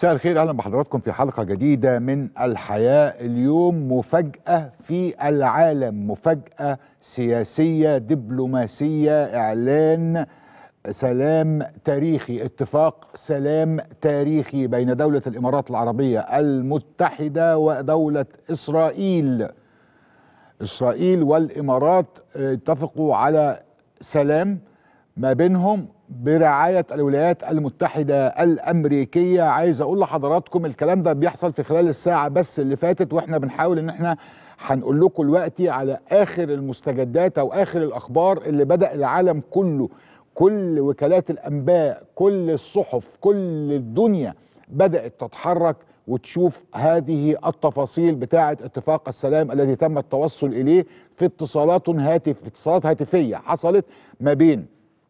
مساء الخير اهلا بحضراتكم في حلقه جديده من الحياه اليوم مفاجاه في العالم مفاجاه سياسيه دبلوماسيه اعلان سلام تاريخي اتفاق سلام تاريخي بين دوله الامارات العربيه المتحده ودوله اسرائيل اسرائيل والامارات اتفقوا على سلام ما بينهم برعاية الولايات المتحدة الأمريكية عايز أقول لحضراتكم الكلام ده بيحصل في خلال الساعة بس اللي فاتت وإحنا بنحاول إن إحنا هنقول لكم دلوقتي على آخر المستجدات أو آخر الأخبار اللي بدأ العالم كله كل وكالات الأنباء كل الصحف كل الدنيا بدأت تتحرك وتشوف هذه التفاصيل بتاعة اتفاق السلام الذي تم التوصل إليه في اتصالات هاتف اتصالات هاتفية حصلت ما بين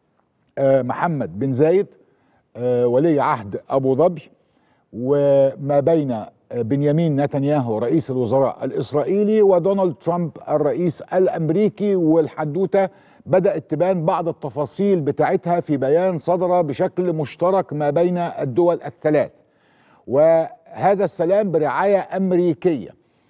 محمد بن زايد ولي عهد ابو ظبي وما بين بنيامين نتنياهو رئيس الوزراء الاسرائيلي ودونالد ترامب الرئيس الامريكي والحدوته بدات تبان بعض التفاصيل بتاعتها في بيان صدر بشكل مشترك ما بين الدول الثلاث وهذا السلام برعايه امريكيه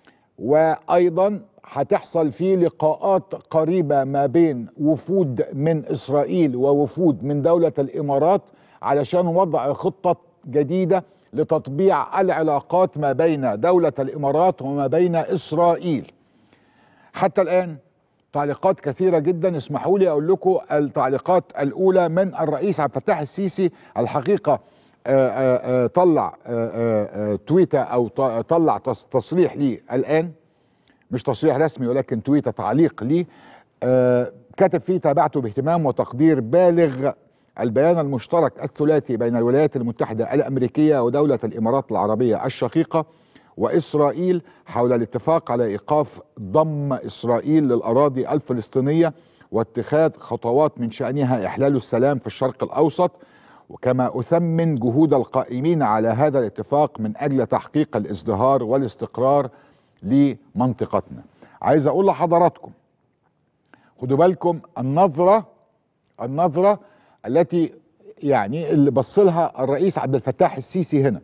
وايضا هتحصل فيه لقاءات قريبة ما بين وفود من إسرائيل ووفود من دولة الإمارات علشان وضع خطة جديدة لتطبيع العلاقات ما بين دولة الإمارات وما بين إسرائيل حتى الآن تعليقات كثيرة جدا اسمحوا لي أقول لكم التعليقات الأولى من الرئيس عبد الفتاح السيسي الحقيقة آآ آآ طلع آآ تويتة أو طلع تصريح لي الآن مش تصريح رسمي ولكن تويته تعليق ليه آه كتب فيه تابعته باهتمام وتقدير بالغ البيان المشترك الثلاثي بين الولايات المتحده الامريكيه ودوله الامارات العربيه الشقيقه واسرائيل حول الاتفاق على ايقاف ضم اسرائيل للاراضي الفلسطينيه واتخاذ خطوات من شانها احلال السلام في الشرق الاوسط وكما اثمن جهود القائمين على هذا الاتفاق من اجل تحقيق الازدهار والاستقرار لمنطقتنا عايز اقول لحضراتكم خدوا بالكم النظرة النظرة التي يعني اللي بص لها الرئيس عبد الفتاح السيسي هنا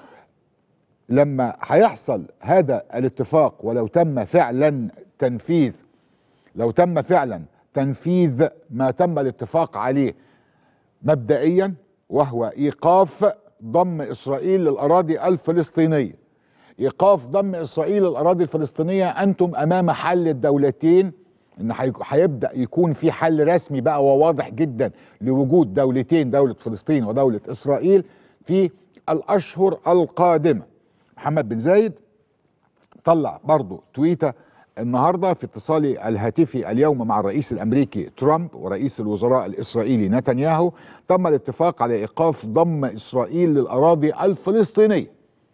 لما هيحصل هذا الاتفاق ولو تم فعلا تنفيذ لو تم فعلا تنفيذ ما تم الاتفاق عليه مبدئيا وهو ايقاف ضم اسرائيل للاراضي الفلسطينيه ايقاف ضم اسرائيل للاراضي الفلسطينيه انتم امام حل الدولتين ان هيبدا يكون في حل رسمي بقى وواضح جدا لوجود دولتين دوله فلسطين ودوله اسرائيل في الاشهر القادمه محمد بن زايد طلع برضه تويته النهارده في اتصالي الهاتفي اليوم مع الرئيس الامريكي ترامب ورئيس الوزراء الاسرائيلي نتنياهو تم الاتفاق على ايقاف ضم اسرائيل للاراضي الفلسطينيه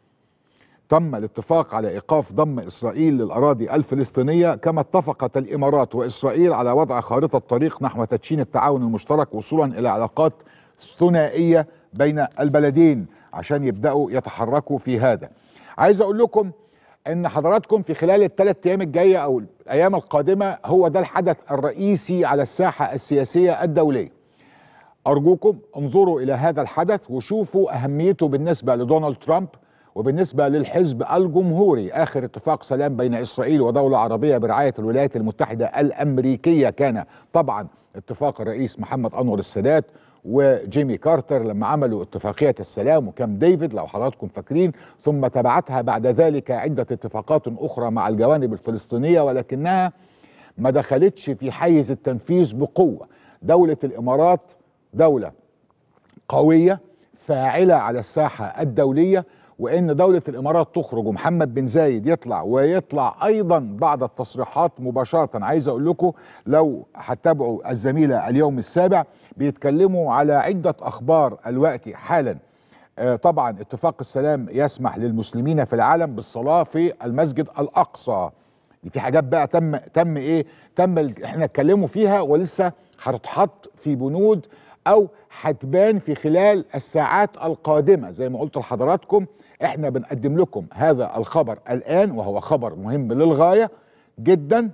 تم الاتفاق على ايقاف ضم اسرائيل للاراضي الفلسطينيه كما اتفقت الامارات واسرائيل على وضع خارطه طريق نحو تدشين التعاون المشترك وصولا الى علاقات ثنائيه بين البلدين عشان يبداوا يتحركوا في هذا. عايز اقول لكم ان حضراتكم في خلال الثلاث ايام الجايه او الايام القادمه هو ده الحدث الرئيسي على الساحه السياسيه الدوليه. ارجوكم انظروا الى هذا الحدث وشوفوا اهميته بالنسبه لدونالد ترامب وبالنسبة للحزب الجمهوري آخر اتفاق سلام بين إسرائيل ودولة عربية برعاية الولايات المتحدة الأمريكية كان طبعا اتفاق الرئيس محمد أنور السادات وجيمي كارتر لما عملوا اتفاقية السلام وكام ديفيد لو حضراتكم فاكرين ثم تبعتها بعد ذلك عدة اتفاقات أخرى مع الجوانب الفلسطينية ولكنها ما دخلتش في حيز التنفيذ بقوة دولة الإمارات دولة قوية فاعلة على الساحة الدولية وان دوله الامارات تخرج ومحمد بن زايد يطلع ويطلع ايضا بعض التصريحات مباشره عايز اقول لكم لو هتتابعوا الزميله اليوم السابع بيتكلموا على عده اخبار الوقت حالا آه طبعا اتفاق السلام يسمح للمسلمين في العالم بالصلاه في المسجد الاقصى دي في حاجات بقى تم تم ايه تم احنا اتكلموا فيها ولسه هتتحط في بنود او هتبان في خلال الساعات القادمه زي ما قلت لحضراتكم احنا بنقدم لكم هذا الخبر الان وهو خبر مهم للغايه جدا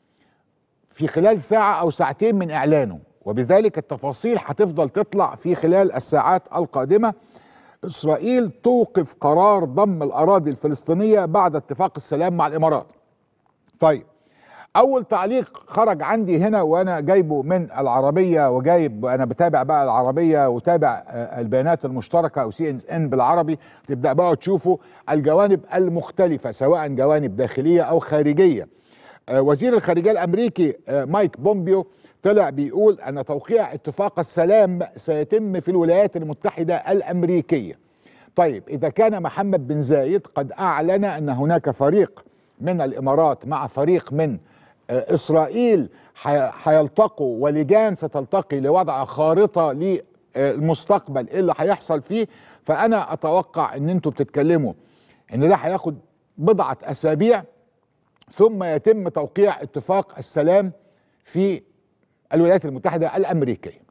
في خلال ساعه او ساعتين من اعلانه وبذلك التفاصيل هتفضل تطلع في خلال الساعات القادمه اسرائيل توقف قرار ضم الاراضي الفلسطينيه بعد اتفاق السلام مع الامارات طيب اول تعليق خرج عندي هنا وانا جايبه من العربيه وجايب انا بتابع بقى العربيه وتابع آه، البيانات المشتركه او سي ان ان بالعربي تبدا بقى تشوفوا الجوانب المختلفه سواء جوانب داخليه او خارجيه آه، وزير الخارجيه الامريكي آه، مايك بومبيو طلع بيقول ان توقيع اتفاق السلام سيتم في الولايات المتحده الامريكيه طيب اذا كان محمد بن زايد قد اعلن ان هناك فريق من الامارات مع فريق من آه، اسرائيل حي- هيلتقوا ولجان ستلتقي لوضع خارطه للمستقبل ايه اللي هيحصل فيه فانا اتوقع ان انتوا بتتكلموا ان ده هياخد بضعه اسابيع ثم يتم توقيع اتفاق السلام في الولايات المتحده الامريكيه.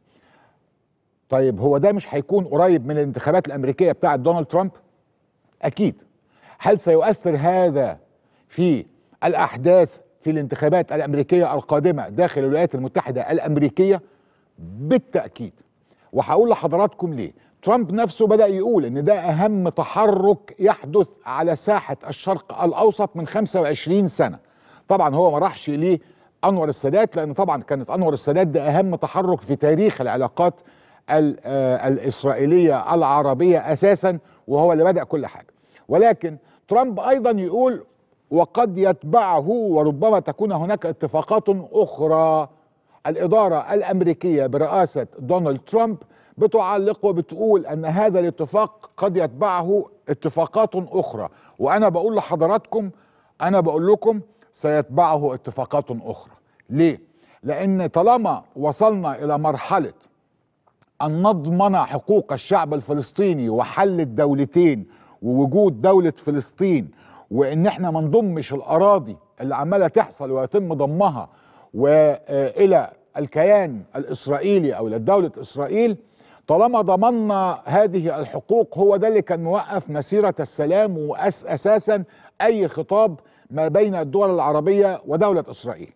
طيب هو ده مش هيكون قريب من الانتخابات الامريكيه بتاعه دونالد ترامب؟ اكيد. هل سيؤثر هذا في الاحداث في الانتخابات الامريكيه القادمه داخل الولايات المتحده الامريكيه؟ بالتاكيد. وهقول لحضراتكم ليه. ترامب نفسه بدا يقول ان ده اهم تحرك يحدث على ساحه الشرق الاوسط من 25 سنه. طبعا هو ما راحش ليه انور السادات لان طبعا كانت انور السادات ده اهم تحرك في تاريخ العلاقات ال- آه الاسرائيليه العربيه اساسا وهو اللي بدا كل حاجه. ولكن ترامب ايضا يقول وقد يتبعه وربما تكون هناك اتفاقات اخرى الإدارة الأمريكية برئاسة دونالد ترامب بتعلق وبتقول أن هذا الاتفاق قد يتبعه اتفاقات أخرى وأنا بقول لحضراتكم أنا بقول لكم سيتبعه اتفاقات أخرى ليه؟ لأن طالما وصلنا إلى مرحلة أن نضمن حقوق الشعب الفلسطيني وحل الدولتين ووجود دولة فلسطين وإن احنا ما نضمش الأراضي اللي عمالة تحصل ويتم ضمها وإلى الكيان الإسرائيلي أو إلى دولة إسرائيل طالما ضمننا هذه الحقوق هو ده اللي كان موقف مسيرة السلام وأساسا أي خطاب ما بين الدول العربية ودولة إسرائيل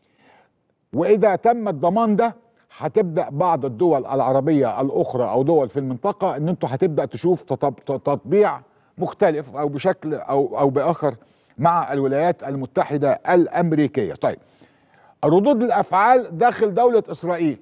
واذا تم الضمان ده هتبدا بعض الدول العربيه الاخرى او دول في المنطقه ان انتوا هتبدا تشوف تطب- تطبيع مختلف او بشكل او او باخر مع الولايات المتحده الامريكيه طيب ردود الافعال داخل دوله اسرائيل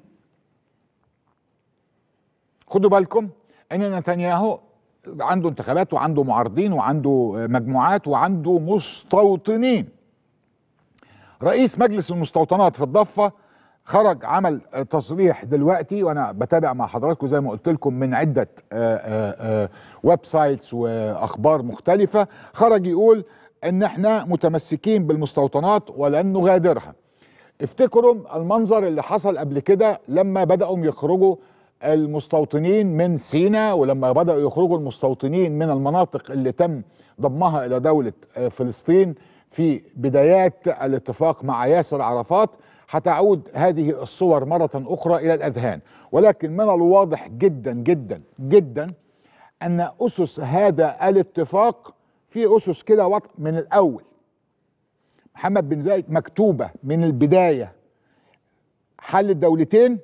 خدوا بالكم ان نتنياهو عنده انتخابات وعنده معارضين وعنده مجموعات وعنده مستوطنين رئيس مجلس المستوطنات في الضفه خرج عمل آه، تصريح دلوقتي وانا بتابع مع حضراتكم زي ما قلت لكم من عده آه، آه، آه، ويب سايتس واخبار مختلفه خرج يقول ان احنا متمسكين بالمستوطنات ولن نغادرها افتكروا المنظر اللي حصل قبل كده لما بداوا يخرجوا المستوطنين من سيناء ولما بداوا يخرجوا المستوطنين من المناطق اللي تم ضمها الى دوله آه، فلسطين في بدايات الاتفاق مع ياسر عرفات هتعود هذه الصور مره اخرى الى الاذهان ولكن من الواضح جدا جدا جدا ان اسس هذا الاتفاق في اسس كده وط- من الاول محمد بن زايد مكتوبه من البدايه حل الدولتين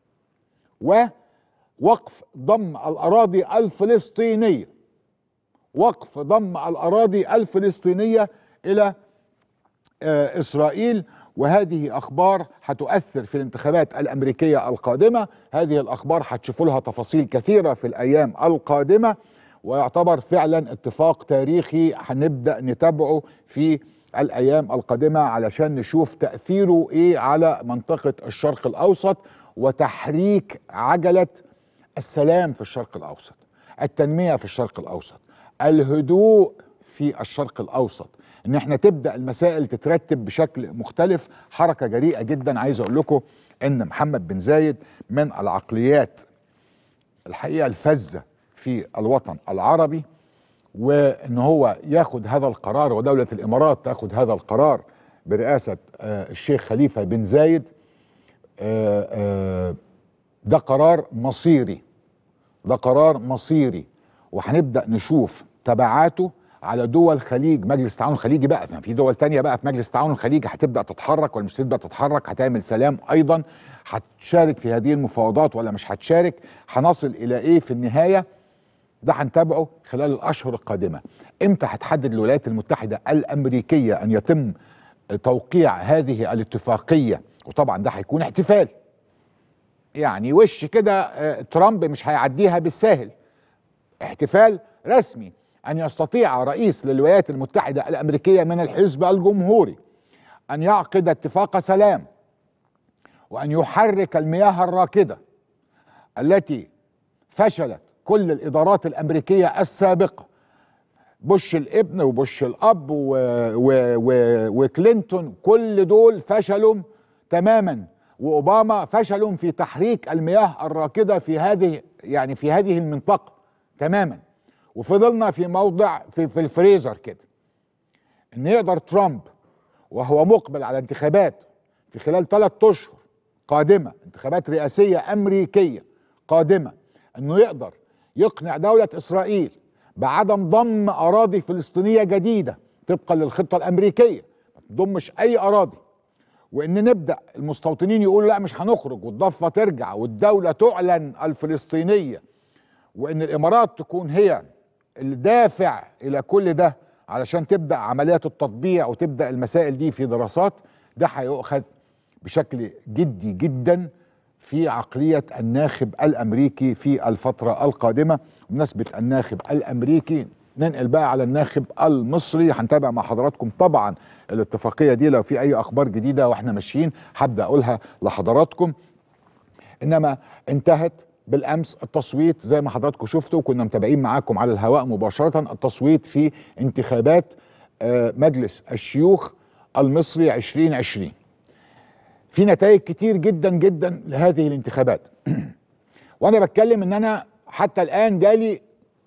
ووقف ضم الاراضي الفلسطينيه وقف ضم الاراضي الفلسطينيه الى آه، اسرائيل وهذه اخبار هتؤثر في الانتخابات الامريكيه القادمه هذه الاخبار هتشوفوا لها تفاصيل كثيره في الايام القادمه ويعتبر فعلا اتفاق تاريخي هنبدا نتابعه في الايام القادمه علشان نشوف تاثيره ايه على منطقه الشرق الاوسط وتحريك عجله السلام في الشرق الاوسط التنميه في الشرق الاوسط الهدوء في الشرق الاوسط ان احنا تبدا المسائل تترتب بشكل مختلف حركه جريئه جدا عايز اقول لكم ان محمد بن زايد من العقليات الحقيقه الفذه في الوطن العربي وان هو ياخد هذا القرار ودوله الامارات تاخد هذا القرار برئاسه آه، الشيخ خليفه بن زايد آه، آه، ده قرار مصيري ده قرار مصيري وهنبدا نشوف تبعاته على دول خليج مجلس التعاون الخليجي بقى في دول تانية بقى في مجلس التعاون الخليجي هتبدا تتحرك ولا مش هتبدا تتحرك هتعمل سلام ايضا هتشارك في هذه المفاوضات ولا مش هتشارك هنصل الى ايه في النهايه ده هنتابعه خلال الاشهر القادمه امتى هتحدد الولايات المتحده الامريكيه ان يتم توقيع هذه الاتفاقيه وطبعا ده هيكون احتفال يعني وش كده آه، ترامب مش هيعديها بالساهل احتفال رسمي ان يستطيع رئيس للولايات المتحده الامريكيه من الحزب الجمهوري ان يعقد اتفاق سلام وان يحرك المياه الراكده التي فشلت كل الادارات الامريكيه السابقه بوش الابن وبوش الاب و و و وكلينتون كل دول فشلوا تماما واوباما فشلوا في تحريك المياه الراكده في هذه يعني في هذه المنطقه تماما وفضلنا في موضع في, في الفريزر كده ان يقدر ترامب وهو مقبل على انتخابات في خلال ثلاث اشهر قادمه انتخابات رئاسيه امريكيه قادمه انه يقدر يقنع دوله اسرائيل بعدم ضم اراضي فلسطينيه جديده طبقا للخطه الامريكيه ما تضمش اي اراضي وان نبدا المستوطنين يقولوا لا مش هنخرج والضفه ترجع والدوله تعلن الفلسطينيه وان الامارات تكون هي الدافع الى كل ده علشان تبدا عمليات التطبيع وتبدا المسائل دي في دراسات ده هيؤخذ بشكل جدي جدا في عقليه الناخب الامريكي في الفتره القادمه بمناسبه الناخب الامريكي ننقل بقى على الناخب المصري هنتابع مع حضراتكم طبعا الاتفاقيه دي لو في اي اخبار جديده واحنا ماشيين هبدا اقولها لحضراتكم انما انتهت بالامس التصويت زي ما حضراتكم شفتوا كنا متابعين معاكم على الهواء مباشره التصويت في انتخابات آه، مجلس الشيوخ المصري 2020 في نتائج كتير جدا جدا لهذه الانتخابات وانا بتكلم ان انا حتى الان جالي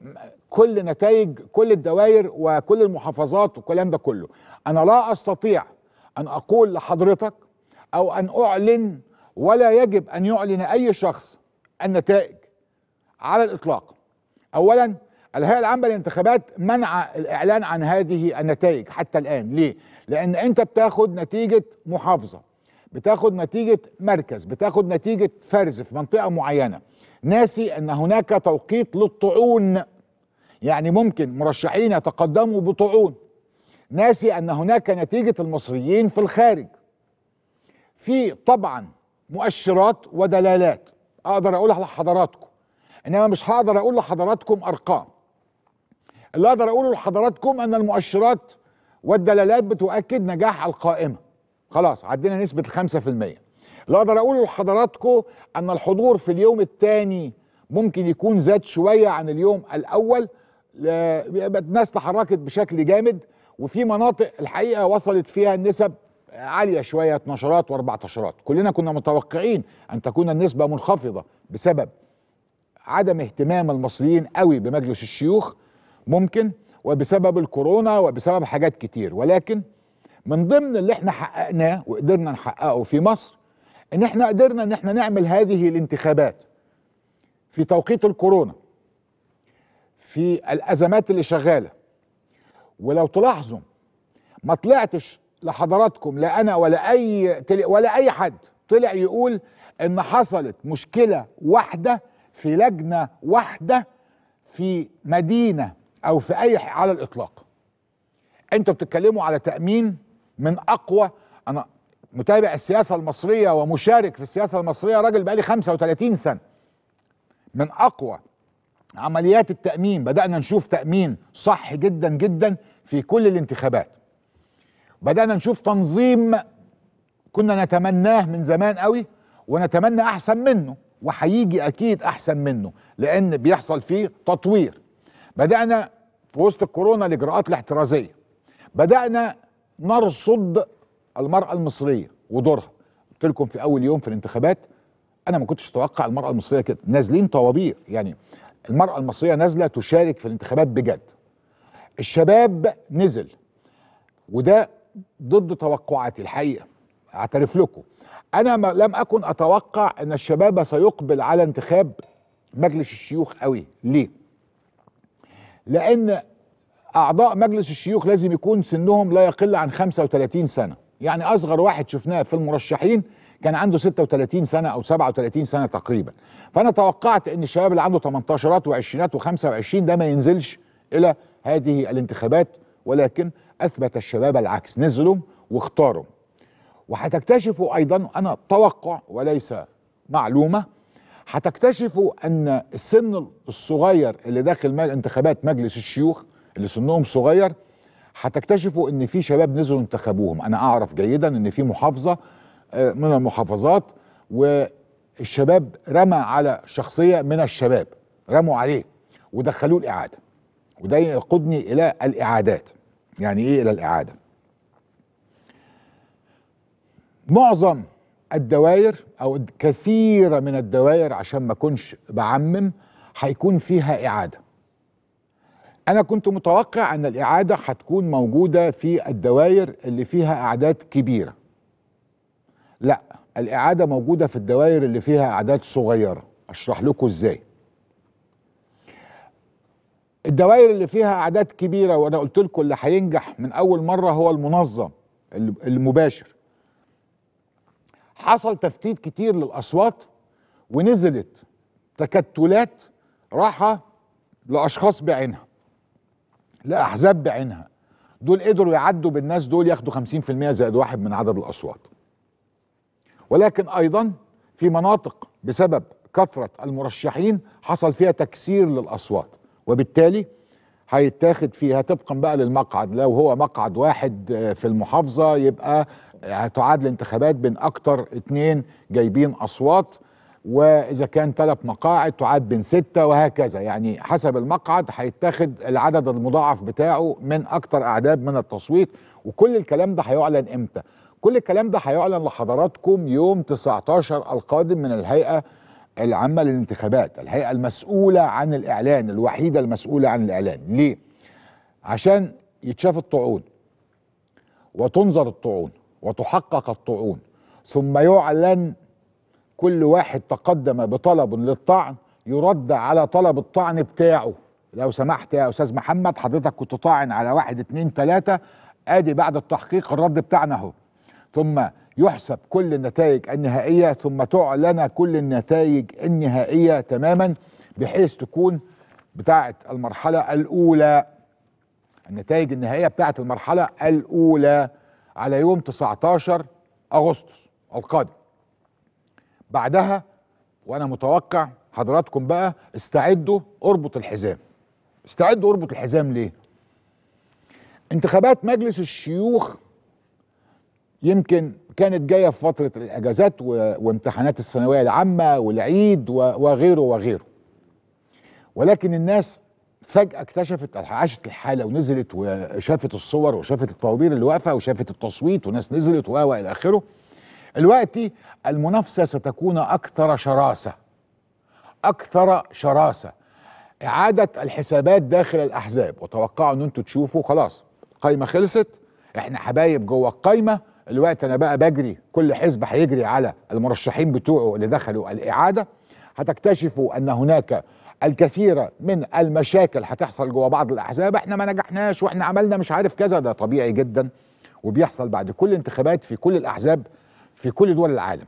كل نتائج كل الدوائر وكل المحافظات والكلام ده كله انا لا استطيع ان اقول لحضرتك او ان اعلن ولا يجب ان يعلن اي شخص النتائج على الاطلاق اولا الهيئه العامه للانتخابات منع الاعلان عن هذه النتائج حتى الان ليه لان انت بتاخد نتيجه محافظه بتاخد نتيجه مركز بتاخد نتيجه فرز في منطقه معينه ناسي ان هناك توقيت للطعون يعني ممكن مرشحين يتقدموا بطعون ناسي ان هناك نتيجه المصريين في الخارج في طبعا مؤشرات ودلالات اقدر اقولها لحضراتكم انما مش هقدر اقول لحضراتكم ارقام اللي اقدر اقوله لحضراتكم ان المؤشرات والدلالات بتؤكد نجاح القائمه خلاص عدينا نسبه الخمسة في المية اللي اقدر اقوله لحضراتكم ان الحضور في اليوم الثاني ممكن يكون زاد شويه عن اليوم الاول الناس تحركت بشكل جامد وفي مناطق الحقيقه وصلت فيها النسب عاليه شويه 12 و14 كلنا كنا متوقعين ان تكون النسبه منخفضه بسبب عدم اهتمام المصريين قوي بمجلس الشيوخ ممكن وبسبب الكورونا وبسبب حاجات كتير ولكن من ضمن اللي احنا حققناه وقدرنا نحققه في مصر ان احنا قدرنا ان احنا نعمل هذه الانتخابات في توقيت الكورونا في الازمات اللي شغاله ولو تلاحظوا ما طلعتش لحضراتكم لا انا ولا اي ولا اي حد طلع يقول ان حصلت مشكله واحده في لجنه واحده في مدينه او في اي على الاطلاق انتوا بتتكلموا على تامين من اقوى انا متابع السياسه المصريه ومشارك في السياسه المصريه راجل بقالي 35 سنه من اقوى عمليات التامين بدانا نشوف تامين صح جدا جدا في كل الانتخابات بدانا نشوف تنظيم كنا نتمناه من زمان قوي ونتمنى احسن منه وهيجي اكيد احسن منه لان بيحصل فيه تطوير بدانا في وسط الكورونا الاجراءات الاحترازيه بدانا نرصد المراه المصريه ودورها قلت لكم في اول يوم في الانتخابات انا ما كنتش اتوقع المراه المصريه كده نازلين طوابير يعني المراه المصريه نازله تشارك في الانتخابات بجد الشباب نزل وده ضد توقعاتي الحقيقه اعترف لكم انا ما لم اكن اتوقع ان الشباب سيقبل على انتخاب مجلس الشيوخ قوي ليه لان اعضاء مجلس الشيوخ لازم يكون سنهم لا يقل عن 35 سنه يعني اصغر واحد شفناه في المرشحين كان عنده 36 سنه او 37 سنه تقريبا فانا توقعت ان الشباب اللي عنده 18 وعشرينات و25 ده ما ينزلش الى هذه الانتخابات ولكن اثبت الشباب العكس نزلوا واختاروا وهتكتشفوا ايضا انا توقع وليس معلومه هتكتشفوا ان السن الصغير اللي داخل انتخابات مجلس الشيوخ اللي سنهم صغير هتكتشفوا ان في شباب نزلوا انتخبوهم انا اعرف جيدا ان في محافظه من المحافظات والشباب رمى على شخصيه من الشباب رموا عليه ودخلوه الاعاده وده يقودني الى الاعادات يعني ايه الى الاعاده معظم الدوائر او كثيره من الدوائر عشان ما اكونش بعمم هيكون فيها اعاده انا كنت متوقع ان الاعاده هتكون موجوده في الدوائر اللي فيها اعداد كبيره لا الاعاده موجوده في الدوائر اللي فيها اعداد صغيره اشرح لكم ازاي الدوائر اللي فيها اعداد كبيره وانا قلت لكم اللي هينجح من اول مره هو المنظم المباشر حصل تفتيت كتير للاصوات ونزلت تكتلات راحه لاشخاص بعينها لاحزاب بعينها دول قدروا يعدوا بالناس دول ياخدوا 50% زائد واحد من عدد الاصوات ولكن ايضا في مناطق بسبب كثره المرشحين حصل فيها تكسير للاصوات وبالتالي هيتاخد فيها طبقا بقى للمقعد لو هو مقعد واحد في المحافظه يبقى هتعاد الانتخابات بين اكتر اتنين جايبين اصوات واذا كان ثلاث مقاعد تعاد بين ستة وهكذا يعني حسب المقعد هيتاخد العدد المضاعف بتاعه من اكتر اعداد من التصويت وكل الكلام ده هيعلن امتى كل الكلام ده هيعلن لحضراتكم يوم 19 القادم من الهيئه العامه للانتخابات الهيئه المسؤوله عن الاعلان الوحيده المسؤوله عن الاعلان ليه عشان يتشاف الطعون وتنظر الطعون وتحقق الطعون ثم يعلن كل واحد تقدم بطلب للطعن يرد على طلب الطعن بتاعه لو سمحت يا استاذ محمد حضرتك كنت طاعن على واحد اتنين تلاتة ادي بعد التحقيق الرد بتاعنا اهو ثم يحسب كل النتائج النهائية ثم تعلن كل النتائج النهائية تماما بحيث تكون بتاعة المرحلة الأولى النتائج النهائية بتاعة المرحلة الأولى على يوم 19 أغسطس القادم بعدها وانا متوقع حضراتكم بقى استعدوا اربط الحزام استعدوا اربط الحزام ليه انتخابات مجلس الشيوخ يمكن كانت جايه في فتره الاجازات و... وامتحانات الثانويه العامه والعيد و... وغيره وغيره ولكن الناس فجاه اكتشفت عاشت الحاله ونزلت وشافت الصور وشافت الطوابير اللي واقفه وشافت التصويت وناس نزلت و الى اخره دلوقتي المنافسة ستكون أكثر شراسة أكثر شراسة إعادة الحسابات داخل الأحزاب وتوقعوا أن أنتوا تشوفوا خلاص قايمة خلصت إحنا حبايب جوه القايمة الوقت أنا بقى بجري كل حزب هيجري على المرشحين بتوعه اللي دخلوا الإعادة هتكتشفوا أن هناك الكثير من المشاكل هتحصل جوه بعض الأحزاب إحنا ما نجحناش وإحنا عملنا مش عارف كذا ده طبيعي جدا وبيحصل بعد كل انتخابات في كل الأحزاب في كل دول العالم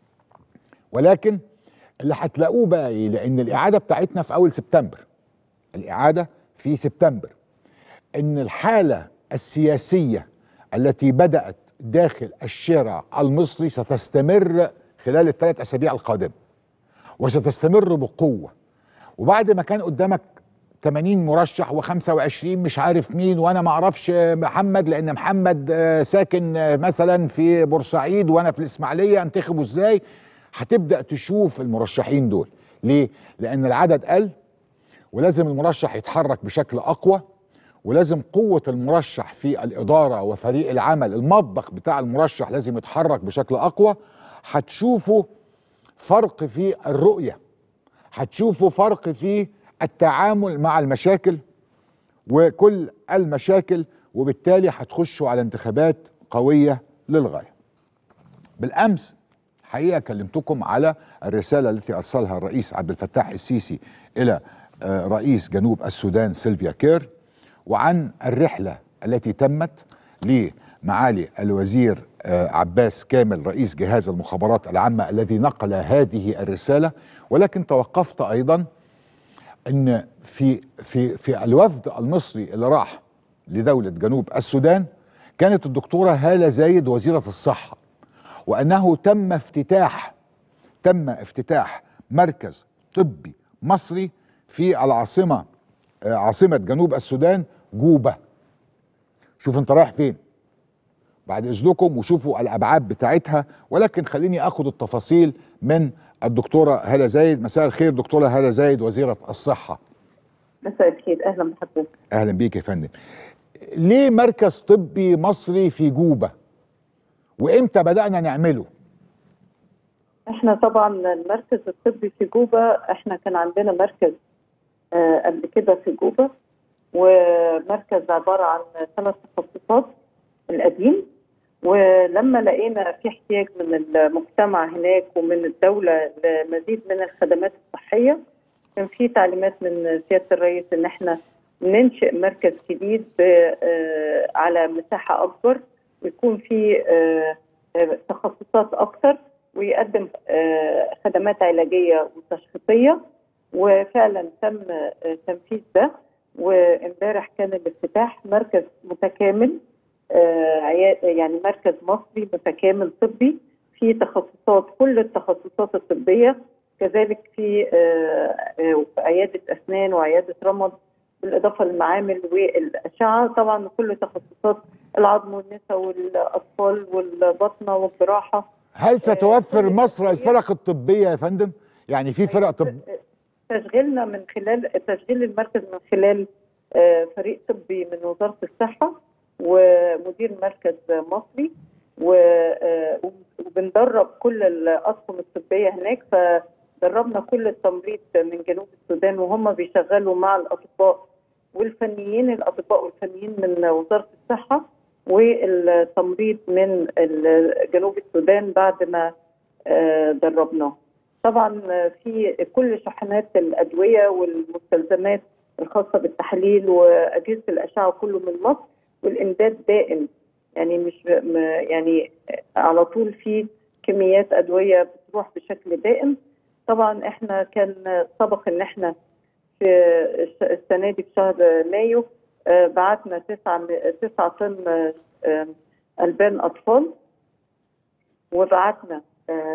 ولكن اللي هتلاقوه بقى ايه لان الاعاده بتاعتنا في اول سبتمبر الاعاده في سبتمبر ان الحاله السياسيه التي بدات داخل الشارع المصري ستستمر خلال الثلاث اسابيع القادمه وستستمر بقوه وبعد ما كان قدامك 80 مرشح و25 مش عارف مين وانا ما اعرفش محمد لان محمد ساكن مثلا في بورسعيد وانا في الاسماعيليه انتخبه ازاي هتبدا تشوف المرشحين دول ليه لان العدد قل ولازم المرشح يتحرك بشكل اقوى ولازم قوة المرشح في الإدارة وفريق العمل المطبخ بتاع المرشح لازم يتحرك بشكل أقوى هتشوفوا فرق في الرؤية هتشوفوا فرق في التعامل مع المشاكل وكل المشاكل وبالتالي هتخشوا على انتخابات قوية للغاية بالأمس حقيقة كلمتكم على الرسالة التي أرسلها الرئيس عبد الفتاح السيسي إلى رئيس جنوب السودان سيلفيا كير وعن الرحلة التي تمت لمعالي الوزير آه، عباس كامل رئيس جهاز المخابرات العامة الذي نقل هذه الرسالة ولكن توقفت أيضا أن في في في الوفد المصري اللي راح لدولة جنوب السودان كانت الدكتورة هالة زايد وزيرة الصحة وأنه تم افتتاح تم افتتاح مركز طبي مصري في العاصمة آه، عاصمة جنوب السودان جوبة شوف انت رايح فين بعد اذنكم وشوفوا الابعاد بتاعتها ولكن خليني اخد التفاصيل من الدكتوره هاله زايد مساء الخير دكتوره هاله زايد وزيره الصحه مساء الخير اهلا بحضرتك اهلا بيك يا فندم ليه مركز طبي مصري في جوبه وامتى بدانا نعمله احنا طبعا المركز الطبي في جوبا احنا كان عندنا مركز آه قبل كده في جوبا ومركز عباره عن ثلاث تخصصات القديم ولما لقينا في احتياج من المجتمع هناك ومن الدوله لمزيد من الخدمات الصحيه كان في تعليمات من سياده الرئيس ان احنا ننشئ مركز جديد آه، على مساحه اكبر ويكون في آه، آه، تخصصات اكثر ويقدم خدمات علاجيه وتشخيصيه وفعلا تم تنفيذ ده وامبارح كان الافتتاح مركز متكامل يعني مركز مصري متكامل طبي في تخصصات كل التخصصات الطبيه كذلك في عياده اسنان وعياده رمد بالاضافه للمعامل والاشعه طبعا كل تخصصات العظم والنساء والاطفال والبطنه والجراحه هل ستوفر مصر الفرق الطبيه يا فندم؟ يعني في فرق طب تشغيلنا من خلال تشغيل المركز من خلال فريق طبي من وزاره الصحه ومدير مركز مصري وبندرب كل الاطقم الطبيه هناك فدربنا كل التمريض من جنوب السودان وهم بيشغلوا مع الاطباء والفنيين الاطباء والفنيين من وزاره الصحه والتمريض من جنوب السودان بعد ما دربناه. طبعا في كل شحنات الادويه والمستلزمات الخاصه بالتحليل واجهزه الاشعه كله من مصر والامداد دائم يعني مش يعني على طول في كميات ادويه بتروح بشكل دائم طبعا احنا كان سبق ان احنا في السنه دي في شهر مايو بعتنا 9 9 طن البان اطفال وبعتنا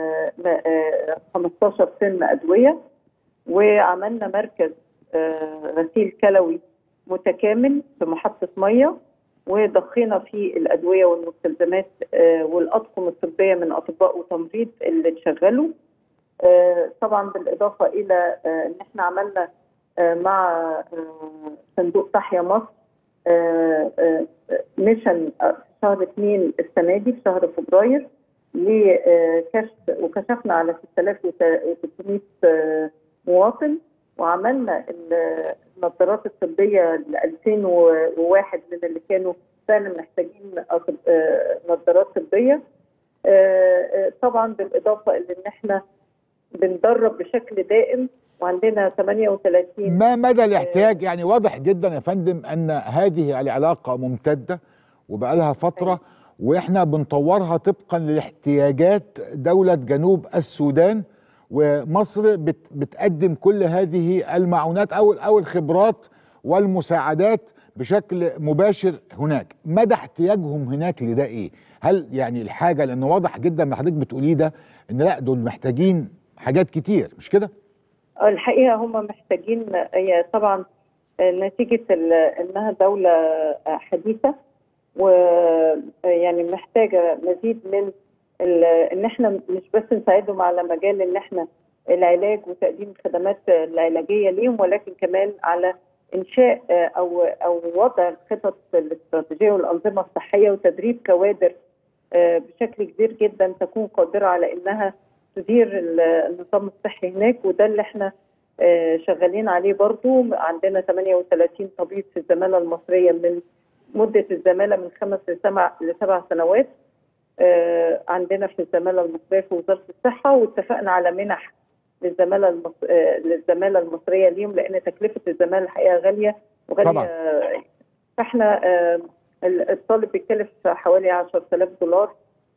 15 طن ادويه وعملنا مركز غسيل كلوي متكامل في محطه ميه وضخينا فيه الادويه والمستلزمات والاطقم الطبيه من اطباء وتمريض اللي اتشغلوا طبعا بالاضافه الى ان احنا عملنا مع صندوق تحيا مصر ميشن في شهر اثنين السنه دي في شهر فبراير لكشف وكشفنا على 6300 مواطن وعملنا النظارات الطبيه ل 2001 من اللي كانوا فعلا محتاجين نظارات طبيه طبعا بالاضافه الى ان احنا بندرب بشكل دائم وعندنا 38 ما مدى الاحتياج يعني واضح جدا يا فندم ان هذه العلاقه ممتده وبقى لها فتره واحنا بنطورها طبقا لاحتياجات دوله جنوب السودان ومصر بت بتقدم كل هذه المعونات او او الخبرات والمساعدات بشكل مباشر هناك مدى احتياجهم هناك لده ايه هل يعني الحاجه لانه واضح جدا ما حضرتك بتقوليه ده ان لا دول محتاجين حاجات كتير مش كده الحقيقه هم محتاجين هي طبعا نتيجه انها دوله حديثه ويعني محتاجه مزيد من ان احنا مش بس نساعدهم على مجال ان احنا العلاج وتقديم الخدمات العلاجيه ليهم ولكن كمان على انشاء او او وضع الخطط الاستراتيجيه والانظمه الصحيه وتدريب كوادر بشكل كبير جدا تكون قادره على انها تدير النظام الصحي هناك وده اللي احنا شغالين عليه برضو عندنا 38 طبيب في الزماله المصريه من مده الزماله من خمس لسبع لسبع سنوات عندنا في الزماله المصريه في وزاره الصحه واتفقنا على منح للزماله المص... للزماله المصريه ليهم لان تكلفه الزماله الحقيقه غاليه وغاليه طبعا. فاحنا الطالب بيتكلف حوالي 10000 دولار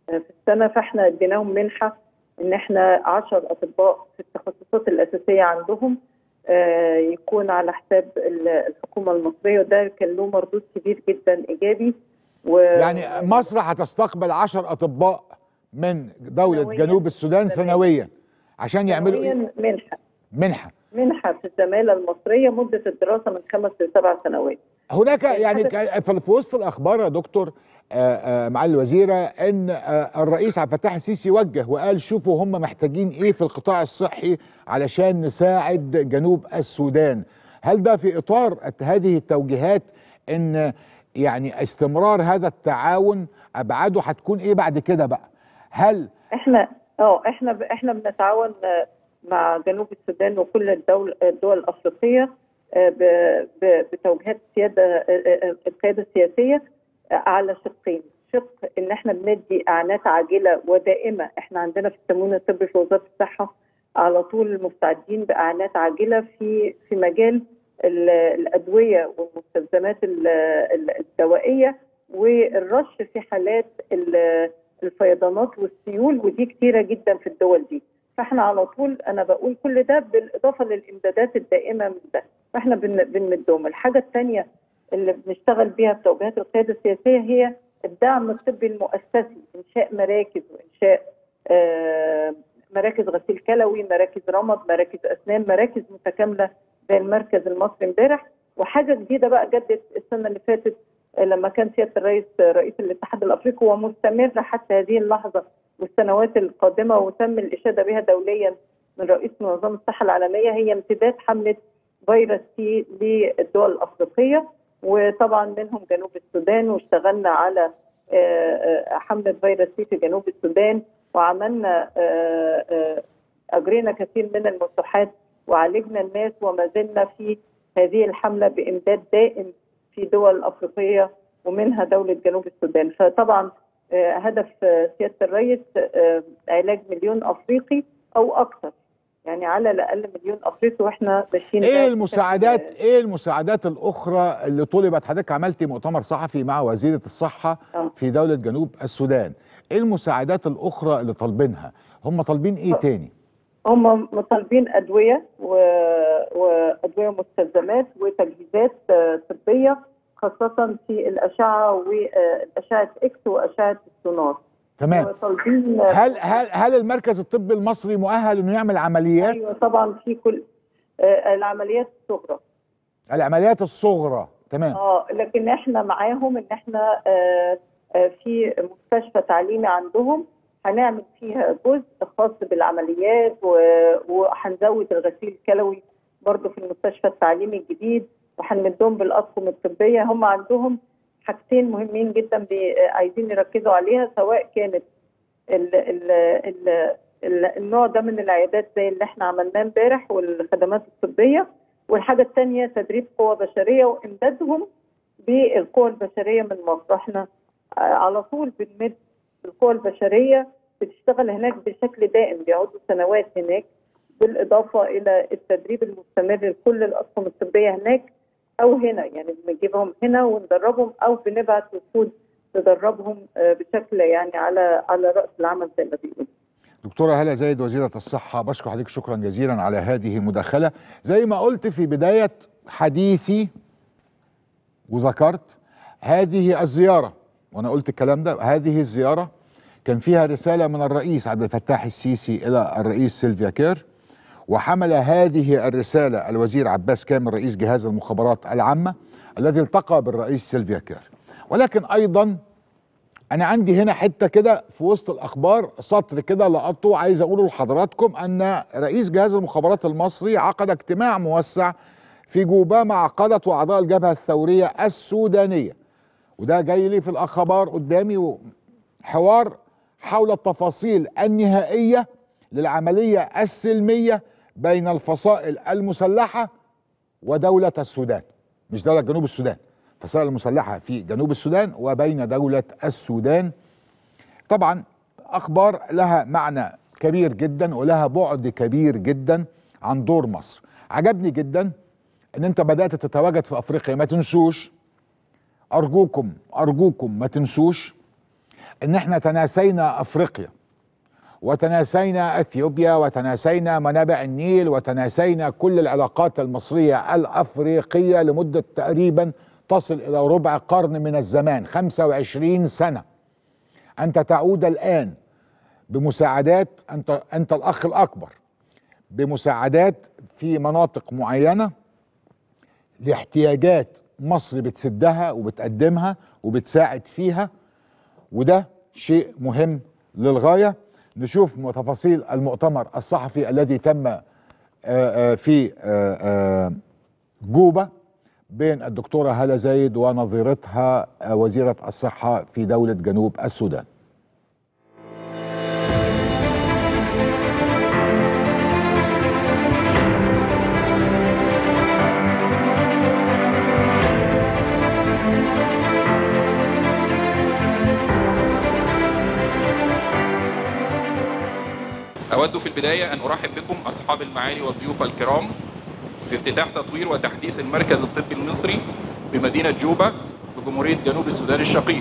في السنه فاحنا اديناهم منحه ان احنا 10 اطباء في التخصصات الاساسيه عندهم آه، يكون على حساب ال- الحكومه المصريه وده كان له مردود كبير جدا ايجابي و يعني مصر هتستقبل 10 اطباء من دوله سنوياً. جنوب السودان سنوياً. سنويا عشان يعملوا إيه؟ سنوياً منحه منحه منحه في الزماله المصريه مده الدراسه من خمس لسبع سنوات هناك يعني حدث- ك- في في وسط الاخبار يا دكتور آه، آه، معالي الوزيره ان آه، الرئيس عبد الفتاح السيسي وجه وقال شوفوا هم محتاجين ايه في القطاع الصحي علشان نساعد جنوب السودان هل ده في اطار هذه التوجيهات ان يعني استمرار هذا التعاون ابعاده هتكون ايه بعد كده بقى هل احنا اه احنا ب... احنا بنتعاون آه، مع جنوب السودان وكل الدول الدول الافريقيه آه، ب... ب... بتوجيهات السياده آه، آه، القياده السياسيه آه، على شقين شق ان احنا بندي اعانات عاجله ودائمه احنا عندنا في التموين الطبي في وزاره الصحه على طول مستعدين باعانات عاجله في في مجال ال- الادويه والمستلزمات ال- ال- الدوائيه والرش في حالات ال- الفيضانات والسيول ودي كتيره جدا في الدول دي فاحنا على طول انا بقول كل ده بالاضافه للامدادات الدائمه من ده فاحنا بن- بنمدهم الحاجه الثانيه اللي بنشتغل بيها بتوجيهات القياده السياسيه هي الدعم الطبي المؤسسي انشاء مراكز وانشاء آه، مراكز غسيل كلوي مراكز رمد مراكز اسنان مراكز متكامله زي المركز المصري امبارح وحاجه جديده بقى جدت السنه اللي فاتت آه، لما كان سياده الرئيس آه، رئيس الاتحاد الافريقي ومستمره حتى هذه اللحظه والسنوات القادمه وتم الاشاده بها دوليا من رئيس منظمه الصحه العالميه هي امتداد حمله فيروس سي للدول الافريقيه وطبعا منهم جنوب السودان واشتغلنا على آه، آه، حمله فيروس سي في جنوب السودان وعملنا آه، آه، اجرينا كثير من المفتوحات وعالجنا الناس وما زلنا في هذه الحمله بامداد دائم في دول افريقيه ومنها دوله جنوب السودان فطبعا آه، هدف آه، سياده الرئيس آه، علاج مليون افريقي او اكثر يعني على الاقل مليون افريقي واحنا ماشيين ايه ده المساعدات بشكل- ايه المساعدات الاخرى اللي طلبت حضرتك عملتي مؤتمر صحفي مع وزيره الصحه آه. في دوله جنوب السودان ايه المساعدات الاخرى اللي طالبينها هم طالبين ايه آه. تاني هم مطالبين ادويه و... وادويه ومستلزمات وتجهيزات آه، طبيه خاصه في الاشعه والاشعه اكس واشعه السونار تمام وطالبين هل هل هل المركز الطبي المصري مؤهل انه يعمل عمليات ايوه طبعا في كل آه، العمليات الصغرى العمليات الصغرى تمام اه لكن احنا معاهم ان احنا آه، آه، في مستشفى تعليمي عندهم هنعمل فيها جزء خاص بالعمليات و- وهنزود الغسيل الكلوي برضه في المستشفى التعليمي الجديد وهنمدهم بالاطقم الطبيه هم عندهم حاجتين مهمين جدا بي- عايزين يركزوا عليها سواء كانت ال ال ال ال النوع ده من العيادات زي اللي احنا عملناه امبارح والخدمات الطبيه والحاجه الثانيه تدريب قوى بشريه وامدادهم بالقوى البشريه من مصر احنا آه، على طول بنمد القوى البشريه بتشتغل هناك بشكل دائم بيقعدوا سنوات هناك بالاضافه الى التدريب المستمر لكل الاطقم الطبيه هناك او هنا يعني بنجيبهم هنا وندربهم او بنبعت وفود تدربهم آه، بشكل يعني على على راس العمل زي ما بيقولوا دكتورة هلا زايد وزيرة الصحة بشكر حضرتك شكرا جزيلا على هذه المداخلة زي ما قلت في بداية حديثي وذكرت هذه الزيارة وأنا قلت الكلام ده هذه الزيارة كان فيها رسالة من الرئيس عبد الفتاح السيسي إلى الرئيس سيلفيا كير وحمل هذه الرسالة الوزير عباس كامل رئيس جهاز المخابرات العامة الذي التقى بالرئيس سيلفيا كير ولكن أيضا انا عندي هنا حته كده في وسط الاخبار سطر كده لقطه عايز اقوله لحضراتكم ان رئيس جهاز المخابرات المصري عقد اجتماع موسع في جوبا مع قاده واعضاء الجبهه الثوريه السودانيه وده جاي لي في الاخبار قدامي حوار حول التفاصيل النهائيه للعمليه السلميه بين الفصائل المسلحه ودوله السودان مش دوله جنوب السودان الفصائل المسلحه في جنوب السودان وبين دوله السودان طبعا اخبار لها معنى كبير جدا ولها بعد كبير جدا عن دور مصر عجبني جدا ان انت بدات تتواجد في افريقيا ما تنسوش ارجوكم ارجوكم ما تنسوش ان احنا تناسينا افريقيا وتناسينا اثيوبيا وتناسينا منابع النيل وتناسينا كل العلاقات المصريه الافريقيه لمده تقريبا تصل الى ربع قرن من الزمان 25 سنه انت تعود الان بمساعدات انت انت الاخ الاكبر بمساعدات في مناطق معينه لاحتياجات مصر بتسدها وبتقدمها وبتساعد فيها وده شيء مهم للغايه نشوف تفاصيل المؤتمر الصحفي الذي تم آه، آه، في آه، آه، جوبا بين الدكتوره هاله زايد ونظيرتها آه، وزيره الصحه في دوله جنوب السودان أود في البداية أن أرحب بكم أصحاب المعالي والضيوف الكرام في افتتاح تطوير وتحديث المركز الطبي المصري بمدينة جوبا بجمهورية جنوب السودان الشقيق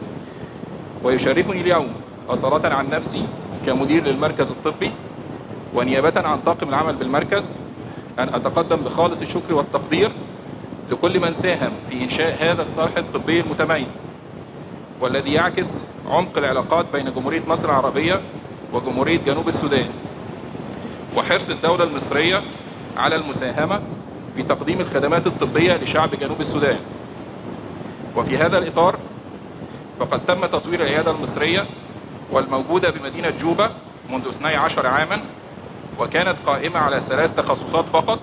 ويشرفني اليوم أصالة عن نفسي كمدير للمركز الطبي ونيابة عن طاقم العمل بالمركز أن أتقدم بخالص الشكر والتقدير لكل من ساهم في إنشاء هذا الصرح الطبي المتميز والذي يعكس عمق العلاقات بين جمهورية مصر العربية وجمهورية جنوب السودان وحرص الدولة المصرية على المساهمة في تقديم الخدمات الطبية لشعب جنوب السودان وفي هذا الإطار فقد تم تطوير العيادة المصرية والموجودة بمدينة جوبا منذ 12 عاما وكانت قائمة على ثلاث تخصصات فقط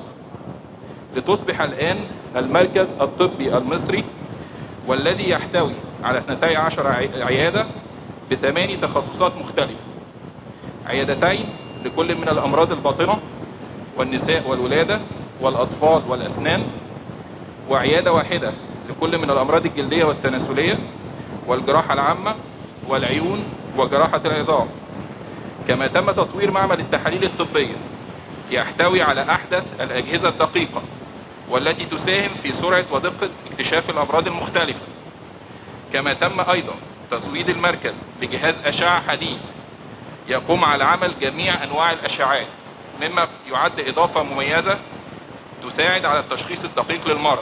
لتصبح الآن المركز الطبي المصري والذي يحتوي على 12 عيادة بثماني تخصصات مختلفة عيادتين لكل من الأمراض الباطنة والنساء والولادة والأطفال والأسنان وعيادة واحدة لكل من الأمراض الجلدية والتناسلية والجراحة العامة والعيون وجراحة العظام كما تم تطوير معمل التحاليل الطبية يحتوي على أحدث الأجهزة الدقيقة والتي تساهم في سرعة ودقة اكتشاف الأمراض المختلفة كما تم أيضا تزويد المركز بجهاز أشعة حديث يقوم على عمل جميع أنواع الأشعات مما يعد إضافة مميزة تساعد على التشخيص الدقيق للمرض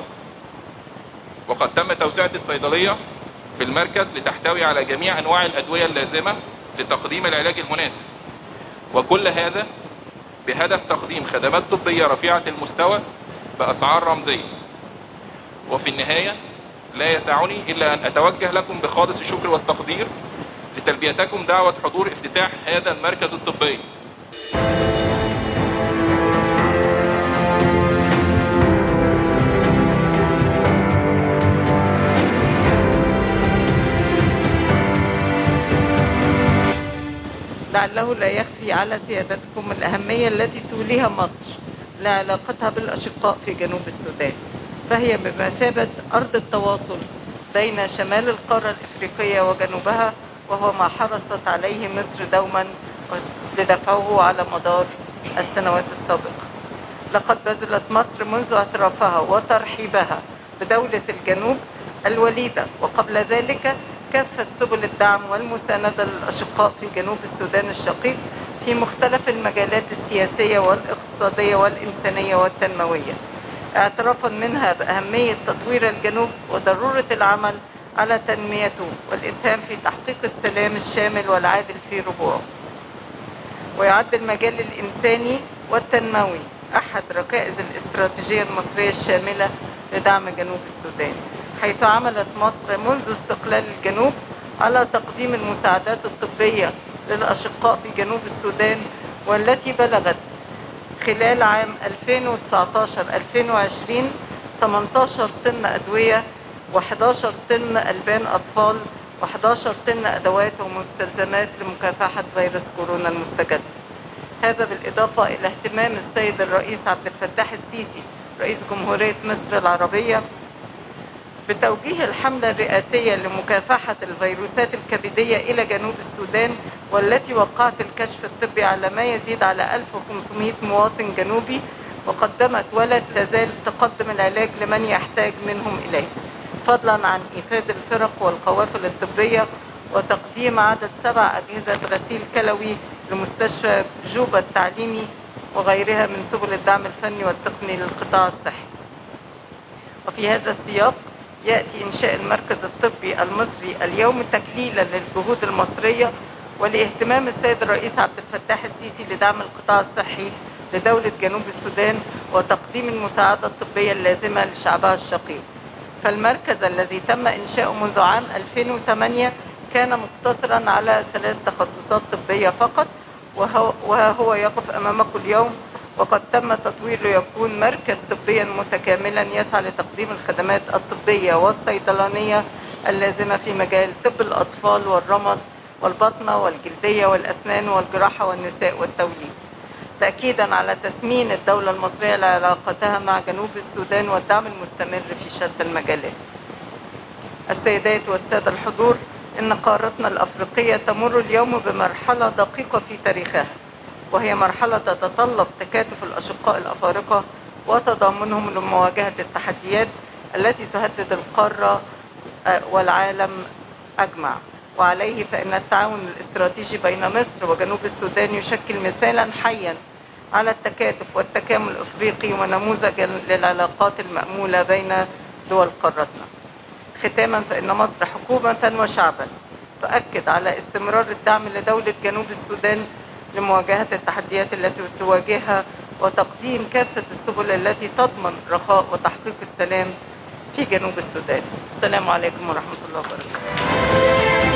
وقد تم توسعة الصيدلية في المركز لتحتوي على جميع أنواع الأدوية اللازمة لتقديم العلاج المناسب وكل هذا بهدف تقديم خدمات طبية رفيعة المستوى بأسعار رمزية وفي النهاية لا يسعني إلا أن أتوجه لكم بخالص الشكر والتقدير لتلبيتكم دعوة حضور افتتاح هذا المركز الطبي لعله لا يخفي على سيادتكم الأهمية التي توليها مصر لعلاقتها بالأشقاء في جنوب السودان فهي بمثابة أرض التواصل بين شمال القارة الإفريقية وجنوبها وهو ما حرصت عليه مصر دوما لدفعه على مدار السنوات السابقة لقد بذلت مصر منذ اعترافها وترحيبها بدولة الجنوب الوليدة وقبل ذلك كافة سبل الدعم والمساندة للأشقاء في جنوب السودان الشقيق في مختلف المجالات السياسية والاقتصادية والإنسانية والتنموية اعترافا منها بأهمية تطوير الجنوب وضرورة العمل على تنميته والإسهام في تحقيق السلام الشامل والعادل في ربوعه ويعد المجال الإنساني والتنموي أحد ركائز الاستراتيجية المصرية الشاملة لدعم جنوب السودان حيث عملت مصر منذ استقلال الجنوب على تقديم المساعدات الطبية للأشقاء في جنوب السودان والتي بلغت خلال عام 2019-2020 18 طن أدوية و11 طن ألبان أطفال و11 طن أدوات ومستلزمات لمكافحة فيروس كورونا المستجد هذا بالإضافة إلى اهتمام السيد الرئيس عبد الفتاح السيسي رئيس جمهورية مصر العربية بتوجيه الحملة الرئاسية لمكافحة الفيروسات الكبدية إلى جنوب السودان والتي وقعت الكشف الطبي على ما يزيد على 1500 مواطن جنوبي وقدمت ولا تزال تقدم العلاج لمن يحتاج منهم إليه فضلا عن إيفاد الفرق والقوافل الطبية وتقديم عدد سبع أجهزة غسيل كلوي لمستشفى جوبا التعليمي وغيرها من سبل الدعم الفني والتقني للقطاع الصحي وفي هذا السياق يأتي إنشاء المركز الطبي المصري اليوم تكليلا للجهود المصرية ولاهتمام السيد الرئيس عبد الفتاح السيسي لدعم القطاع الصحي لدولة جنوب السودان وتقديم المساعدة الطبية اللازمة لشعبها الشقيق فالمركز الذي تم إنشاؤه منذ عام 2008 كان مقتصرا على ثلاث تخصصات طبية فقط وهو, وهو يقف أمامكم اليوم وقد تم تطويره ليكون مركز طبيا متكاملا يسعى لتقديم الخدمات الطبية والصيدلانية اللازمة في مجال طب الأطفال والرمد والبطنة والجلدية والأسنان والجراحة والنساء والتوليد تأكيدا على تثمين الدولة المصرية لعلاقتها مع جنوب السودان والدعم المستمر في شتى المجالات السيدات والسادة الحضور إن قارتنا الأفريقية تمر اليوم بمرحلة دقيقة في تاريخها وهي مرحلة تتطلب تكاتف الأشقاء الأفارقة وتضامنهم لمواجهة التحديات التي تهدد القارة والعالم أجمع وعليه فإن التعاون الاستراتيجي بين مصر وجنوب السودان يشكل مثالا حيا على التكاتف والتكامل الأفريقي ونموذجا للعلاقات المأمولة بين دول قارتنا ختاما فإن مصر حكومة وشعبا تؤكد على استمرار الدعم لدولة جنوب السودان لمواجهة التحديات التي تواجهها وتقديم كافة السبل التي تضمن رخاء وتحقيق السلام في جنوب السودان السلام عليكم ورحمة الله وبركاته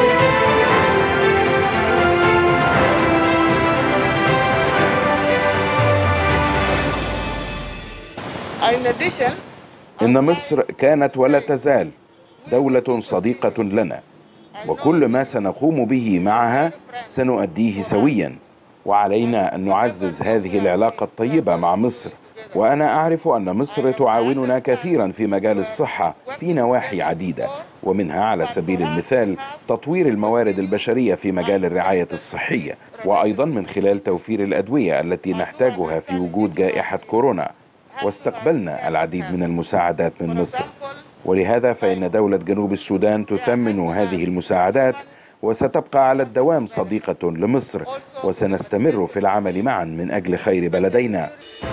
إن مصر كانت ولا تزال دولة صديقة لنا وكل ما سنقوم به معها سنؤديه سويا وعلينا أن نعزز هذه العلاقة الطيبة مع مصر وأنا أعرف أن مصر تعاوننا كثيرا في مجال الصحة في نواحي عديدة ومنها على سبيل المثال تطوير الموارد البشرية في مجال الرعاية الصحية وأيضا من خلال توفير الأدوية التي نحتاجها في وجود جائحة كورونا واستقبلنا العديد من المساعدات من مصر ولهذا فإن دولة جنوب السودان تثمن هذه المساعدات وستبقى على الدوام صديقة لمصر وسنستمر في العمل معا من أجل خير بلدينا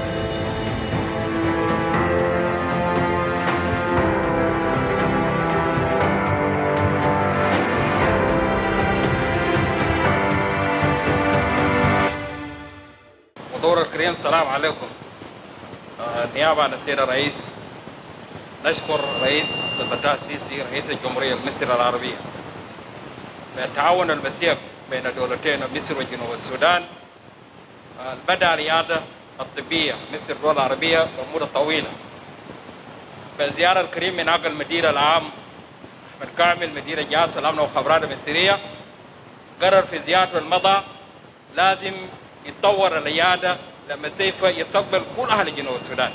ودور الكريم السلام عليكم آه، نيابة عن السيد الرئيس نشكر رئيس عبد الفتاح السيسي رئيس الجمهورية المصرية العربية بالتعاون المسير بين الدولتين مصر وجنوب السودان آه، بدأ الريادة الطبية مصر الدول العربية لمدة طويلة بالزيارة الكريم من عقل المدير العام أحمد كامل مدير الجهاز الأمن والخبرات المصرية قرر في زيارته المضى لازم يتطور العيادة لما سيف يستقبل كل أهل جنوب السودان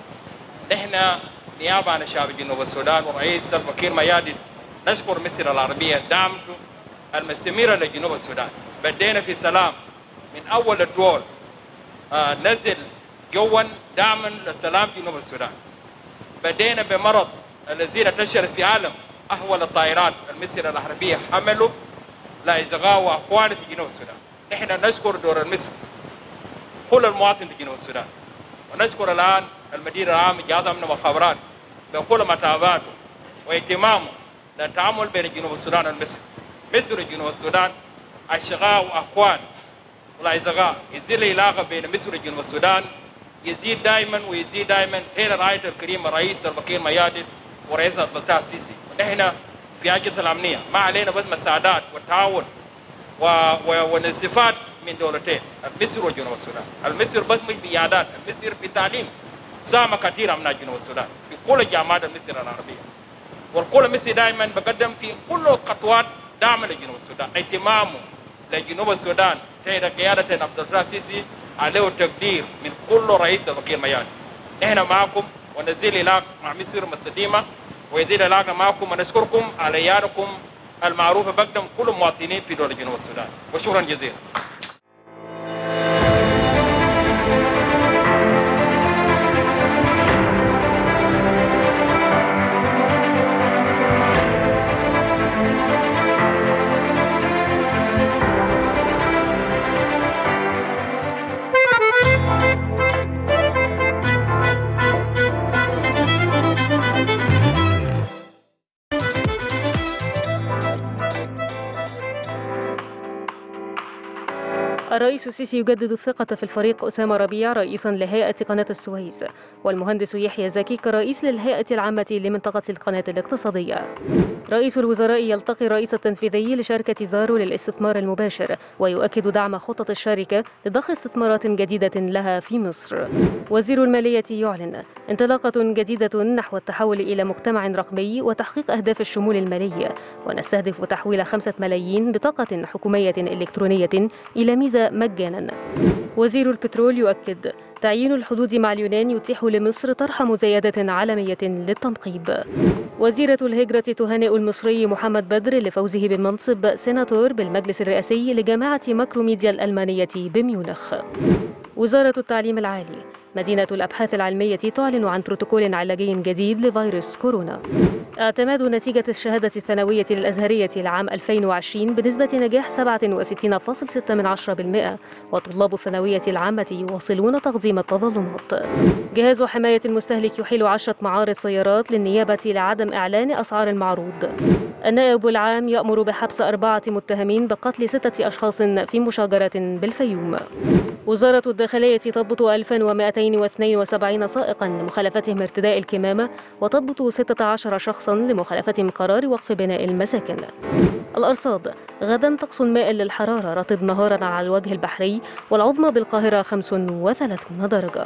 نحن نيابة عن شعب جنوب السودان ورئيس الفقير ميادين نشكر مصر العربية دعمته المستمرة لجنوب السودان بدينا في سلام من أول الدول آه نزل جوا دعما لسلام جنوب السودان بدينا بمرض الذي انتشر في عالم أحول الطائرات المصرية العربية حملوا لإصغاء وأخوانه في جنوب السودان نحن نشكر دور المصر كل المواطن في جنوب السودان ونشكر الآن المدير العام لجهاز الأمن والخبرات بكل متابعته واهتمامه للتعامل بين جنوب السودان والمصر مصر وجنوب السودان أشقاء وأخوان والأصدقاء يزيد العلاقة بين مصر وجنوب السودان يزيد دائما ويزيد دائما حين رعاية الكريم الرئيس البكير ميادين ورئيس عبد الفتاح السيسي ونحن في أجهزة الأمنية ما علينا بس مساعدات والتعاون و... و... ونستفاد من دولتين مصر وجنوب السودان المصر بس مش بإعداد المصر في تعليم ساهم كثيرا من جنوب السودان في كل الجامعات المصرية العربية والكل مصري دائما بقدم في كل الخطوات دعم لجنوب السودان اهتمامه لجنوب السودان تحت قيادة عبد الفتاح السيسي عليه تقدير من كل رئيس الوكيل ميادين احنا معكم ونزيل العلاقة مع مصر مستديمة ويزيد العلاقة معكم ونشكركم على ايادكم المعروفة بقدم كل المواطنين في دولة جنوب السودان وشكرا جزيلا الرئيس السيسي يجدد الثقة في الفريق أسامة ربيع رئيسا لهيئة قناة السويس والمهندس يحيى زكي كرئيس للهيئة العامة لمنطقة القناة الاقتصادية رئيس الوزراء يلتقي الرئيس التنفيذي لشركة زارو للاستثمار المباشر ويؤكد دعم خطط الشركة لضخ استثمارات جديدة لها في مصر وزير المالية يعلن انطلاقة جديدة نحو التحول إلى مجتمع رقمي وتحقيق أهداف الشمول المالي ونستهدف تحويل خمسة ملايين بطاقة حكومية إلكترونية إلى ميزة مجانا وزير البترول يؤكد تعيين الحدود مع اليونان يتيح لمصر طرح مزايدة عالمية للتنقيب وزيرة الهجرة تهنئ المصري محمد بدر لفوزه بمنصب سيناتور بالمجلس الرئاسي لجامعة ماكروميديا الألمانية بميونخ وزارة التعليم العالي مدينة الأبحاث العلمية تعلن عن بروتوكول علاجي جديد لفيروس كورونا اعتماد نتيجة الشهادة الثانوية الأزهرية لعام 2020 بنسبة نجاح 67.6% وطلاب الثانوية العامة يواصلون تقديم التظلمات جهاز حماية المستهلك يحيل عشرة معارض سيارات للنيابة لعدم إعلان أسعار المعروض النائب العام يأمر بحبس أربعة متهمين بقتل ستة أشخاص في مشاجرة بالفيوم وزارة الداخلية تضبط 1272 سائقا لمخالفتهم ارتداء الكمامة وتضبط 16 شخصا لمخالفتهم قرار وقف بناء المساكن الأرصاد غدا طقس مائل للحرارة رطب نهارا على الوجه البحري والعظمى بالقاهرة 35 درجة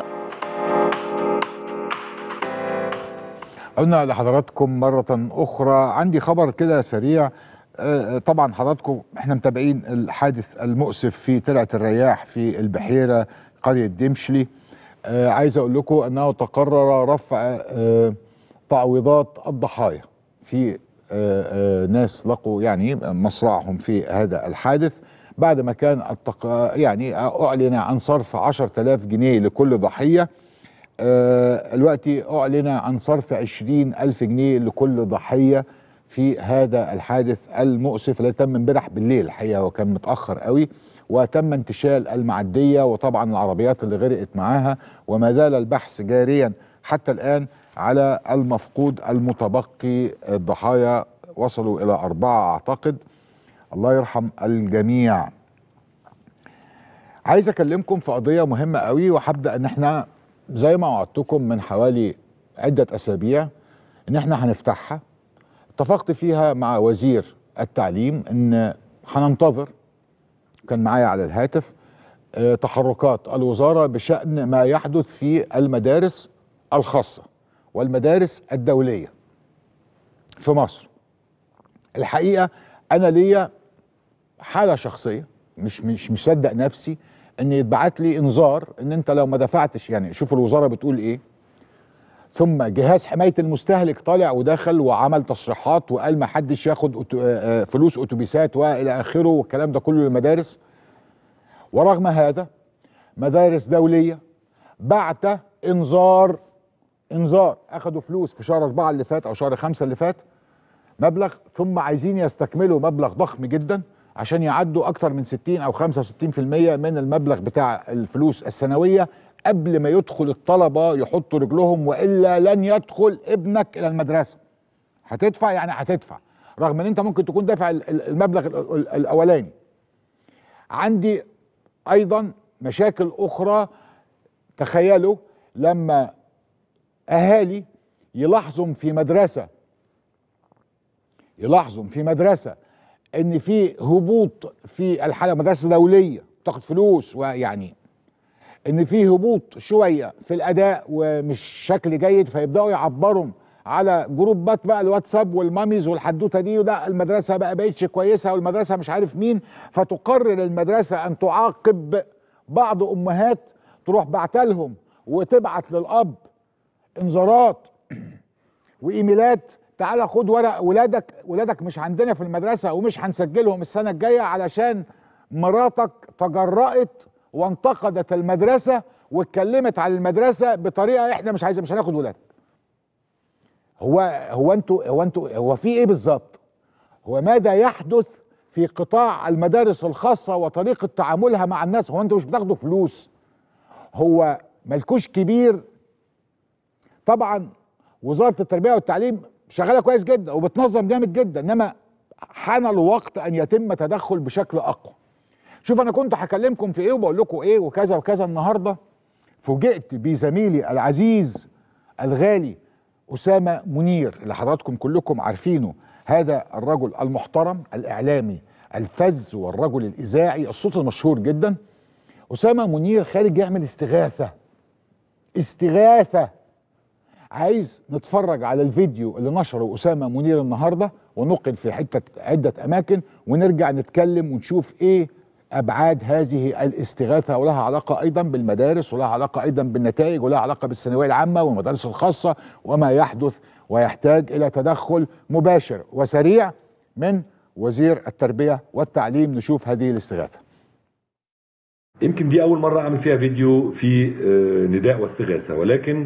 قلنا لحضراتكم مرة أخرى عندي خبر كده سريع آه، طبعا حضراتكم احنا متابعين الحادث المؤسف في ترعة الرياح في البحيرة قرية دمشلي آه، عايز أقول لكم أنه تقرر رفع آه، تعويضات الضحايا في آه، آه، ناس لقوا يعني مصرعهم في هذا الحادث بعد ما كان التق... يعني أعلن عن صرف 10000 جنيه لكل ضحية آه، دلوقتي أعلن عن صرف 20000 جنيه لكل ضحية في هذا الحادث المؤسف الذي تم امبارح بالليل الحقيقة وكان متأخر قوي وتم انتشال المعدية وطبعا العربيات اللي غرقت معاها وما زال البحث جاريا حتى الآن على المفقود المتبقي الضحايا وصلوا إلى أربعة أعتقد الله يرحم الجميع عايز أكلمكم في قضية مهمة قوي وهبدأ إن احنا زي ما وعدتكم من حوالي عدة أسابيع إن احنا هنفتحها اتفقت فيها مع وزير التعليم إن هننتظر كان معايا على الهاتف آه، تحركات الوزارة بشأن ما يحدث في المدارس الخاصة والمدارس الدولية في مصر الحقيقة أنا ليا حالة شخصية مش مش مصدق نفسي ان يتبعت لي انذار ان انت لو ما دفعتش يعني شوف الوزاره بتقول ايه ثم جهاز حمايه المستهلك طالع ودخل وعمل تصريحات وقال ما حدش ياخد أتو- آه، آه، فلوس اتوبيسات والى اخره والكلام ده كله للمدارس ورغم هذا مدارس دوليه بعت انذار انذار اخدوا فلوس في شهر أربعة اللي فات او شهر خمسة اللي فات مبلغ ثم عايزين يستكملوا مبلغ ضخم جدا عشان يعدوا اكتر من 60 او 65% من المبلغ بتاع الفلوس السنويه قبل ما يدخل الطلبه يحطوا رجلهم والا لن يدخل ابنك الى المدرسه هتدفع يعني هتدفع رغم ان انت ممكن تكون دافع ال- ال- المبلغ ال- ال- الاولاني عندي ايضا مشاكل اخرى تخيلوا لما اهالي يلاحظوا في مدرسه يلاحظوا في مدرسه ان في هبوط في الحاله مدرسه دوليه تاخد فلوس ويعني ان في هبوط شويه في الاداء ومش شكل جيد فيبداوا يعبروا على جروبات بقى الواتساب والماميز والحدوته دي وده المدرسه بقى بقتش كويسه والمدرسه مش عارف مين فتقرر المدرسه ان تعاقب بعض امهات تروح بعتلهم وتبعت للاب انذارات وايميلات تعالى خد ورق ولادك ولادك مش عندنا في المدرسه ومش هنسجلهم السنه الجايه علشان مراتك تجرأت وانتقدت المدرسه واتكلمت على المدرسه بطريقه احنا مش عايزين مش هناخد ولادك. هو هو انتوا هو انتوا هو في ايه بالظبط؟ هو ماذا يحدث في قطاع المدارس الخاصه وطريقه تعاملها مع الناس؟ هو انتوا مش بتاخدوا فلوس؟ هو ملكوش كبير طبعا وزاره التربيه والتعليم شغاله كويس جدا وبتنظم جامد جدا انما حان الوقت ان يتم تدخل بشكل اقوى شوف انا كنت هكلمكم في ايه وبقول لكم ايه وكذا وكذا النهارده فوجئت بزميلي العزيز الغالي اسامه منير اللي حضراتكم كلكم عارفينه هذا الرجل المحترم الاعلامي الفذ والرجل الاذاعي الصوت المشهور جدا اسامه منير خارج يعمل استغاثه استغاثه عايز نتفرج على الفيديو اللي نشره اسامه منير النهارده ونقل في حته عده اماكن ونرجع نتكلم ونشوف ايه ابعاد هذه الاستغاثه ولها علاقه ايضا بالمدارس ولها علاقه ايضا بالنتائج ولها علاقه بالثانويه العامه والمدارس الخاصه وما يحدث ويحتاج الى تدخل مباشر وسريع من وزير التربيه والتعليم نشوف هذه الاستغاثه يمكن دي أول مرة أعمل فيها فيديو في آه، نداء واستغاثة ولكن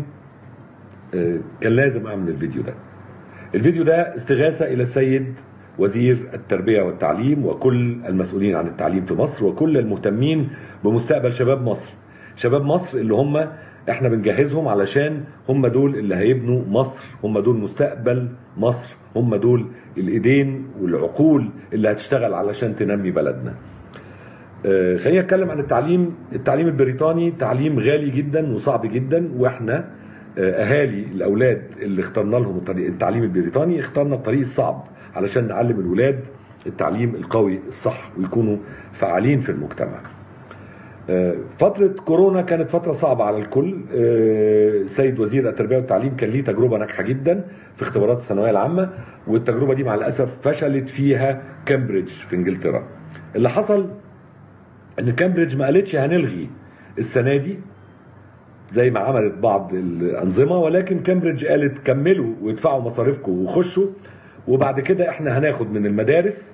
آه، كان لازم أعمل الفيديو ده الفيديو ده استغاثة إلى السيد وزير التربية والتعليم وكل المسؤولين عن التعليم في مصر وكل المهتمين بمستقبل شباب مصر شباب مصر اللي هم احنا بنجهزهم علشان هم دول اللي هيبنوا مصر هم دول مستقبل مصر هم دول الايدين والعقول اللي هتشتغل علشان تنمي بلدنا آه، خليني اتكلم عن التعليم التعليم البريطاني تعليم غالي جدا وصعب جدا واحنا آه، اهالي الاولاد اللي اخترنا لهم الطريق- التعليم البريطاني اخترنا الطريق الصعب علشان نعلم الولاد التعليم القوي الصح ويكونوا فعالين في المجتمع آه، فترة كورونا كانت فترة صعبة على الكل آه، السيد وزير التربية والتعليم كان ليه تجربة ناجحة جدا في اختبارات الثانوية العامة والتجربة دي مع الأسف فشلت فيها كامبريدج في انجلترا اللي حصل ان كامبريدج ما قالتش هنلغي السنه دي زي ما عملت بعض الانظمه ولكن كامبريدج قالت كملوا وادفعوا مصاريفكم وخشوا وبعد كده احنا هناخد من المدارس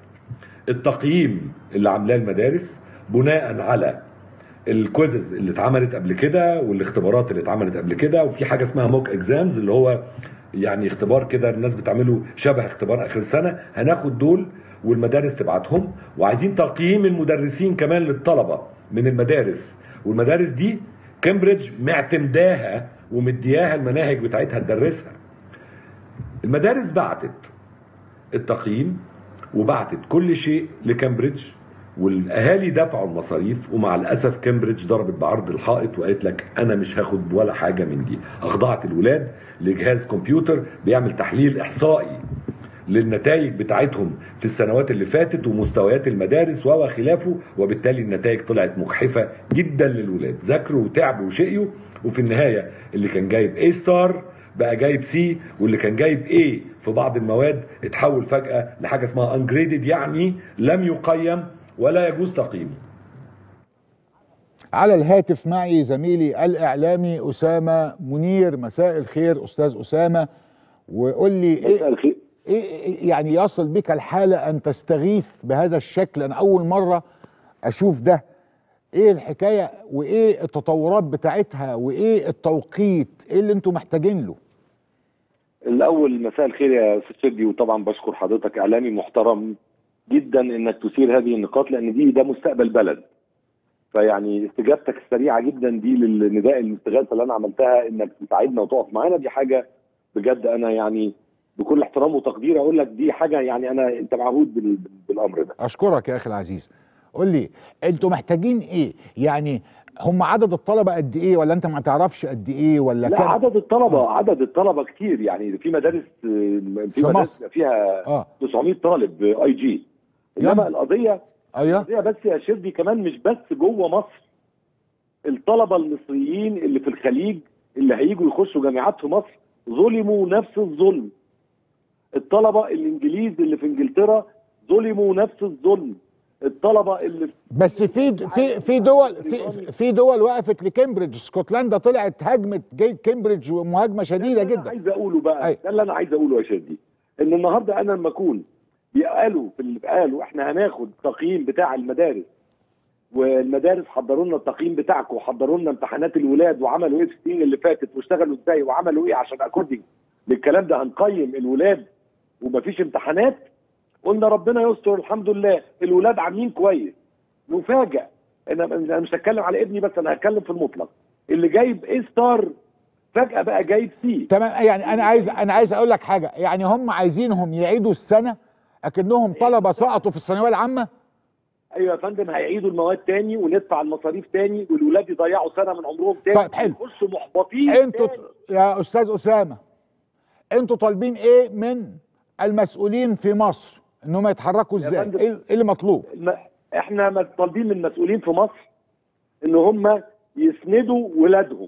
التقييم اللي عاملاه المدارس بناء على الكويزز اللي اتعملت قبل كده والاختبارات اللي اتعملت قبل كده وفي حاجه اسمها موك اكزامز اللي هو يعني اختبار كده الناس بتعمله شبه اختبار اخر السنه هناخد دول والمدارس تبعتهم وعايزين تقييم المدرسين كمان للطلبه من المدارس والمدارس دي كامبريدج معتمداها ومدياها المناهج بتاعتها تدرسها المدارس بعتت التقييم وبعتت كل شيء لكامبريدج والاهالي دفعوا المصاريف ومع الاسف كامبريدج ضربت بعرض الحائط وقالت لك انا مش هاخد ولا حاجه من دي اخضعت الولاد لجهاز كمبيوتر بيعمل تحليل احصائي للنتائج بتاعتهم في السنوات اللي فاتت ومستويات المدارس وخلافه وبالتالي النتائج طلعت مجحفه جدا للولاد ذاكروا وتعبوا وشقيوا وفي النهايه اللي كان جايب اي ستار بقى جايب سي واللي كان جايب ايه في بعض المواد اتحول فجاه لحاجه اسمها انجريدد يعني لم يقيم ولا يجوز تقييمه على الهاتف معي زميلي الاعلامي اسامه منير مساء الخير استاذ اسامه وقول لي مساء ايه الخير ايه يعني يصل بك الحاله ان تستغيث بهذا الشكل انا اول مره اشوف ده ايه الحكايه وايه التطورات بتاعتها وايه التوقيت ايه اللي انتم محتاجين له الاول مساء الخير يا استاذ شدي وطبعا بشكر حضرتك اعلامي محترم جدا انك تثير هذه النقاط لان دي ده مستقبل بلد فيعني استجابتك السريعه جدا دي للنداء الاستغاثه اللي انا عملتها انك تساعدنا وتقف معانا دي حاجه بجد انا يعني بكل احترام وتقدير اقول لك دي حاجه يعني انا انت معهود بال- بالامر ده اشكرك يا اخي العزيز قول لي انتوا محتاجين ايه يعني هم عدد الطلبه قد ايه ولا انت ما تعرفش قد ايه ولا لا كام عدد الطلبه عدد الطلبه كتير يعني في مدارس في في مدارس مصر. فيها اه 900 طالب اي جي انما يلا. القضيه ايوه القضيه بس يا شردي كمان مش بس جوه مصر الطلبه المصريين اللي في الخليج اللي هيجوا يخشوا جامعات في مصر ظلموا نفس الظلم الطلبه الانجليز اللي في انجلترا ظلموا نفس الظلم الطلبه اللي في بس في في في دول في في دول وقفت لكامبريدج اسكتلندا طلعت هجمت جي كامبريدج مهاجمه شديده ده اللي أنا جدا عايز اقوله بقى أيوة. ده اللي انا عايز اقوله يا شردي ان النهارده انا لما اكون قالوا في اللي قالوا احنا هناخد تقييم بتاع المدارس والمدارس حضروا لنا التقييم بتاعكم وحضروا لنا امتحانات الولاد وعملوا ايه في السنين اللي فاتت واشتغلوا ازاي وعملوا ايه عشان اكوردنج للكلام ده هنقيم الولاد ومفيش امتحانات قلنا ربنا يستر الحمد لله الولاد عاملين كويس نفاجئ انا انا مش هتكلم على ابني بس انا هتكلم في المطلق اللي جايب ايه ستار فجاه بقى جايب سي تمام يعني انا عايز انا عايز اقول لك حاجه يعني هم عايزينهم يعيدوا السنه اكنهم طلبه سقطوا في الثانويه العامه ايوه يا فندم هيعيدوا المواد تاني وندفع المصاريف تاني والولاد يضيعوا سنه من عمرهم تاني طيب، حلو. يخشوا محبطين انتوا تاني. يا استاذ اسامه انتوا طالبين ايه من المسؤولين في مصر انهم يتحركوا يا ازاي فندم. ايه إيه اللي مطلوب الم- احنا م- طالبين من المسؤولين في مصر ان هم يسندوا ولادهم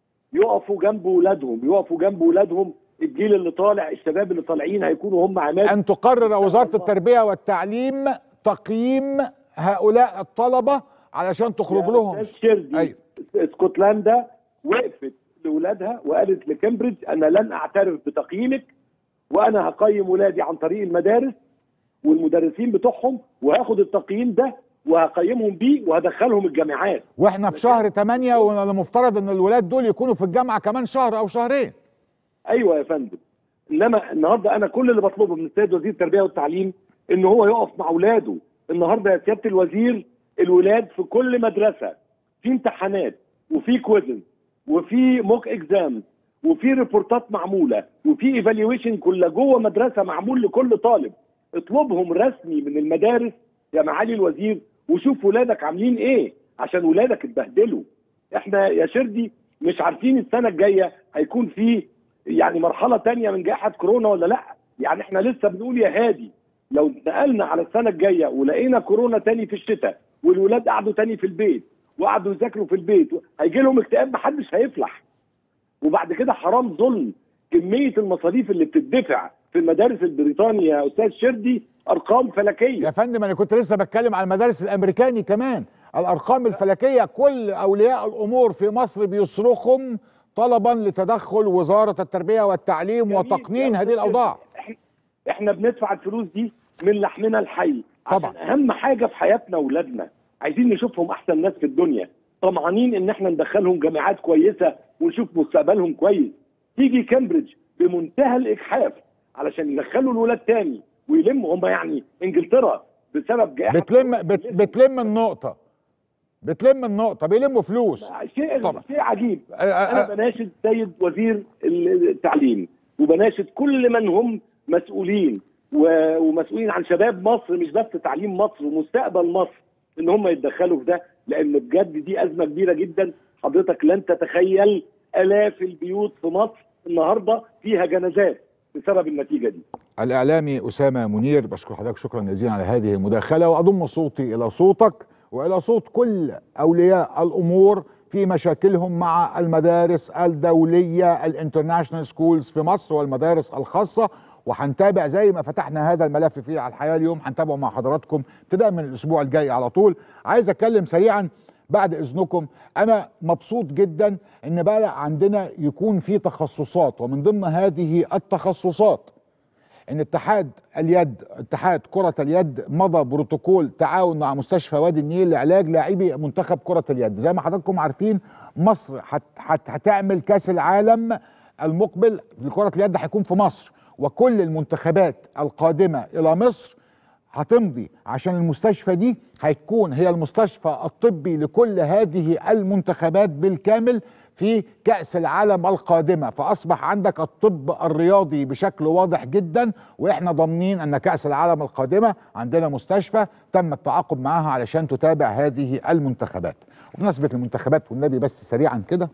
يقفوا جنب ولادهم يقفوا جنب ولادهم الجيل اللي طالع الشباب اللي طالعين هيكونوا هم عماد ان تقرر وزاره التربيه والتعليم تقييم هؤلاء الطلبه علشان تخرج يا لهم أستاذ شردي أيوة. اسكتلندا وقفت لاولادها وقالت لكامبريدج انا لن اعترف بتقييمك وانا هقيم ولادي عن طريق المدارس والمدرسين بتوعهم وهاخد التقييم ده وهقيمهم بيه وهدخلهم الجامعات واحنا في شهر 8 والمفترض ان الولاد دول يكونوا في الجامعه كمان شهر او شهرين ايوه يا فندم انما النهارده انا كل اللي بطلبه من السيد وزير التربيه والتعليم ان هو يقف مع اولاده النهارده يا سياده الوزير الولاد في كل مدرسه في امتحانات وفي كويزن وفي موك اكزام وفي ريبورتات معموله وفي ايفالويشن كلها جوه مدرسه معمول لكل طالب اطلبهم رسمي من المدارس يا معالي الوزير وشوف ولادك عاملين ايه عشان ولادك اتبهدلوا احنا يا شردي مش عارفين السنه الجايه هيكون في يعني مرحله تانية من جائحه كورونا ولا لا يعني احنا لسه بنقول يا هادي لو نقلنا على السنه الجايه ولقينا كورونا تاني في الشتاء والولاد قعدوا تاني في البيت وقعدوا يذاكروا في البيت هيجي لهم اكتئاب محدش هيفلح وبعد كده حرام ظلم كميه المصاريف اللي بتدفع في المدارس البريطانيه يا استاذ شردي ارقام فلكيه يا فندم انا كنت لسه بتكلم على المدارس الامريكاني كمان الارقام الفلكيه كل اولياء الامور في مصر بيصرخهم طلبا لتدخل وزاره التربيه والتعليم جميل. وتقنين يا هذه أستاذ الاوضاع إحنا- احنا بندفع الفلوس دي من لحمنا الحي طبعا. عشان اهم حاجه في حياتنا اولادنا عايزين نشوفهم احسن ناس في الدنيا طمعانين ان احنا ندخلهم جامعات كويسه ونشوف مستقبلهم كويس تيجي كامبريدج بمنتهى الاجحاف علشان يدخلوا الولاد تاني ويلموا هم يعني انجلترا بسبب جائحه بتلم بت بتلم النقطه بتلم النقطه بيلموا فلوس شيء طبعا. شيء عجيب أ- أ- انا بناشد سيد وزير التعليم وبناشد كل من هم مسؤولين و- ومسؤولين عن شباب مصر مش بس تعليم مصر ومستقبل مصر ان هم يتدخلوا في ده لان بجد دي ازمه كبيره جدا حضرتك لن تتخيل الاف البيوت في مصر النهارده فيها جنازات بسبب النتيجه دي الاعلامي اسامه منير بشكر حضرتك شكرا جزيلا على هذه المداخله واضم صوتي الى صوتك والى صوت كل اولياء الامور في مشاكلهم مع المدارس الدوليه الانترناشونال سكولز في مصر والمدارس الخاصه وهنتابع زي ما فتحنا هذا الملف فيه على الحياه اليوم هنتابعه مع حضراتكم ابتداء من الاسبوع الجاي على طول عايز اتكلم سريعا بعد اذنكم انا مبسوط جدا ان بقى عندنا يكون في تخصصات ومن ضمن هذه التخصصات ان اتحاد اليد اتحاد كرة اليد مضى بروتوكول تعاون مع مستشفى وادي النيل لعلاج لاعبي منتخب كرة اليد زي ما حضراتكم عارفين مصر هت هت هتعمل كاس العالم المقبل لكرة اليد هيكون في مصر وكل المنتخبات القادمة الى مصر هتمضي عشان المستشفى دي هيكون هي المستشفى الطبي لكل هذه المنتخبات بالكامل في كأس العالم القادمة فأصبح عندك الطب الرياضي بشكل واضح جدا وإحنا ضامنين أن كأس العالم القادمة عندنا مستشفى تم التعاقد معها علشان تتابع هذه المنتخبات وبمناسبة المنتخبات والنبي بس سريعا كده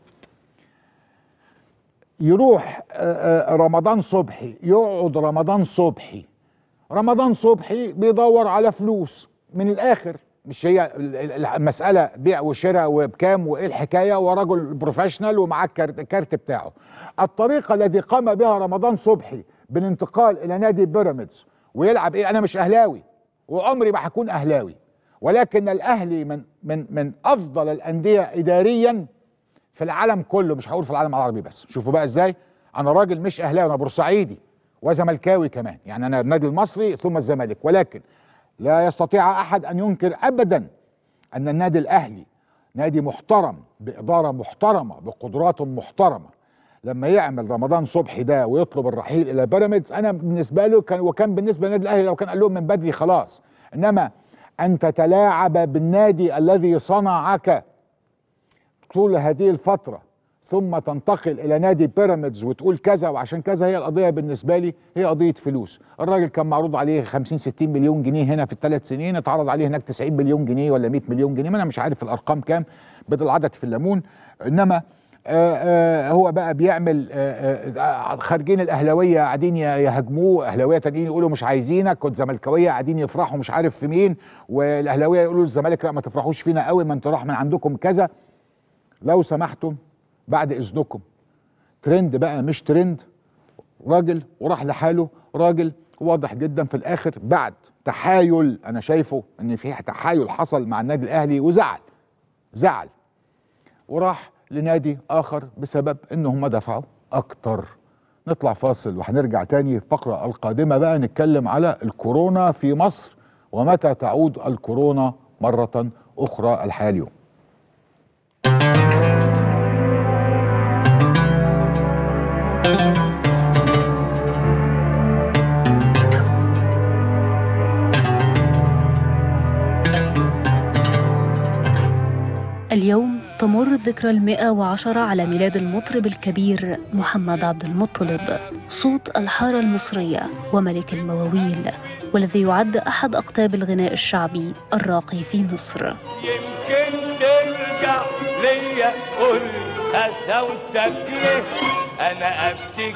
يروح آه، آه، رمضان صبحي يقعد رمضان صبحي رمضان صبحي بيدور على فلوس من الاخر مش هي ال- ال- المساله بيع وشراء وبكام وايه الحكايه ورجل بروفيشنال ومعاه الكارت الكارت بتاعه الطريقه التي قام بها رمضان صبحي بالانتقال الى نادي بيراميدز ويلعب ايه انا مش اهلاوي وعمري ما هكون اهلاوي ولكن الاهلي من من من افضل الانديه اداريا في العالم كله مش هقول في العالم العربي بس شوفوا بقى ازاي انا راجل مش اهلاوي انا بورسعيدي وزملكاوي كمان يعني انا النادي المصري ثم الزمالك ولكن لا يستطيع احد ان ينكر ابدا ان النادي الاهلي نادي محترم باداره محترمه بقدرات محترمه لما يعمل رمضان صبحي ده ويطلب الرحيل الى بيراميدز انا بالنسبه له كان وكان بالنسبه للنادي الاهلي لو كان قال لهم من بدري خلاص انما ان تتلاعب بالنادي الذي صنعك طول هذه الفتره ثم تنتقل الى نادي بيراميدز وتقول كذا وعشان كذا هي القضيه بالنسبه لي هي قضيه فلوس الراجل كان معروض عليه 50 60 مليون جنيه هنا في الثلاث سنين اتعرض عليه هناك 90 مليون جنيه ولا 100 مليون جنيه ما انا مش عارف الارقام كام بدل العدد في الليمون انما آه آه هو بقى بيعمل آه آه خارجين الاهلاويه قاعدين ي- يهاجموه اهلاويه تانيين يقولوا مش عايزينك والزملكاويه قاعدين يفرحوا مش عارف في مين والاهلاويه يقولوا الزمالك لا ما تفرحوش فينا قوي ما انتوا راح من عندكم كذا لو سمحتم بعد اذنكم ترند بقى مش ترند راجل وراح لحاله راجل واضح جدا في الاخر بعد تحايل انا شايفه ان في تحايل حصل مع النادي الاهلي وزعل زعل وراح لنادي اخر بسبب ان هم دفعوا اكتر نطلع فاصل وهنرجع تاني الفقرة القادمة بقى نتكلم على الكورونا في مصر ومتى تعود الكورونا مرة أخرى الحياة اليوم اليوم تمر الذكرى المئة وعشرة على ميلاد المطرب الكبير محمد عبد المطلب صوت الحارة المصرية وملك المواويل والذي يعد أحد أقطاب الغناء الشعبي الراقي في مصر يمكن ترجع ليا قول قساوتك ليه انا ابكيك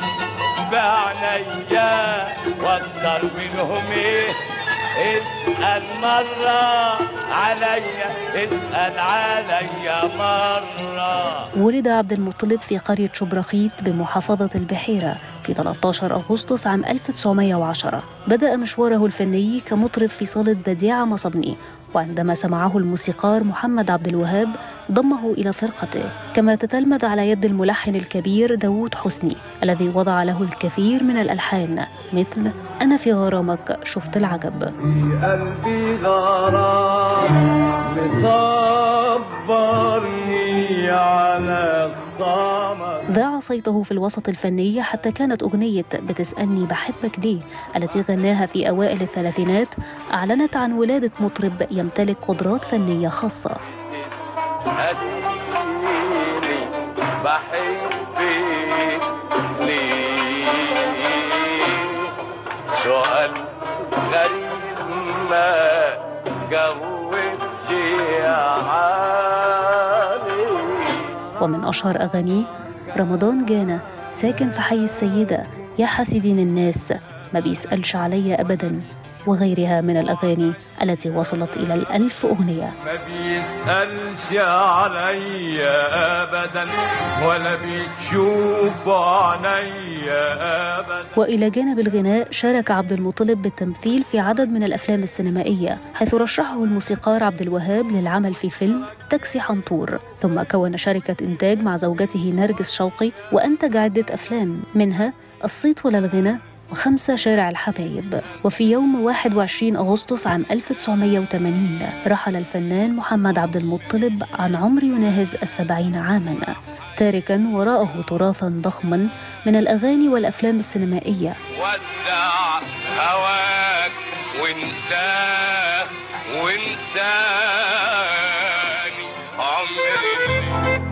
بعنيا واكتر منهم ايه اسأل مرة عليا اسأل عليا مرة ولد عبد المطلب في قرية شبرخيت بمحافظة البحيرة في 13 أغسطس عام 1910 بدأ مشواره الفني كمطرب في صالة بديعة مصبني وعندما سمعه الموسيقار محمد عبد الوهاب ضمه إلى فرقته كما تتلمذ على يد الملحن الكبير داوود حسني الذي وضع له الكثير من الألحان مثل أنا في غرامك شفت العجب في قلبي غرام مصبرني على الصمت ذاع صيته في الوسط الفني حتى كانت أغنية بتسألني بحبك ليه التي غناها في أوائل الثلاثينات أعلنت عن ولادة مطرب يمتلك قدرات فنية خاصة أديني بحبك ليه سؤال غريب ما جاوبش عليه ومن أشهر أغانيه رمضان جانا ساكن في حي السيدة يا حاسدين الناس ما بيسألش عليا أبدا وغيرها من الأغاني التي وصلت إلى الألف أغنية ما بيسألش عليا أبدا ولا بيشوف عينيا أبدا وإلى جانب الغناء شارك عبد المطلب بالتمثيل في عدد من الأفلام السينمائية حيث رشحه الموسيقار عبد الوهاب للعمل في فيلم تاكسي حنطور ثم كون شركة إنتاج مع زوجته نرجس شوقي وأنتج عدة أفلام منها الصيت ولا الغنى وخمسة شارع الحبايب وفي يوم 21 أغسطس عام 1980 رحل الفنان محمد عبد المطلب عن عمر يناهز السبعين عاماً تاركاً وراءه تراثاً ضخماً من الأغاني والأفلام السينمائية ودع هواك وانساه وانساني عمري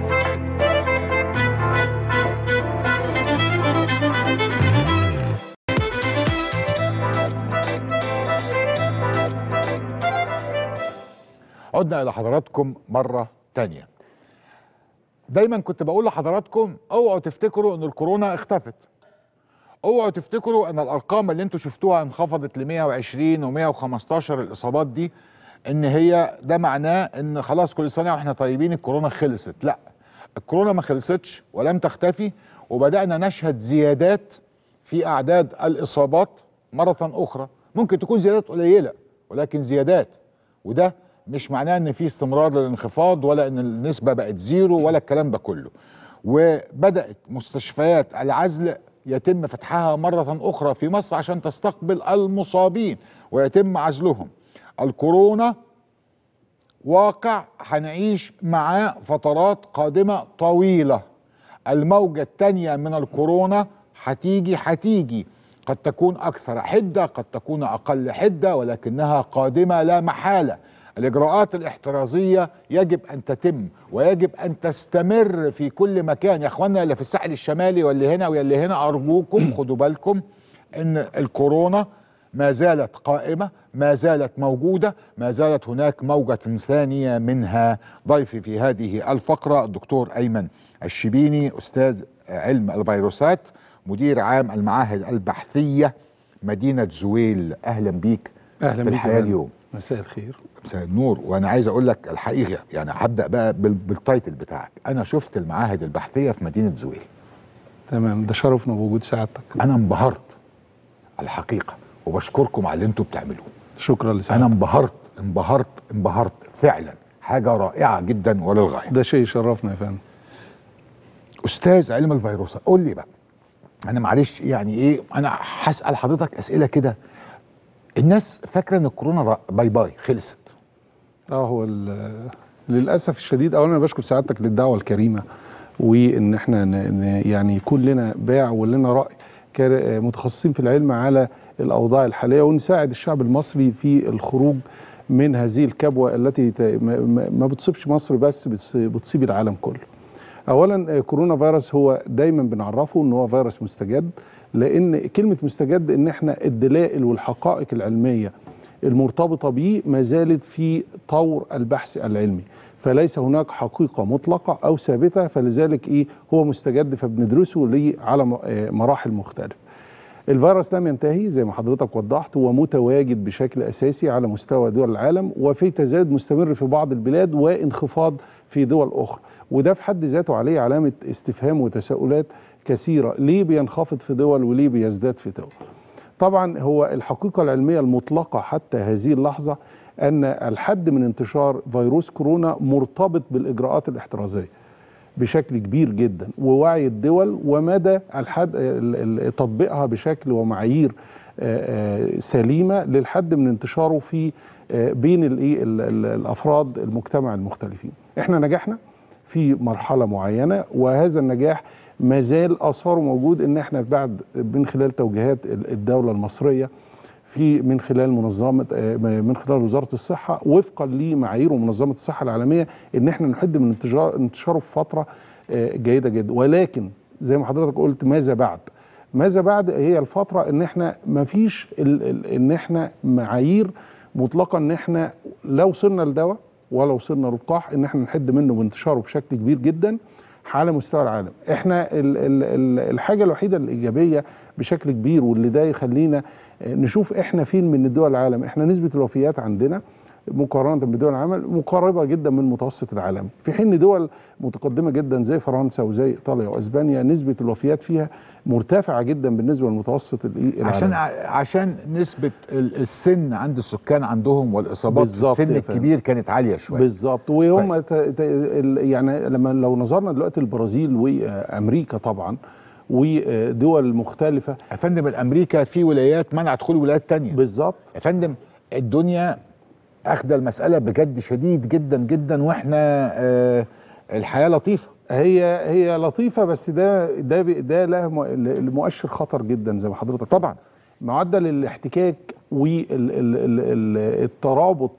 عدنا إلى حضراتكم مرة تانية دايما كنت بقول لحضراتكم اوعوا تفتكروا ان الكورونا اختفت اوعوا تفتكروا ان الارقام اللي انتوا شفتوها انخفضت ل 120 و115 الاصابات دي ان هي ده معناه ان خلاص كل سنه واحنا طيبين الكورونا خلصت لا الكورونا ما خلصتش ولم تختفي وبدانا نشهد زيادات في اعداد الاصابات مره اخرى ممكن تكون زيادات قليله ولكن زيادات وده مش معناه ان في استمرار للانخفاض ولا ان النسبه بقت زيرو ولا الكلام ده كله وبدات مستشفيات العزل يتم فتحها مره اخرى في مصر عشان تستقبل المصابين ويتم عزلهم الكورونا واقع هنعيش معاه فترات قادمه طويله الموجه الثانيه من الكورونا هتيجي هتيجي قد تكون اكثر حده قد تكون اقل حده ولكنها قادمه لا محاله الاجراءات الاحترازيه يجب ان تتم ويجب ان تستمر في كل مكان يا اخوانا اللي في الساحل الشمالي واللي هنا واللي هنا ارجوكم خدوا بالكم ان الكورونا ما زالت قائمه ما زالت موجوده ما زالت هناك موجه ثانيه منها ضيفي في هذه الفقره الدكتور ايمن الشبيني استاذ علم الفيروسات مدير عام المعاهد البحثيه مدينه زويل اهلا بيك اهلا في بيك الحياه يا فندم. اليوم مساء الخير مساء النور وانا عايز اقول لك الحقيقه يعني هبدا بقى بال- بالتايتل بتاعك انا شفت المعاهد البحثيه في مدينه زويل تمام ده شرفنا بوجود سعادتك انا انبهرت الحقيقه وبشكركم على اللي انتم بتعملوه شكرا لسعادتك انا انبهرت انبهرت انبهرت فعلا حاجه رائعه جدا وللغايه ده شيء يشرفنا يا فندم استاذ علم الفيروسات قول لي بقى انا معلش يعني ايه انا هسال حضرتك اسئله كده الناس فاكره ان الكورونا را- باي باي خلصت اه هو ال- للاسف الشديد اولا انا بشكر سعادتك للدعوه الكريمه وان احنا ن- ن- يعني يكون لنا باع ولنا راي كر- متخصصين في العلم على الاوضاع الحاليه ونساعد الشعب المصري في الخروج من هذه الكبوه التي ت- ما- ما ما بتصيبش مصر بس بتص- بتصيب العالم كله. اولا آه، كورونا فيروس هو دايما بنعرفه ان هو فيروس مستجد لان كلمه مستجد ان احنا الدلائل والحقائق العلميه المرتبطه به ما زالت في طور البحث العلمي فليس هناك حقيقه مطلقه او ثابته فلذلك ايه هو مستجد فبندرسه ليه على م- آه، مراحل مختلفه الفيروس لم ينتهي زي ما حضرتك وضحت هو متواجد بشكل اساسي على مستوى دول العالم وفي تزايد مستمر في بعض البلاد وانخفاض في دول اخرى وده في حد ذاته عليه علامه استفهام وتساؤلات كثيره ليه بينخفض في دول وليه بيزداد في دول طبعا هو الحقيقه العلميه المطلقه حتى هذه اللحظه ان الحد من انتشار فيروس كورونا مرتبط بالاجراءات الاحترازيه بشكل كبير جدا ووعي الدول ومدى الحد ال- ال- تطبيقها بشكل ومعايير آه، آه، سليمه للحد من انتشاره في آه، بين الايه ال- ال- الافراد المجتمع المختلفين. احنا نجحنا في مرحله معينه وهذا النجاح ما زال اثاره موجود ان احنا بعد من خلال توجيهات ال- الدوله المصريه في من خلال منظمه آه، من خلال وزاره الصحه وفقا لمعايير ومنظمه الصحه العالميه ان احنا نحد من انتشار- انتشاره في فتره آه، جيده جدا ولكن زي ما حضرتك قلت ماذا بعد؟ ماذا بعد هي الفتره ان احنا ما فيش ال- ال- ان احنا معايير مطلقه ان احنا لو وصلنا لدواء ولو وصلنا للقاح ان احنا نحد منه بانتشاره بشكل كبير جدا على مستوى العالم احنا ال ال ال الحاجه الوحيده الايجابيه بشكل كبير واللي ده يخلينا آه، نشوف احنا فين من دول العالم احنا نسبه الوفيات عندنا مقارنه بدول العالم مقاربه جدا من متوسط العالم في حين دول متقدمه جدا زي فرنسا وزي ايطاليا واسبانيا نسبه الوفيات فيها مرتفعه جدا بالنسبه للمتوسط الإيه عشان العالمي. ع- عشان نسبه ال- السن عند السكان عندهم والاصابات في بالظبط السن يا فندم. الكبير كانت عاليه شويه بالظبط وهم كويس. ت... ت... ال- يعني لما لو نظرنا دلوقتي البرازيل وامريكا طبعا ودول مختلفه يا فندم الامريكا في ولايات منع دخول ولايات تانية بالظبط يا فندم الدنيا اخذ المساله بجد شديد جدا جدا واحنا آه الحياه لطيفه هي هي لطيفه بس ده ده ب- ده له م- مؤشر خطر جدا زي ما حضرتك طبعا معدل الاحتكاك والترابط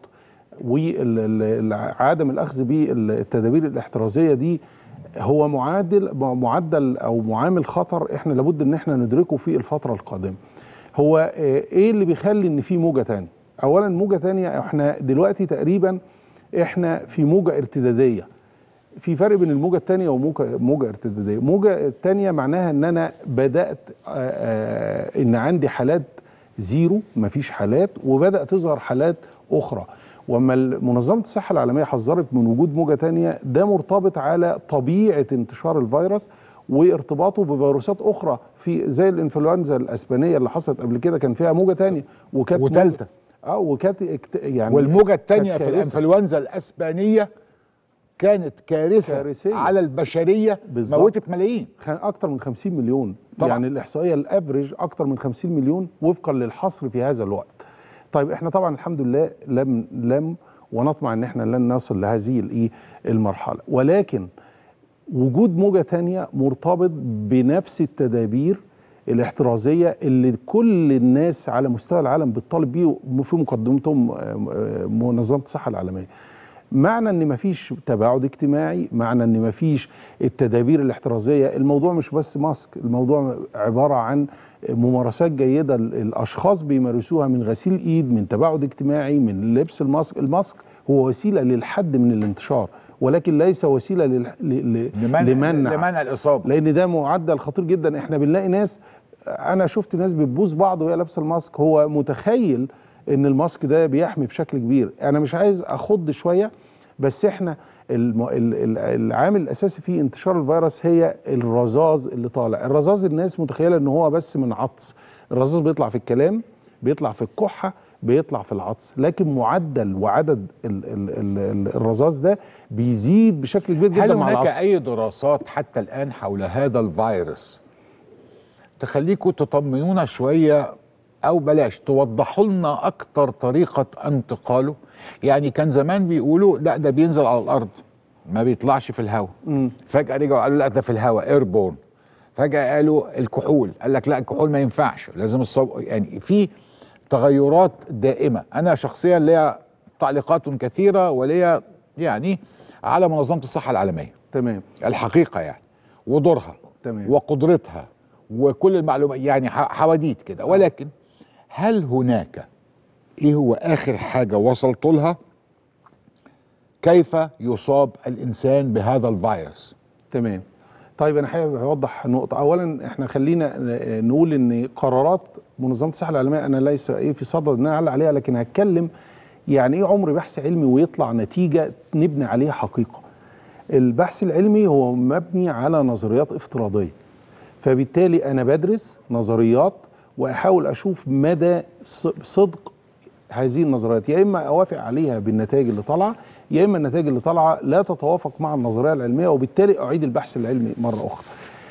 وعدم الاخذ بالتدابير الاحترازيه دي هو معادل معدل او معامل خطر احنا لابد ان احنا ندركه في الفتره القادمه. هو آه، ايه اللي بيخلي ان في موجه تانية؟ اولا موجه تانية احنا دلوقتي تقريبا احنا في موجه ارتداديه. في فرق بين الموجة الثانية وموجة موجة ارتدادية، الموجة الثانية معناها ان انا بدأت آه، آه، ان عندي حالات زيرو مفيش حالات وبدأ تظهر حالات أخرى وما منظمة الصحة العالمية حذرت من وجود موجة تانية ده مرتبط على طبيعة انتشار الفيروس وارتباطه بفيروسات أخرى في زي الإنفلونزا الأسبانية اللي حصلت قبل كده كان فيها موجة تانية وكانت موجة- وتالتة. اه وكانت اكت- يعني والموجه الثانيه كانت في كارثة. الانفلونزا الاسبانيه كانت كارثه كارثية. على البشريه بالظبط. موتت ملايين كان اكتر من 50 مليون طبعا. يعني الاحصائيه الافريج اكتر من 50 مليون وفقا للحصر في هذا الوقت طيب احنا طبعا الحمد لله لم لم ونطمع ان احنا لن نصل لهذه الايه المرحله ولكن وجود موجه تانية مرتبط بنفس التدابير الاحترازيه اللي كل الناس على مستوى العالم بتطالب بيه في مقدمتهم آه، آه، منظمه الصحه العالميه. معنى ان مفيش تباعد اجتماعي معنى ان مفيش التدابير الاحترازيه الموضوع مش بس ماسك الموضوع عباره عن ممارسات جيده ال- الاشخاص بيمارسوها من غسيل ايد من تباعد اجتماعي من لبس الماسك الماسك هو وسيله للحد من الانتشار ولكن ليس وسيله لل... ل... ل... لمنع لمنع لمنع الاصابه لان ده معدل خطير جدا احنا بنلاقي ناس انا شفت ناس بتبوس بعض وهي لابسه الماسك هو متخيل ان الماسك ده بيحمي بشكل كبير انا مش عايز اخض شويه بس احنا الم... ال- ال- العامل الاساسي في انتشار الفيروس هي الرذاذ اللي طالع الرذاذ الناس متخيله ان هو بس من عطس الرذاذ بيطلع في الكلام بيطلع في الكحه بيطلع في العطس لكن معدل وعدد ال- ال- ال- ال- الرذاذ ده بيزيد بشكل كبير جدا هل مع هناك العطس اي دراسات حتى الان حول هذا الفيروس تخليكم تطمنونا شويه او بلاش توضحوا لنا اكتر طريقه انتقاله يعني كان زمان بيقولوا لا ده بينزل على الارض ما بيطلعش في الهواء مم. فجاه رجعوا قالوا لا ده في الهواء ايربورن فجاه قالوا الكحول قال لك لا الكحول ما ينفعش لازم الصب يعني في تغيرات دائمه انا شخصيا ليا تعليقات كثيره وليا يعني على منظمه الصحه العالميه تمام الحقيقه يعني ودورها تمام وقدرتها وكل المعلومات يعني ح- حواديت كده ولكن هل هناك ايه هو اخر حاجه وصلت لها كيف يصاب الانسان بهذا الفيروس تمام طيب انا حابب اوضح نقطه اولا احنا خلينا ن- نقول ان قرارات منظمه الصحه العالميه انا ليس ايه في صدد ان انا اعلق عليها لكن هتكلم يعني ايه عمر بحث علمي ويطلع نتيجه نبني عليها حقيقه البحث العلمي هو مبني على نظريات افتراضيه فبالتالي انا بدرس نظريات واحاول اشوف مدى ص- صدق هذه النظريات يا اما اوافق عليها بالنتائج اللي طالعه يا اما النتائج اللي طالعه لا تتوافق مع النظريه العلميه وبالتالي اعيد البحث العلمي مره اخرى.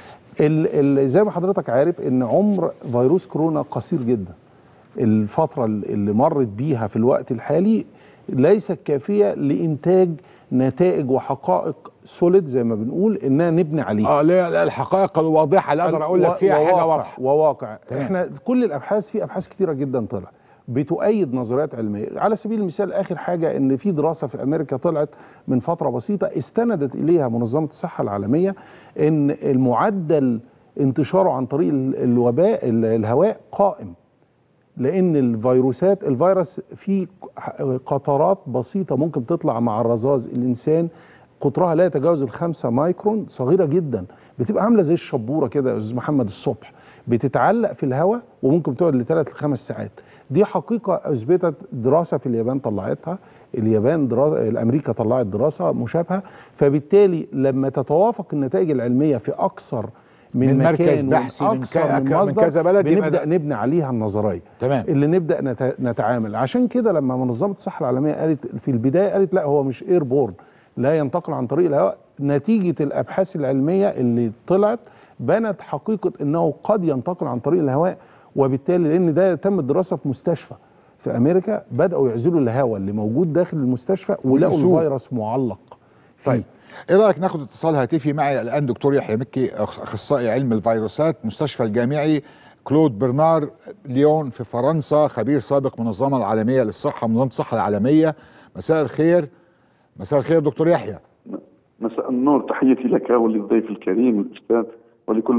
ال ال زي ما حضرتك عارف ان عمر فيروس كورونا قصير جدا. الفتره اللي مرت بيها في الوقت الحالي ليست كافيه لانتاج نتائج وحقائق سوليد زي ما بنقول انها نبني عليها. اه لا لا الحقائق الواضحه اللي اقدر اقول لك فيها حاجه وواقع- واضحه وواقع تمام. احنا كل الابحاث في ابحاث كتيره جدا طلع بتؤيد نظريات علميه على سبيل المثال اخر حاجه ان في دراسه في امريكا طلعت من فتره بسيطه استندت اليها منظمه الصحه العالميه ان المعدل انتشاره عن طريق ال- الوباء ال- الهواء قائم لان الفيروسات الفيروس فيه قطرات بسيطه ممكن تطلع مع الرذاذ الانسان قطرها لا يتجاوز الخمسة مايكرون صغيره جدا بتبقى عامله زي الشبوره كده يا استاذ محمد الصبح بتتعلق في الهواء وممكن تقعد لثلاث لخمس ساعات دي حقيقه اثبتت دراسه في اليابان طلعتها اليابان دراسة الامريكا طلعت دراسه مشابهه فبالتالي لما تتوافق النتائج العلميه في اكثر من, من مكان مركز بحثي من وأكثر ك- من مصدر كذا بلد يبقى بنبدا ده- نبني عليها النظريه تمام اللي نبدا نت- نتعامل عشان كده لما منظمه الصحه العالميه قالت في البدايه قالت لا هو مش اير بورن لا ينتقل عن طريق الهواء نتيجه الابحاث العلميه اللي طلعت بنت حقيقه انه قد ينتقل عن طريق الهواء وبالتالي لان ده تم الدراسه في مستشفى في امريكا بداوا يعزلوا الهواء اللي موجود داخل المستشفى ولقوا ويقيسوه. الفيروس معلق فيه. طيب ايه رايك ناخد اتصال هاتفي معي الان دكتور يحيى مكي أخ- اخصائي علم الفيروسات مستشفى الجامعي كلود برنار ليون في فرنسا خبير سابق منظمه العالميه للصحه منظمه الصحه العالميه مساء الخير مساء الخير دكتور يحيى مساء النور تحيتي لك وللضيف الكريم الاستاذ ولكل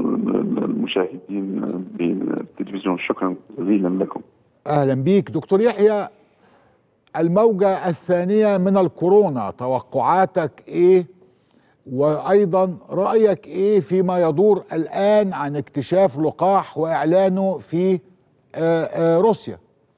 المشاهدين بالتلفزيون شكرا جزيلا لكم اهلا بيك دكتور يحيى الموجة الثانية من الكورونا توقعاتك ايه وايضا رأيك ايه فيما يدور الان عن اكتشاف لقاح واعلانه في آه، آه، روسيا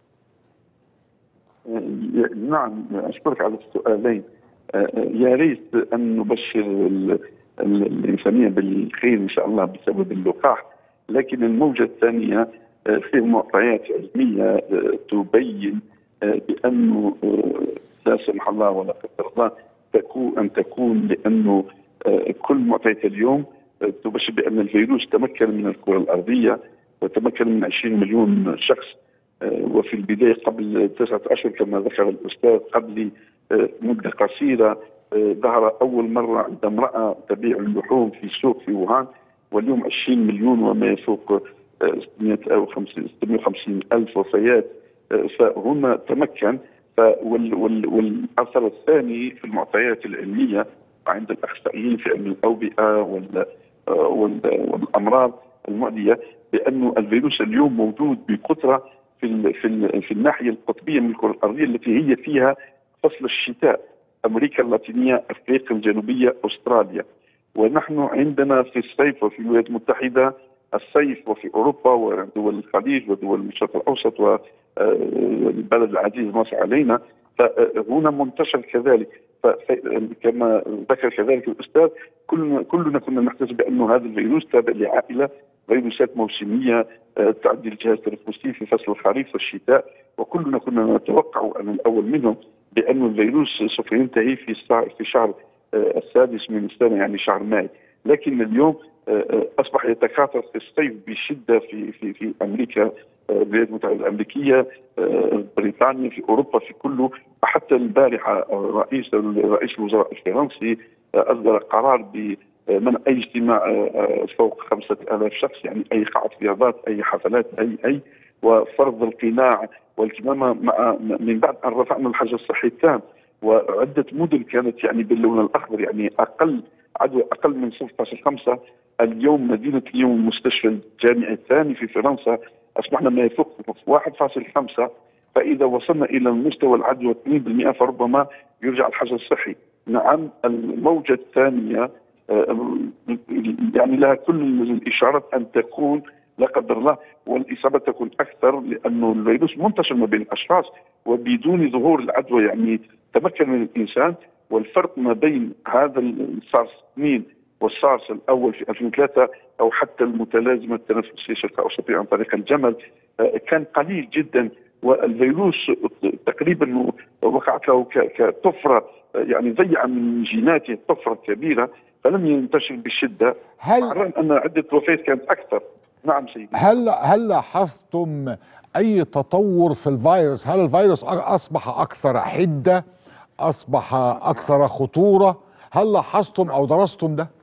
نعم اشكرك على السؤالين يا ريت ان نبشر ال- ال- الانسانيه بالخير ان شاء الله بسبب اللقاح لكن الموجه الثانيه في معطيات علميه تبين بانه لا سمح الله ولا قدر الله تكون ان تكون لانه كل معطيات اليوم تبشر بان الفيروس تمكن من الكره الارضيه وتمكن من 20 مليون شخص وفي البدايه قبل تسعه اشهر كما ذكر الاستاذ قبل مده قصيره ظهر اول مره عند امراه تبيع اللحوم في سوق في ووهان واليوم 20 مليون وما يفوق آه، 650 650 ألف وفيات آه، فهنا تمكن ف- وال- وال- والأثر الثاني في المعطيات العلمية عند الأخصائيين في علم الأوبئة وال- آه، وال- والأمراض المعدية بأن الفيروس اليوم موجود بقدرة في ال- في ال- في الناحية القطبية من الكرة الأرضية التي هي فيها فصل الشتاء أمريكا اللاتينية أفريقيا الجنوبية أستراليا ونحن عندنا في الصيف وفي الولايات المتحدة الصيف وفي أوروبا ودول الخليج ودول الشرق الأوسط والبلد العزيز مصر علينا فهنا منتشر كذلك فكما ذكر كذلك الأستاذ كلنا كلنا كنا نحتسب بأن هذا الفيروس تابع لعائلة فيروسات موسمية آه، تعدي الجهاز التنفسي في فصل الخريف والشتاء وكلنا كنا نتوقع أن الأول منهم بأن الفيروس سوف ينتهي في السا- في شهر آه، السادس من السنة يعني شهر ماي لكن اليوم آه، آه، أصبح يتكاثر في الصيف بشدة في في في أمريكا آه، الولايات المتحدة الأمريكية آه، بريطانيا في أوروبا في كله حتى البارحة آه، رئيس رئيس الوزراء الفرنسي آه، أصدر قرار بمنع أي اجتماع آه، آه، فوق خمسة آلاف شخص يعني أي قاعة رياضات أي حفلات أي أي وفرض القناع والكمامة مع من بعد أن رفعنا الحجر الصحي التام وعدة مدن كانت يعني باللون الأخضر يعني أقل عدوى أقل من 0.5 اليوم مدينة اليوم المستشفى الجامعي الثاني في فرنسا أصبحنا ما يفوق 1.5 فإذا وصلنا إلى المستوى العدوى 2% فربما يرجع الحجر الصحي نعم الموجة الثانية آه، يعني لها كل الإشارات أن تكون لا قدر الله والإصابة تكون أكثر لأنه الفيروس منتشر ما بين الأشخاص وبدون ظهور العدوى يعني تمكن من الإنسان والفرق ما بين هذا السارس 2 والسارس الأول في 2003 أو حتى المتلازمة التنفسية الشرق الأوسطية عن طريق الجمل آه، كان قليل جدا والفيروس تقريبا وقعت له ك- كطفرة آه، يعني ضيع من جيناته طفرة كبيرة فلم ينتشر بشدة هل مع الرغم أن عدة وفيات كانت أكثر نعم سيدي هل هل لاحظتم اي تطور في الفيروس هل الفيروس أ- اصبح اكثر حده اصبح اكثر خطوره هل لاحظتم او درستم ده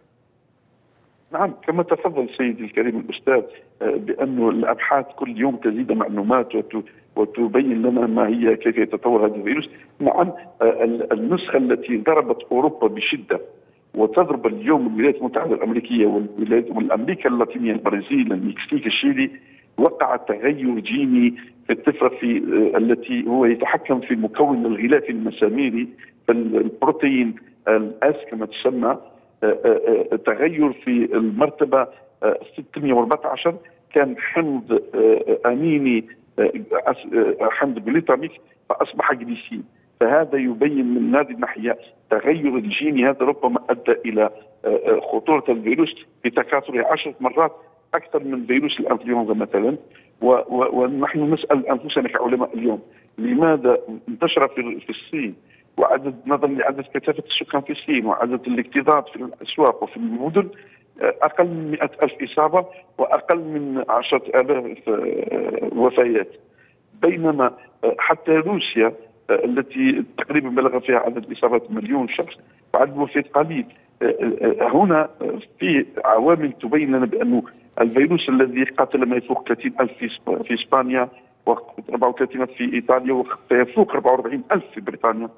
نعم كما تفضل سيدي الكريم الأستاذ آه، بأنه الأبحاث كل يوم تزيد معلومات وت- وتبين لنا ما هي كيف يتطور هذا الفيروس نعم آه، ال- النسخة التي ضربت أوروبا بشدة وتضرب اليوم الولايات المتحدة الأمريكية والولايات والأمريكا اللاتينية البرازيل المكسيك الشيلي وقع تغير جيني في الطفرة في آه، التي هو يتحكم في المكون الغلافي المساميري فالبروتين الاس كما تسمى آه، آه، آه، تغير في المرتبة آه، 614 كان حمض آه، أميني آه، أس- آه، حمض جليتاميك فأصبح جليسين فهذا يبين من هذه الناحية تغير الجيني هذا ربما أدى إلى آه، آه، خطورة الفيروس بتكاثره عشرة مرات أكثر من فيروس الإنفلونزا مثلا و- و- ونحن نسأل أنفسنا كعلماء اليوم لماذا انتشر في في الصين وعدد نظرا لعدد كثافة السكان في الصين وعدد الاكتظاظ في الأسواق وفي المدن آه، أقل من 100 ألف إصابة وأقل من عشرة آلاف آه، وفيات بينما آه، حتى روسيا آه، التي تقريبا بلغ فيها عدد الإصابات مليون شخص وعدد الوفيات قليل آه، آه، هنا آه، في عوامل تبين لنا بأنه الفيروس الذي قتل ما يفوق 30 ألف في إسب- في إسبانيا و 34 ألف في إيطاليا ويفوق 44 ألف في بريطانيا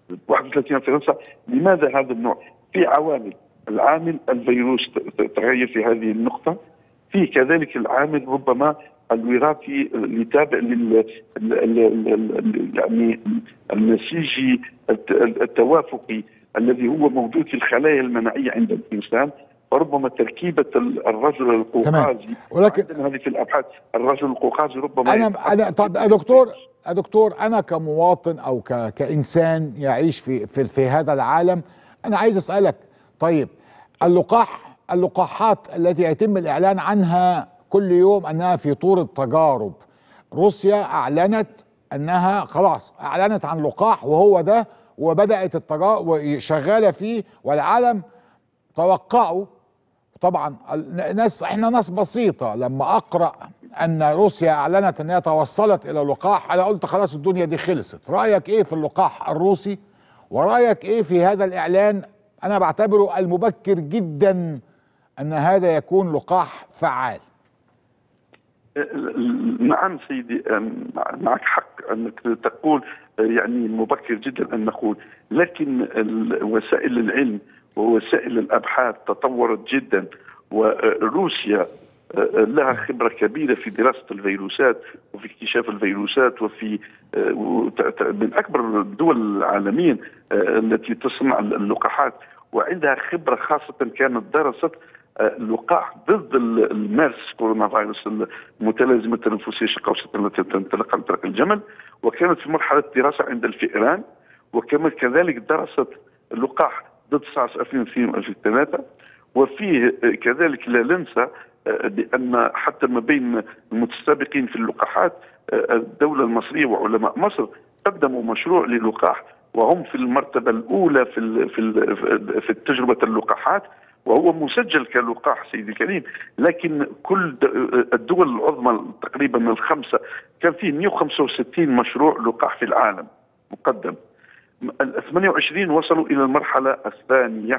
31 في فرنسا لماذا هذا النوع؟ في عوامل العامل الفيروس ت- ت- تغير في هذه النقطة في كذلك العامل ربما الوراثي اللي تابع لل ال- ال- ال- ال- يعني النسيجي الت- التوافقي الذي هو موجود في الخلايا المناعية عند الإنسان فربما تركيبة ال- الرجل القوقازي ولكن عندنا هذه في الأبحاث الرجل القوقازي ربما انا انا طب يا دكتور يا دكتور انا كمواطن او ك كانسان يعيش في في في هذا العالم انا عايز اسالك طيب اللقاح اللقاحات التي يتم الاعلان عنها كل يوم انها في طور التجارب روسيا اعلنت انها خلاص اعلنت عن لقاح وهو ده وبدات التجارب وشغاله فيه والعالم توقعوا طبعا الناس احنا ناس بسيطه لما اقرا ان روسيا اعلنت انها توصلت الى لقاح انا قلت خلاص الدنيا دي خلصت رايك ايه في اللقاح الروسي ورايك ايه في هذا الاعلان انا بعتبره المبكر جدا ان هذا يكون لقاح فعال نعم سيدي أم، معك حق انك تقول أه، يعني مبكر جدا ان نقول لكن ال- وسائل العلم ووسائل الابحاث تطورت جدا وروسيا أه، لها خبره كبيره في دراسه الفيروسات وفي اكتشاف الفيروسات وفي أه، وت- ت- من اكبر الدول العالميا أه، التي تصنع اللقاحات وعندها خبره خاصه كانت درست آه، لقاح ضد ال- الميرس كورونا فيروس المتلازمه التنفسيه الشقويه التي تنطلق عن طريق الجمل وكانت في مرحله دراسه عند الفئران وكما كذلك درست لقاح ضد سارس 2002 و2003 وفيه آه، كذلك لا ننسى آه، بان حتى ما بين المتسابقين في اللقاحات آه، الدوله المصريه وعلماء مصر قدموا مشروع للقاح وهم في المرتبه الاولى في ال- في ال- في تجربه اللقاحات وهو مسجل كلقاح سيدي الكريم لكن كل د- الدول العظمى تقريبا الخمسه كان فيه 165 مشروع لقاح في العالم مقدم ال 28 وصلوا الى المرحله الثانيه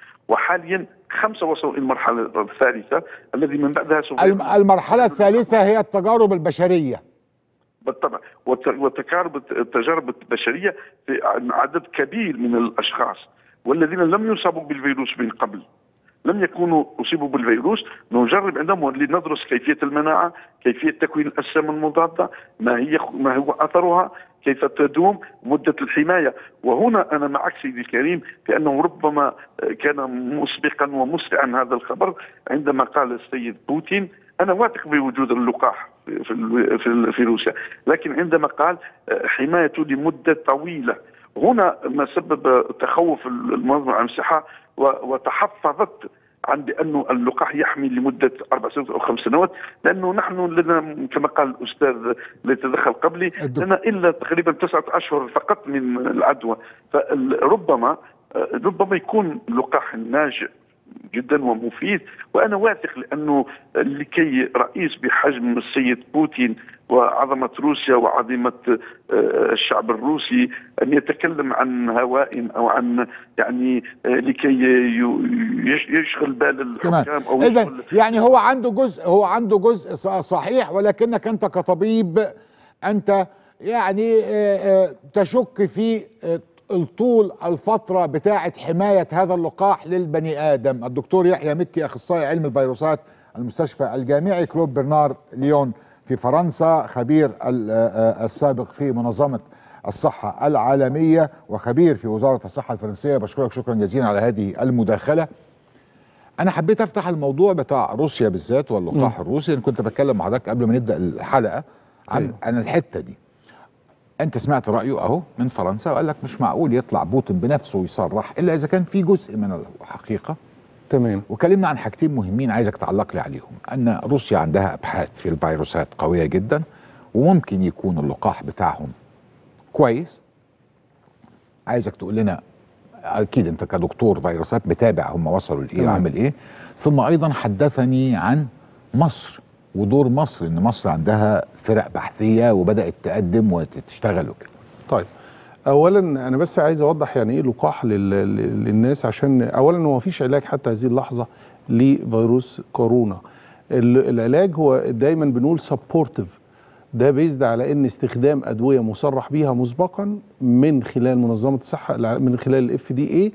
وحاليا خمسه وصلوا الى المرحله الثالثه الذي من بعدها سوف الم- المرحله الثالثه هي التجارب البشريه بالطبع وت- وتجارب التجارب البشريه في عن عدد كبير من الاشخاص والذين لم يصابوا بالفيروس من قبل لم يكونوا اصيبوا بالفيروس نجرب عندهم لندرس كيفيه المناعه، كيفيه تكوين الاجسام المضاده، ما هي ما هو اثرها، كيف تدوم مده الحمايه، وهنا انا معك سيدي الكريم بانه ربما كان مسبقا ومسرعا هذا الخبر عندما قال السيد بوتين انا واثق بوجود اللقاح في في في, في روسيا، لكن عندما قال حمايته لمده طويله هنا ما سبب تخوف المنظمه عن الصحه و- وتحفظت عن بانه اللقاح يحمي لمده اربع سنوات او خمس سنوات لانه نحن لنا كما قال الاستاذ الذي تدخل قبلي لنا الا تقريبا تسعه اشهر فقط من العدوى فربما ربما يكون لقاح ناجع جدا ومفيد وانا واثق لانه لكي رئيس بحجم السيد بوتين وعظمه روسيا وعظيمه آه، الشعب الروسي ان يتكلم عن هوائم او عن يعني آه، لكي ي- يش- يشغل بال تمام الحكام او اذا يشغل يعني هو عنده جزء هو عنده جزء ص- صحيح ولكنك انت كطبيب انت يعني آه، آه، تشك في آه، الطول الفترة بتاعة حماية هذا اللقاح للبني آدم الدكتور يحيى مكي أخصائي علم الفيروسات المستشفى الجامعي كلوب برنار ليون في فرنسا خبير ال- آه، آه، السابق في منظمة الصحة العالمية وخبير في وزارة الصحة الفرنسية بشكرك شكرا جزيلا على هذه المداخلة انا حبيت افتح الموضوع بتاع روسيا بالذات واللقاح الروسي انا كنت بتكلم مع حضرتك قبل ما نبدا الحلقه عن عن الحته دي انت سمعت رايه اهو من فرنسا وقال لك مش معقول يطلع بوتين بنفسه ويصرح الا اذا كان في جزء من الحقيقه تمام وكلمنا عن حاجتين مهمين عايزك تعلق لي عليهم ان روسيا عندها ابحاث في الفيروسات قويه جدا وممكن يكون اللقاح بتاعهم كويس عايزك تقول لنا اكيد انت كدكتور فيروسات متابع هم وصلوا لايه تمام. وعمل ايه ثم ايضا حدثني عن مصر ودور مصر ان مصر عندها فرق بحثيه وبدات تقدم وتشتغل وكده طيب اولا انا بس عايز اوضح يعني ايه لقاح لل- لل- للناس عشان اولا هو مفيش علاج حتى هذه اللحظه لفيروس كورونا ال- العلاج هو دايما بنقول سبورتيف ده بيزد على ان استخدام ادويه مصرح بيها مسبقا من خلال منظمه الصحه الع- من خلال الاف دي اي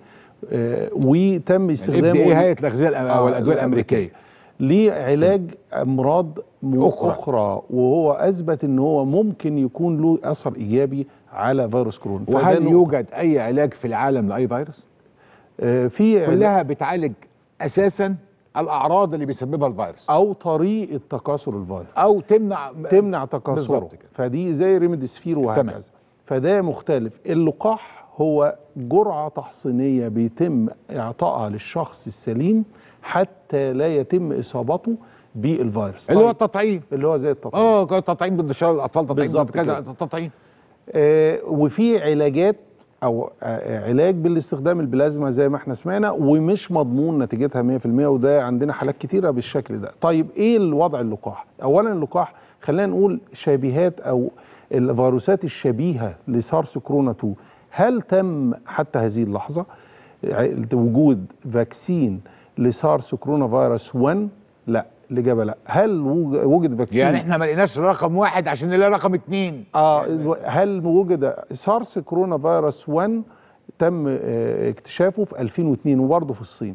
وتم استخدامه FDA هيئة الأغذية الأم- والأدوية الأمريكية. لعلاج امراض م- أخرى. اخرى وهو اثبت ان هو ممكن يكون له اثر ايجابي على فيروس كورونا فده وهل نقطة. يوجد اي علاج في العالم لاي فيروس آه، في كلها بتعالج اساسا الاعراض اللي بيسببها الفيروس او طريقه تكاثر الفيروس او تمنع تمنع تكاثره بالظبط كده. فدي زي ريميديسفير تمام. وهكذا فده مختلف اللقاح هو جرعه تحصينيه بيتم اعطائها للشخص السليم حتى لا يتم اصابته بالفيروس اللي هو طيب، التطعيم اللي هو زي التطعيم اه تطعيم ضد شلل الاطفال تطعيم ضد بالظبط كذا كده. تطعيم آه، وفي علاجات او آه، علاج بالاستخدام البلازما زي ما احنا سمعنا ومش مضمون نتيجتها 100% وده عندنا حالات كتيره بالشكل ده طيب ايه الوضع اللقاح اولا اللقاح خلينا نقول شبيهات او الفيروسات الشبيهه لسارس كورونا 2 هل تم حتى هذه اللحظه ع- وجود فاكسين لسارس كورونا فيروس 1 لا الاجابه لا هل وج- وجد فاكسين يعني احنا ما لقيناش رقم واحد عشان نلاقي رقم اتنين اه هل وجد سارس كورونا فيروس 1 تم آه، اكتشافه في 2002 وبرضه في الصين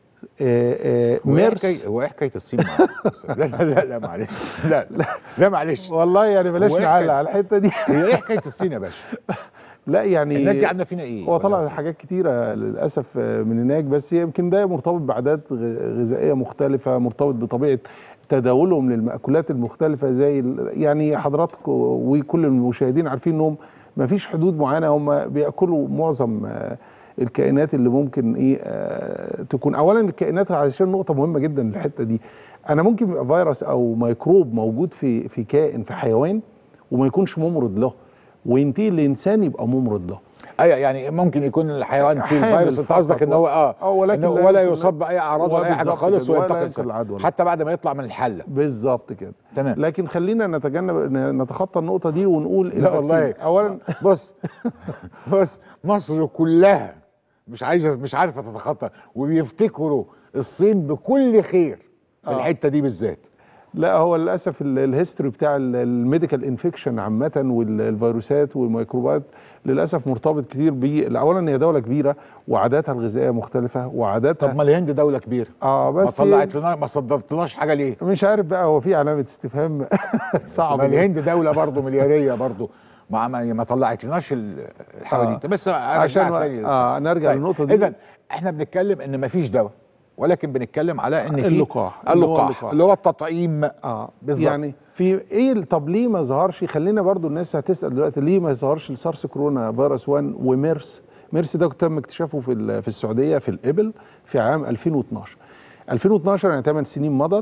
آه، آه، هو ايه ميرس حكاية- هو ايه حكايه الصين معاك؟ لا لا لا لا معلش لا لا لا معلش والله يعني بلاش هو إيه نعلق حكاية- على الحته دي هي ايه حكايه الصين يا باشا؟ لا يعني الناس دي عامله فينا ايه؟ هو طلع حاجات كتيرة للأسف آه، من هناك بس يمكن ده مرتبط بعادات غ- غذائية مختلفة مرتبط بطبيعة تداولهم للمأكولات المختلفة زي ال- يعني حضراتكم وكل المشاهدين عارفين انهم ما فيش حدود معينة هم بيأكلوا معظم آه، الكائنات اللي ممكن ايه آه، تكون اولا الكائنات عشان نقطة مهمة جدا الحتة دي انا ممكن يبقى فيروس او ميكروب موجود في في كائن في حيوان وما يكونش ممرض له وينتقل لانسان يبقى ممرض له ايوه يعني ممكن يكون الحيوان فيه حامل الفيروس انت فقط قصدك ان هو اه اه ولكن إنه لا ولا يمكن- يصاب باي اعراض ولا اي حاجه بالظبط خالص كده، ولا وينتقل ينقل سريع. العدوى. حتى بعد ما يطلع من الحله بالظبط كده تمام لكن خلينا نتجنب نتخطى النقطه دي ونقول لا الفاكسين. والله اولا بص بص مصر كلها مش عايزه مش عارفه تتخطى وبيفتكروا الصين بكل خير في آه. الحته دي بالذات لا هو للاسف ال- الهيستوري بتاع الميديكال انفكشن عامه والفيروسات والميكروبات للاسف مرتبط كتير ب اولا هي دوله كبيره وعاداتها الغذائيه مختلفه وعاداتها طب ما الهند دوله كبيره اه ما بس طلعت لنا ما صدرتلناش حاجه ليه؟ مش عارف بقى هو في علامه استفهام صعب صعبه ما الهند دوله برضه ملياريه برضه ما ما, ما طلعتلناش ال- الحاجه آه. دي بس عشان عشان اه نرجع للنقطه دي اذا احنا بنتكلم ان ما فيش دواء ولكن بنتكلم على ان في اللقاح اللي هو اللقاح اللقاح. اللي هو التطعيم اه بالظبط. يعني في ايه طب ليه ما ظهرش خلينا برضو الناس هتسال دلوقتي ليه ما ظهرش السارس كورونا فيروس 1 وميرس ميرس ده تم اكتشافه في ال- في السعوديه في الابل في عام 2012 2012 يعني 8 سنين مضت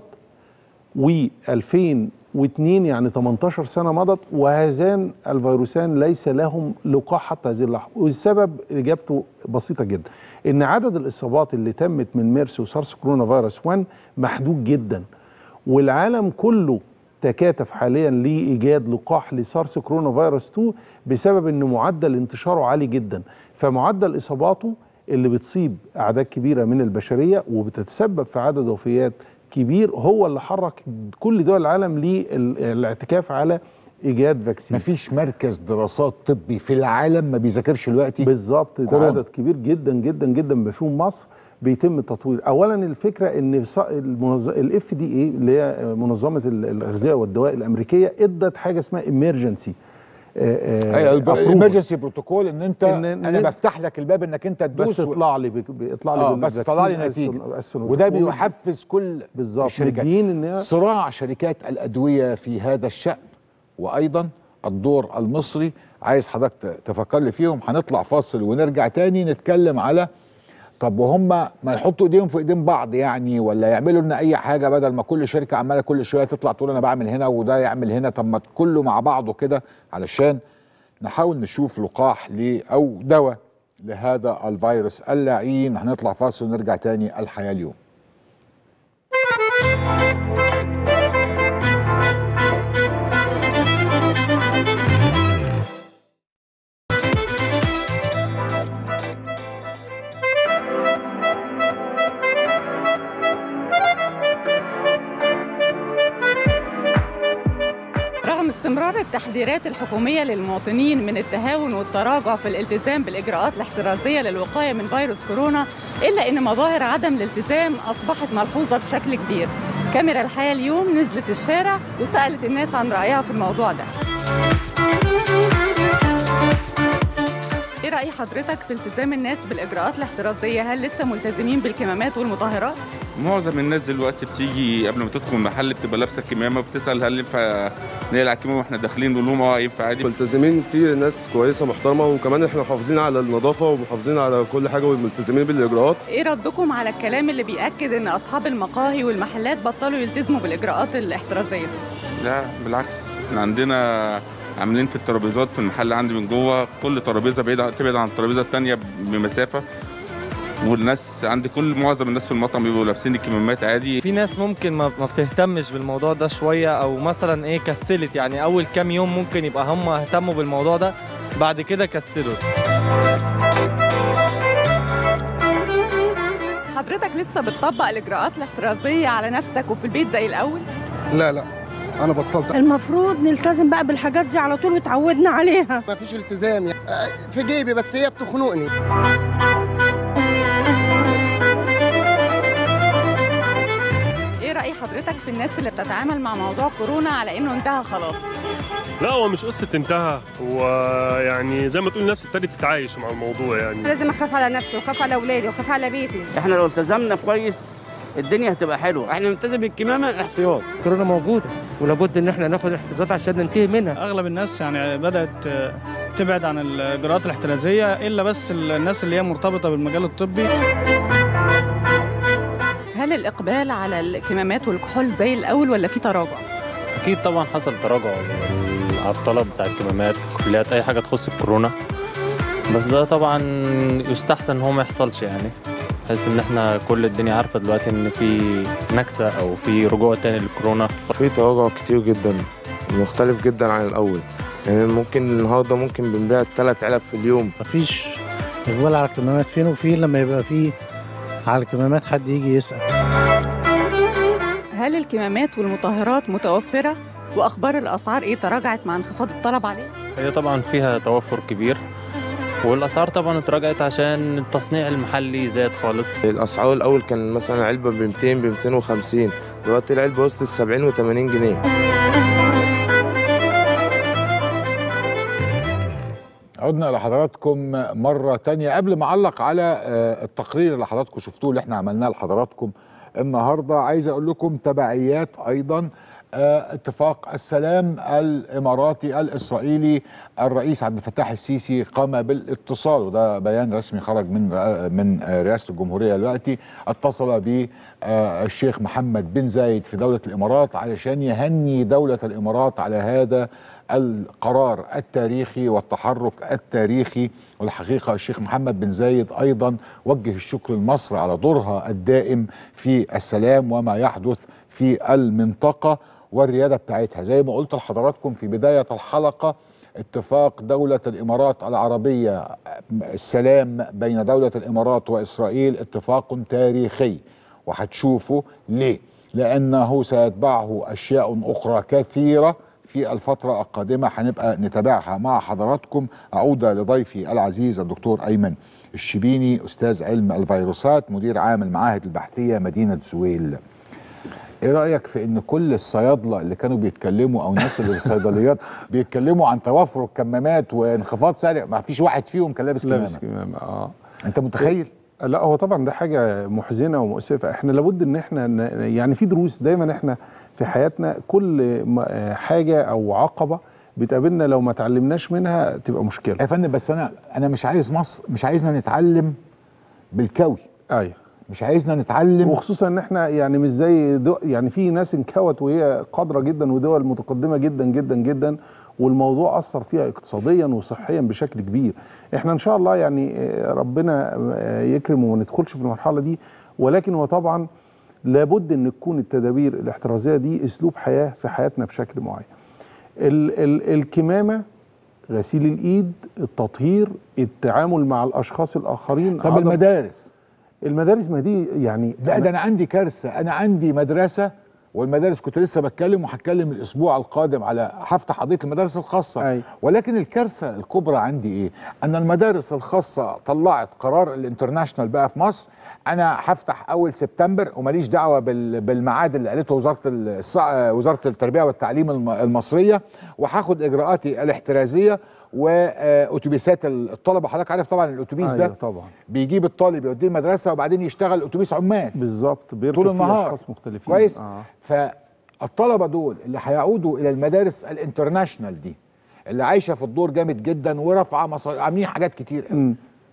و2002 يعني 18 سنه مضت وهذان الفيروسان ليس لهم لقاح حتى هذه اللحظه والسبب اجابته بسيطه جدا ان عدد الاصابات اللي تمت من ميرس وسارس كورونا فيروس 1 محدود جدا والعالم كله تكاتف حاليا لايجاد لقاح لسارس كورونا فيروس 2 بسبب ان معدل انتشاره عالي جدا فمعدل اصاباته اللي بتصيب اعداد كبيره من البشريه وبتتسبب في عدد وفيات كبير هو اللي حرك كل دول العالم للاعتكاف على ايجاد فاكسين مفيش مركز دراسات طبي في العالم ما بيذاكرش دلوقتي بالظبط ده كورونا. عدد كبير جدا جدا جدا مفهوم مصر بيتم التطوير اولا الفكره ان الاف دي اي اللي هي منظمه ال- الاغذيه والدواء الامريكيه ادت حاجه اسمها ايمرجنسي الامرجنسي بروتوكول ان انت إن- انا إن- بفتح لك الباب انك انت بس تدوس و- اطلع لي بك- اطلع لي اه بالفاكسين بس طلع لي السن- نتيجه السنوفيك. وده ومد- بيحفز كل بالظبط الشركات مدين ان هي صراع شركات الادويه في هذا الشان وايضا الدور المصري عايز حضرتك ت- تفكر لي فيهم هنطلع فاصل ونرجع تاني نتكلم على طب وهم ما يحطوا ايديهم في ايدين بعض يعني ولا يعملوا لنا اي حاجه بدل ما كل شركه عماله كل شويه تطلع تقول انا بعمل هنا وده يعمل هنا طب ما كله مع بعضه كده علشان نحاول نشوف لقاح ل او دواء لهذا الفيروس اللعين هنطلع فاصل ونرجع تاني الحياه اليوم رغم استمرار التحذيرات الحكومية للمواطنين من التهاون والتراجع في الالتزام بالإجراءات الاحترازية للوقاية من فيروس كورونا إلا أن مظاهر عدم الالتزام أصبحت ملحوظة بشكل كبير كاميرا الحياة اليوم نزلت الشارع وسألت الناس عن رأيها في الموضوع ده ايه رأي حضرتك في التزام الناس بالإجراءات الاحترازية هل لسه ملتزمين بالكمامات والمطهرات؟ معظم الناس دلوقتي بتيجي قبل ما تدخل المحل بتبقى لابسه الكمامه بتسال هل ينفع نقلع الكمامه واحنا داخلين نقول لهم اه ينفع عادي ملتزمين في ناس كويسه محترمه وكمان احنا محافظين على النظافه ومحافظين على كل حاجه وملتزمين بالاجراءات ايه ردكم على الكلام اللي بيأكد ان اصحاب المقاهي والمحلات بطلوا يلتزموا بالاجراءات الاحترازيه لا بالعكس احنا عندنا عاملين في الترابيزات في المحل عندي من جوه كل ترابيزه بعيده تبعد عن الترابيزه الثانيه بمسافه والناس عندي كل معظم الناس في المطعم بيبقوا لابسين الكمامات عادي في ناس ممكن ما ما بتهتمش بالموضوع ده شويه او مثلا ايه كسلت يعني اول كام يوم ممكن يبقى هم اهتموا بالموضوع ده بعد كده كسلوا حضرتك حضرتك لسه بتطبق الاجراءات الاحترازيه على نفسك وفي البيت زي الاول لا لا انا بطلت المفروض نلتزم بقى بالحاجات دي على طول وتعودنا عليها ما فيش التزام يعني آه، في جيبي بس هي بتخنقني ايه راي حضرتك في الناس اللي بتتعامل مع موضوع كورونا على انه انتهى خلاص لا هو مش قصه انتهى هو يعني زي ما تقول الناس ابتدت تتعايش مع الموضوع يعني لازم اخاف على نفسي واخاف على اولادي واخاف على بيتي احنا لو التزمنا كويس الدنيا هتبقى حلوه احنا نلتزم بالكمامه احتياط كورونا موجوده ولابد ان احنا ناخد احتياطات عشان ننتهي منها اغلب الناس يعني بدات تبعد عن الاجراءات الاحترازيه الا بس الناس اللي هي مرتبطه بالمجال الطبي هل الاقبال على الكمامات والكحول زي الاول ولا في تراجع اكيد طبعا حصل تراجع على الطلب بتاع الكمامات الكحوليات اي حاجه تخص الكورونا بس ده طبعا يستحسن هو ما يحصلش يعني بحيث ان احنا كل الدنيا عارفه دلوقتي ان في نكسه او في رجوع تاني للكورونا في تراجع كتير جدا مختلف جدا عن الاول يعني ممكن النهارده ممكن بنبيع ثلاث علب في اليوم مفيش اقبال على الكمامات فين وفين لما يبقى فيه على الكمامات حد يجي يسال هل الكمامات والمطهرات متوفره واخبار الاسعار ايه تراجعت مع انخفاض الطلب عليها هي طبعا فيها توفر كبير والاسعار طبعا اتراجعت عشان التصنيع المحلي زاد خالص الاسعار الاول كان مثلا علبه ب 200 ب 250 دلوقتي العلبه وصلت 70 و80 جنيه عدنا لحضراتكم مرة تانية قبل ما أعلق على آه، التقرير اللي حضراتكم شفتوه اللي احنا عملناه لحضراتكم النهاردة عايز أقول لكم تبعيات أيضا آه، اتفاق السلام الإماراتي الإسرائيلي الرئيس عبد الفتاح السيسي قام بالاتصال وده بيان رسمي خرج من رئ- من آه، رئاسة الجمهورية دلوقتي اتصل بالشيخ محمد بن زايد في دولة الإمارات علشان يهني دولة الإمارات على هذا القرار التاريخي والتحرك التاريخي والحقيقة الشيخ محمد بن زايد أيضا وجه الشكر لمصر على دورها الدائم في السلام وما يحدث في المنطقة والريادة بتاعتها زي ما قلت لحضراتكم في بداية الحلقة اتفاق دولة الإمارات العربية السلام بين دولة الإمارات وإسرائيل اتفاق تاريخي وهتشوفوا ليه لأنه سيتبعه أشياء أخرى كثيرة في الفترة القادمة هنبقى نتابعها مع حضراتكم أعود لضيفي العزيز الدكتور أيمن الشبيني أستاذ علم الفيروسات مدير عام المعاهد البحثية مدينة زويل ايه رايك في ان كل الصيادله اللي كانوا بيتكلموا او الناس اللي في الصيدليات بيتكلموا عن توفر الكمامات وانخفاض سعر ما فيش واحد فيهم كان لابس كمامه لابس كمامه اه انت متخيل لا هو طبعا ده حاجه محزنه ومؤسفه احنا لابد ان احنا ن- يعني في دروس دايما احنا في حياتنا كل م- آه، حاجه او عقبه بتقابلنا لو ما اتعلمناش منها تبقى مشكله يا فندم بس انا انا مش عايز مصر مش عايزنا نتعلم بالكوي ايوه مش عايزنا نتعلم وخصوصا ان احنا يعني مش زي دو يعني في ناس انكوت وهي قادره جدا ودول متقدمه جدا جدا جدا والموضوع اثر فيها اقتصاديا وصحيا بشكل كبير احنا ان شاء الله يعني آه، ربنا آه، يكرم وما ندخلش في المرحله دي ولكن هو طبعا لابد ان تكون التدابير الاحترازيه دي اسلوب حياه في حياتنا بشكل معين ال ال الكمامه غسيل الايد التطهير التعامل مع الاشخاص الاخرين طب عدم- المدارس المدارس ما دي يعني لا ده انا عندي كارثه انا عندي مدرسه والمدارس كنت لسه بتكلم وهتكلم الاسبوع القادم على هفتح قضيه المدارس الخاصه أي. ولكن الكارثه الكبرى عندي ايه ان المدارس الخاصه طلعت قرار الانترناشنال بقى في مصر انا هفتح اول سبتمبر وماليش دعوه بال- بالميعاد اللي قالته وزاره الص- وزاره التربيه والتعليم الم- المصريه وهاخد اجراءاتي الاحترازيه واتوبيسات الطلبه حضرتك عارف طبعا الاتوبيس أيوة ده طبعا بيجيب الطالب يوديه المدرسه وبعدين يشتغل اتوبيس عمال بالظبط بيركب طول فيه النهار اشخاص مختلفين كويس آه. فالطلبه دول اللي هيعودوا الى المدارس الانترناشنال دي اللي عايشه في الدور جامد جدا ورافعه مصاريف عاملين حاجات كتير قوي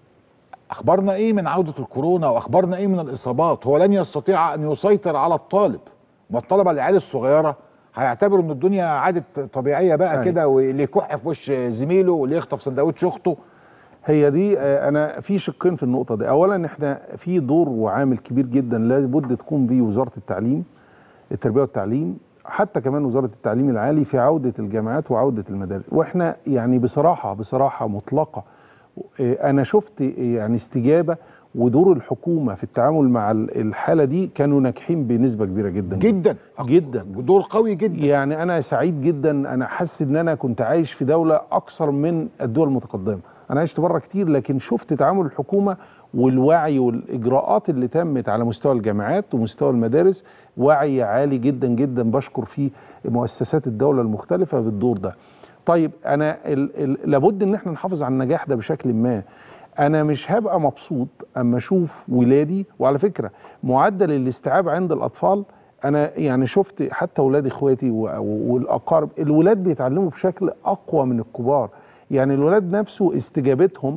اخبارنا ايه من عوده الكورونا واخبارنا ايه من الاصابات هو لن يستطيع ان يسيطر على الطالب ما الطلبه العيال الصغيره هيعتبروا ان الدنيا عادت طبيعيه بقى أيوة. كده واللي يكح في وش زميله واللي يخطف سندوتش اخته هي دي آه، انا في شقين في النقطه دي اولا احنا في دور وعامل كبير جدا لابد تقوم به وزاره التعليم التربيه والتعليم حتى كمان وزاره التعليم العالي في عوده الجامعات وعوده المدارس واحنا يعني بصراحه بصراحه مطلقه آه، انا شفت يعني استجابه ودور الحكومه في التعامل مع ال- الحاله دي كانوا ناجحين بنسبه كبيره جدا جدا جدا دور قوي جدا يعني انا سعيد جدا انا حاسس ان انا كنت عايش في دوله اكثر من الدول المتقدمه انا عشت بره كتير لكن شفت تعامل الحكومه والوعي والاجراءات اللي تمت على مستوى الجامعات ومستوى المدارس وعي عالي جدا جدا بشكر فيه مؤسسات الدوله المختلفه بالدور ده طيب انا ال ال لابد ان احنا نحافظ على النجاح ده بشكل ما انا مش هبقى مبسوط اما اشوف ولادي وعلى فكره معدل الاستيعاب عند الاطفال انا يعني شفت حتى ولاد اخواتي و- و- والاقارب الولاد بيتعلموا بشكل اقوى من الكبار يعني الولاد نفسه استجابتهم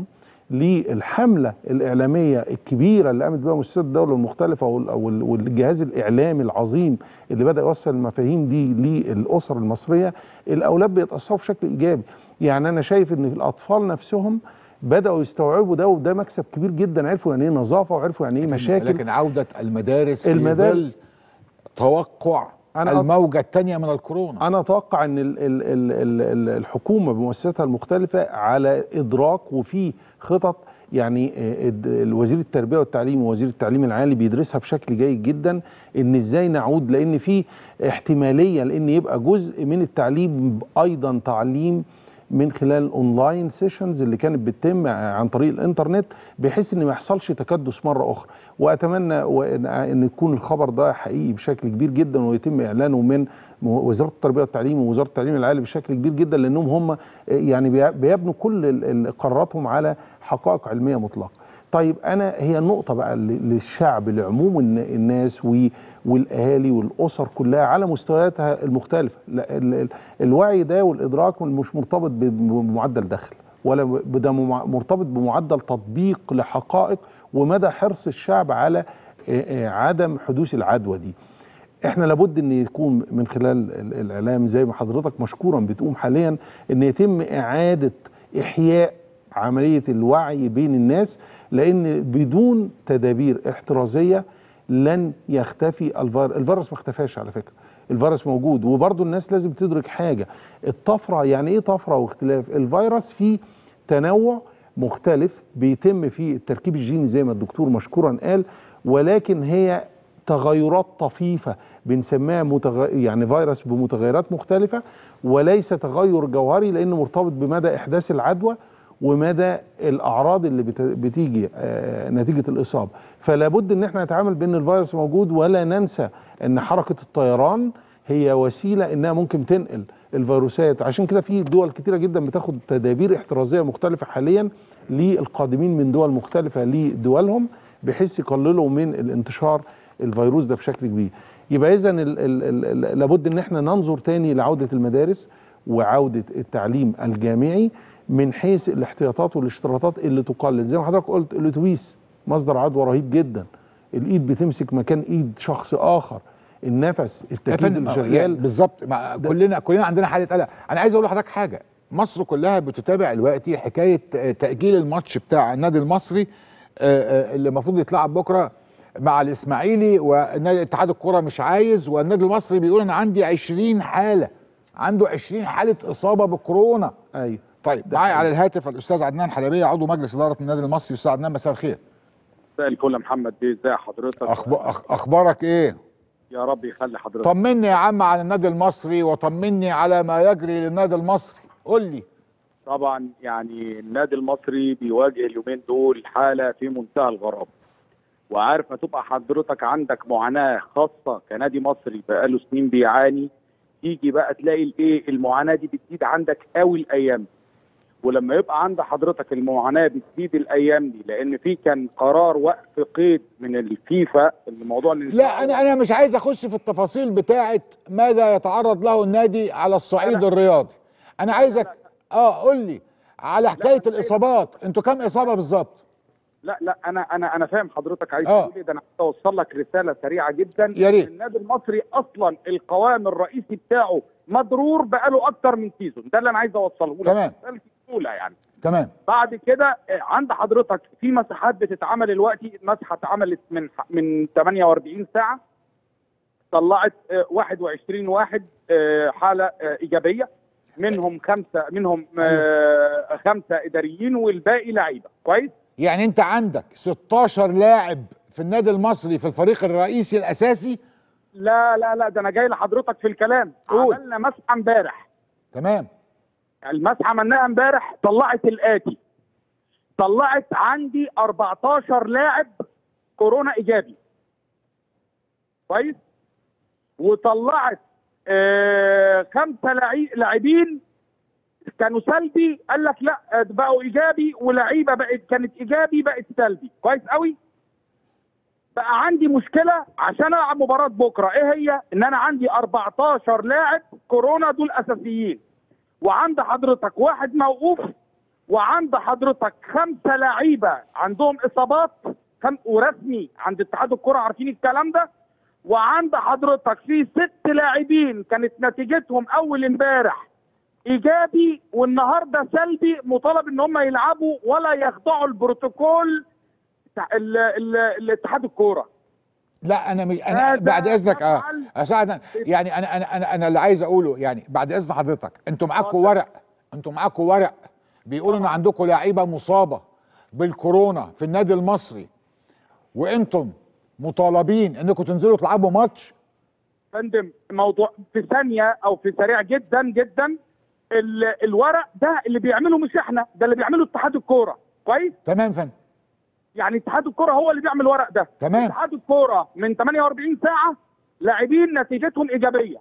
للحمله الاعلاميه الكبيره اللي قامت بها مؤسسات الدوله المختلفه وال- وال- والجهاز الاعلامي العظيم اللي بدا يوصل المفاهيم دي للاسر المصريه الاولاد بيتاثروا بشكل ايجابي يعني انا شايف ان الاطفال نفسهم بداوا يستوعبوا ده وده مكسب كبير جدا عرفوا يعني ايه نظافه وعرفوا يعني ايه مشاكل لكن عوده المدارس المدارس- في ظل توقع أنا أط- الموجه الثانيه من الكورونا انا اتوقع ان ال ال ال ال ال الحكومه بمؤسساتها المختلفه على ادراك وفي خطط يعني آه، الد- الوزير التربيه والتعليم ووزير التعليم العالي بيدرسها بشكل جيد جدا ان ازاي نعود لان في احتماليه لان يبقى جزء من التعليم ايضا تعليم من خلال الاونلاين سيشنز اللي كانت بتتم عن طريق الانترنت بحيث ان ما يحصلش تكدس مره اخرى واتمنى وإن- ان يكون الخبر ده حقيقي بشكل كبير جدا ويتم اعلانه من وزاره التربيه والتعليم ووزاره التعليم العالي بشكل كبير جدا لانهم هم يعني بي- بيبنوا كل ال- ال- قراراتهم على حقائق علميه مطلقه. طيب انا هي النقطه بقى ل- للشعب لعموم الن- الناس و- والاهالي والاسر كلها على مستوياتها المختلفه لا، ال- ال- الوعي ده والادراك مش مرتبط ب- بمعدل دخل ولا ب- ده مع- مرتبط بمعدل تطبيق لحقائق ومدى حرص الشعب على آه، آه، عدم حدوث العدوى دي احنا لابد ان يكون من خلال ال- الاعلام زي ما حضرتك مشكورا بتقوم حاليا ان يتم اعاده احياء عمليه الوعي بين الناس لان بدون تدابير احترازيه لن يختفي الفيروس الفيروس ما اختفاش على فكره الفيروس موجود وبرضه الناس لازم تدرك حاجه الطفره يعني ايه طفره واختلاف الفيروس فيه تنوع مختلف بيتم فيه التركيب الجيني زي ما الدكتور مشكورا قال ولكن هي تغيرات طفيفه بنسميها متغ... يعني فيروس بمتغيرات مختلفه وليس تغير جوهري لانه مرتبط بمدى احداث العدوى ومدى الاعراض اللي بت... بتيجي آه نتيجه الاصابه فلا بد ان احنا نتعامل بان الفيروس موجود ولا ننسى ان حركه الطيران هي وسيله انها ممكن تنقل الفيروسات عشان كده في دول كتيره جدا بتاخد تدابير احترازيه مختلفه حاليا للقادمين من دول مختلفه لدولهم بحيث يقللوا من الانتشار الفيروس ده بشكل كبير يبقى اذا لابد ان احنا ننظر تاني لعوده المدارس وعوده التعليم الجامعي من حيث الاحتياطات والاشتراطات اللي تقلل زي ما حضرتك قلت الاتوبيس مصدر عدوى رهيب جدا الايد بتمسك مكان ايد شخص اخر النفس يا التكييف فندم اللي يعني شغال بالظبط مع- كلنا كلنا عندنا حاله قلق انا عايز اقول لحضرتك حاجه مصر كلها بتتابع دلوقتي حكايه آه، تاجيل الماتش بتاع النادي المصري آه، آه، اللي المفروض يتلعب بكره مع الاسماعيلي والنادي اتحاد الكره مش عايز والنادي المصري بيقول انا عندي 20 حاله عنده 20 حاله اصابه بكورونا ايوه طيب معايا على الهاتف الاستاذ عدنان حلبيه عضو مجلس اداره النادي المصري استاذ عدنان مساء الخير مساء الفل يا محمد بيه ازي حضرتك أخب... أخ... اخبارك ايه يا رب يخلي حضرتك طمني يا عم على النادي المصري وطمني على ما يجري للنادي المصري قول لي طبعا يعني النادي المصري بيواجه اليومين دول حاله في منتهى الغرابه وعارف هتبقى حضرتك عندك معاناه خاصه كنادي مصري بقاله سنين بيعاني تيجي بقى تلاقي الايه المعاناه دي بتزيد عندك قوي الايام دي ولما يبقى عند حضرتك المعاناه بتزيد الايام دي لان في كان قرار وقف قيد من الفيفا الموضوع اللي لا انا انا مش عايز اخش في التفاصيل بتاعه ماذا يتعرض له النادي على الصعيد الرياضي انا عايزك اه قول لي على حكايه الاصابات انتوا كام اصابه بالظبط لا لا انا انا انا فاهم حضرتك عايز آه. تقول ايه ده انا عايز اوصل لك رساله سريعه جدا يا ريت. النادي المصري اصلا القوام الرئيسي بتاعه مضرور بقاله اكتر من سيزون ده اللي انا عايز اوصله لك تمام. رسالتي الاولى يعني تمام بعد كده آه، عند حضرتك في مساحات بتتعمل دلوقتي مسحه اتعملت من من 48 ساعه طلعت آه، 21 واحد آه، حاله آه، ايجابيه منهم خمسه منهم آه خمسه اداريين والباقي لعيبه كويس يعني انت عندك 16 لاعب في النادي المصري في الفريق الرئيسي الاساسي لا لا لا ده انا جاي لحضرتك في الكلام قول. عملنا مسحه امبارح تمام المسحه عملناها امبارح طلعت الاتي طلعت عندي 14 لاعب كورونا ايجابي كويس وطلعت آه خمسه لعي- لاعبين كانوا سلبي قال لك لا آه، بقوا ايجابي ولعيبه بقت كانت ايجابي بقت سلبي كويس قوي بقى عندي مشكله عشان العب مباراه بكره ايه هي ان انا عندي 14 لاعب كورونا دول اساسيين وعند حضرتك واحد موقوف وعند حضرتك خمسه لعيبه عندهم اصابات خم... ورسمي عند اتحاد الكره عارفين الكلام ده وعند حضرتك في ست لاعبين كانت نتيجتهم اول امبارح ايجابي والنهارده سلبي مطالب ان هم يلعبوا ولا يخضعوا البروتوكول بتاع ال- ال- الاتحاد الكوره لا انا مش انا هذا بعد اذنك اه يفعل- اساعد يعني انا انا انا انا اللي عايز اقوله يعني بعد اذن حضرتك انتوا معاكم ورق انتوا معاكم ورق بيقولوا ان عندكم لعيبه مصابه بالكورونا في النادي المصري وانتم مطالبين انكم تنزلوا تلعبوا ماتش فندم موضوع في ثانيه او في سريع جدا جدا ال- الورق ده اللي بيعمله مش احنا ده اللي بيعمله اتحاد الكوره كويس تمام فندم يعني اتحاد الكوره هو اللي بيعمل الورق ده تمام. اتحاد الكوره من 48 ساعه لاعبين نتيجتهم ايجابيه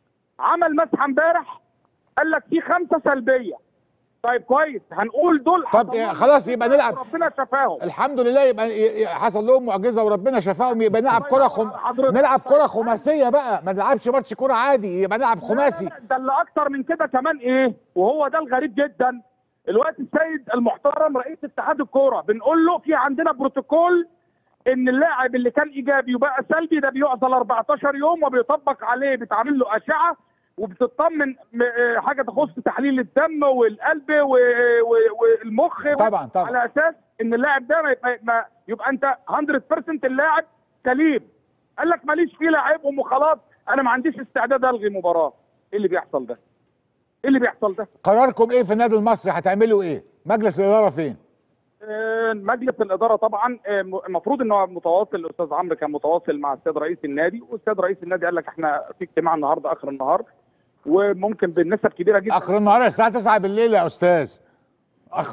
عمل مسحه امبارح قال لك في خمسه سلبيه طيب كويس هنقول دول طب حصل إيه، لهم خلاص يبقى نلعب ربنا شفاهم الحمد لله يبقى ي- ي- حصل لهم معجزه وربنا شفاهم يبقى نلعب كره خم... حضرتك. نلعب كره خماسيه بقى ما نلعبش ماتش كره عادي يبقى نلعب خماسي لا لا ده اللي اكتر من كده كمان ايه وهو ده الغريب جدا الوقت السيد المحترم رئيس اتحاد الكوره بنقول له في عندنا بروتوكول ان اللاعب اللي كان ايجابي وبقى سلبي ده بيعزل 14 يوم وبيطبق عليه بيتعمل له اشعه وبتطمن م- آه، حاجه تخص تحليل الدم والقلب و- و- والمخ طبعا طبعا على اساس ان اللاعب ده ما يبقى, ما يبقى انت 100% اللاعب سليم قال لك ماليش فيه لاعبهم وخلاص انا ما عنديش استعداد الغي مباراه ايه اللي بيحصل ده؟ ايه اللي بيحصل ده؟ قراركم ايه في النادي المصري هتعملوا ايه مجلس الاداره فين آه، مجلس الاداره طبعا آه، م- المفروض ان هو متواصل الاستاذ عمرو كان متواصل مع السيد رئيس النادي والسيد رئيس النادي قال لك احنا في اجتماع النهارده اخر النهار وممكن بالنسب كبيره جدا اخر النهار الساعه 9 بالليل يا استاذ أخ...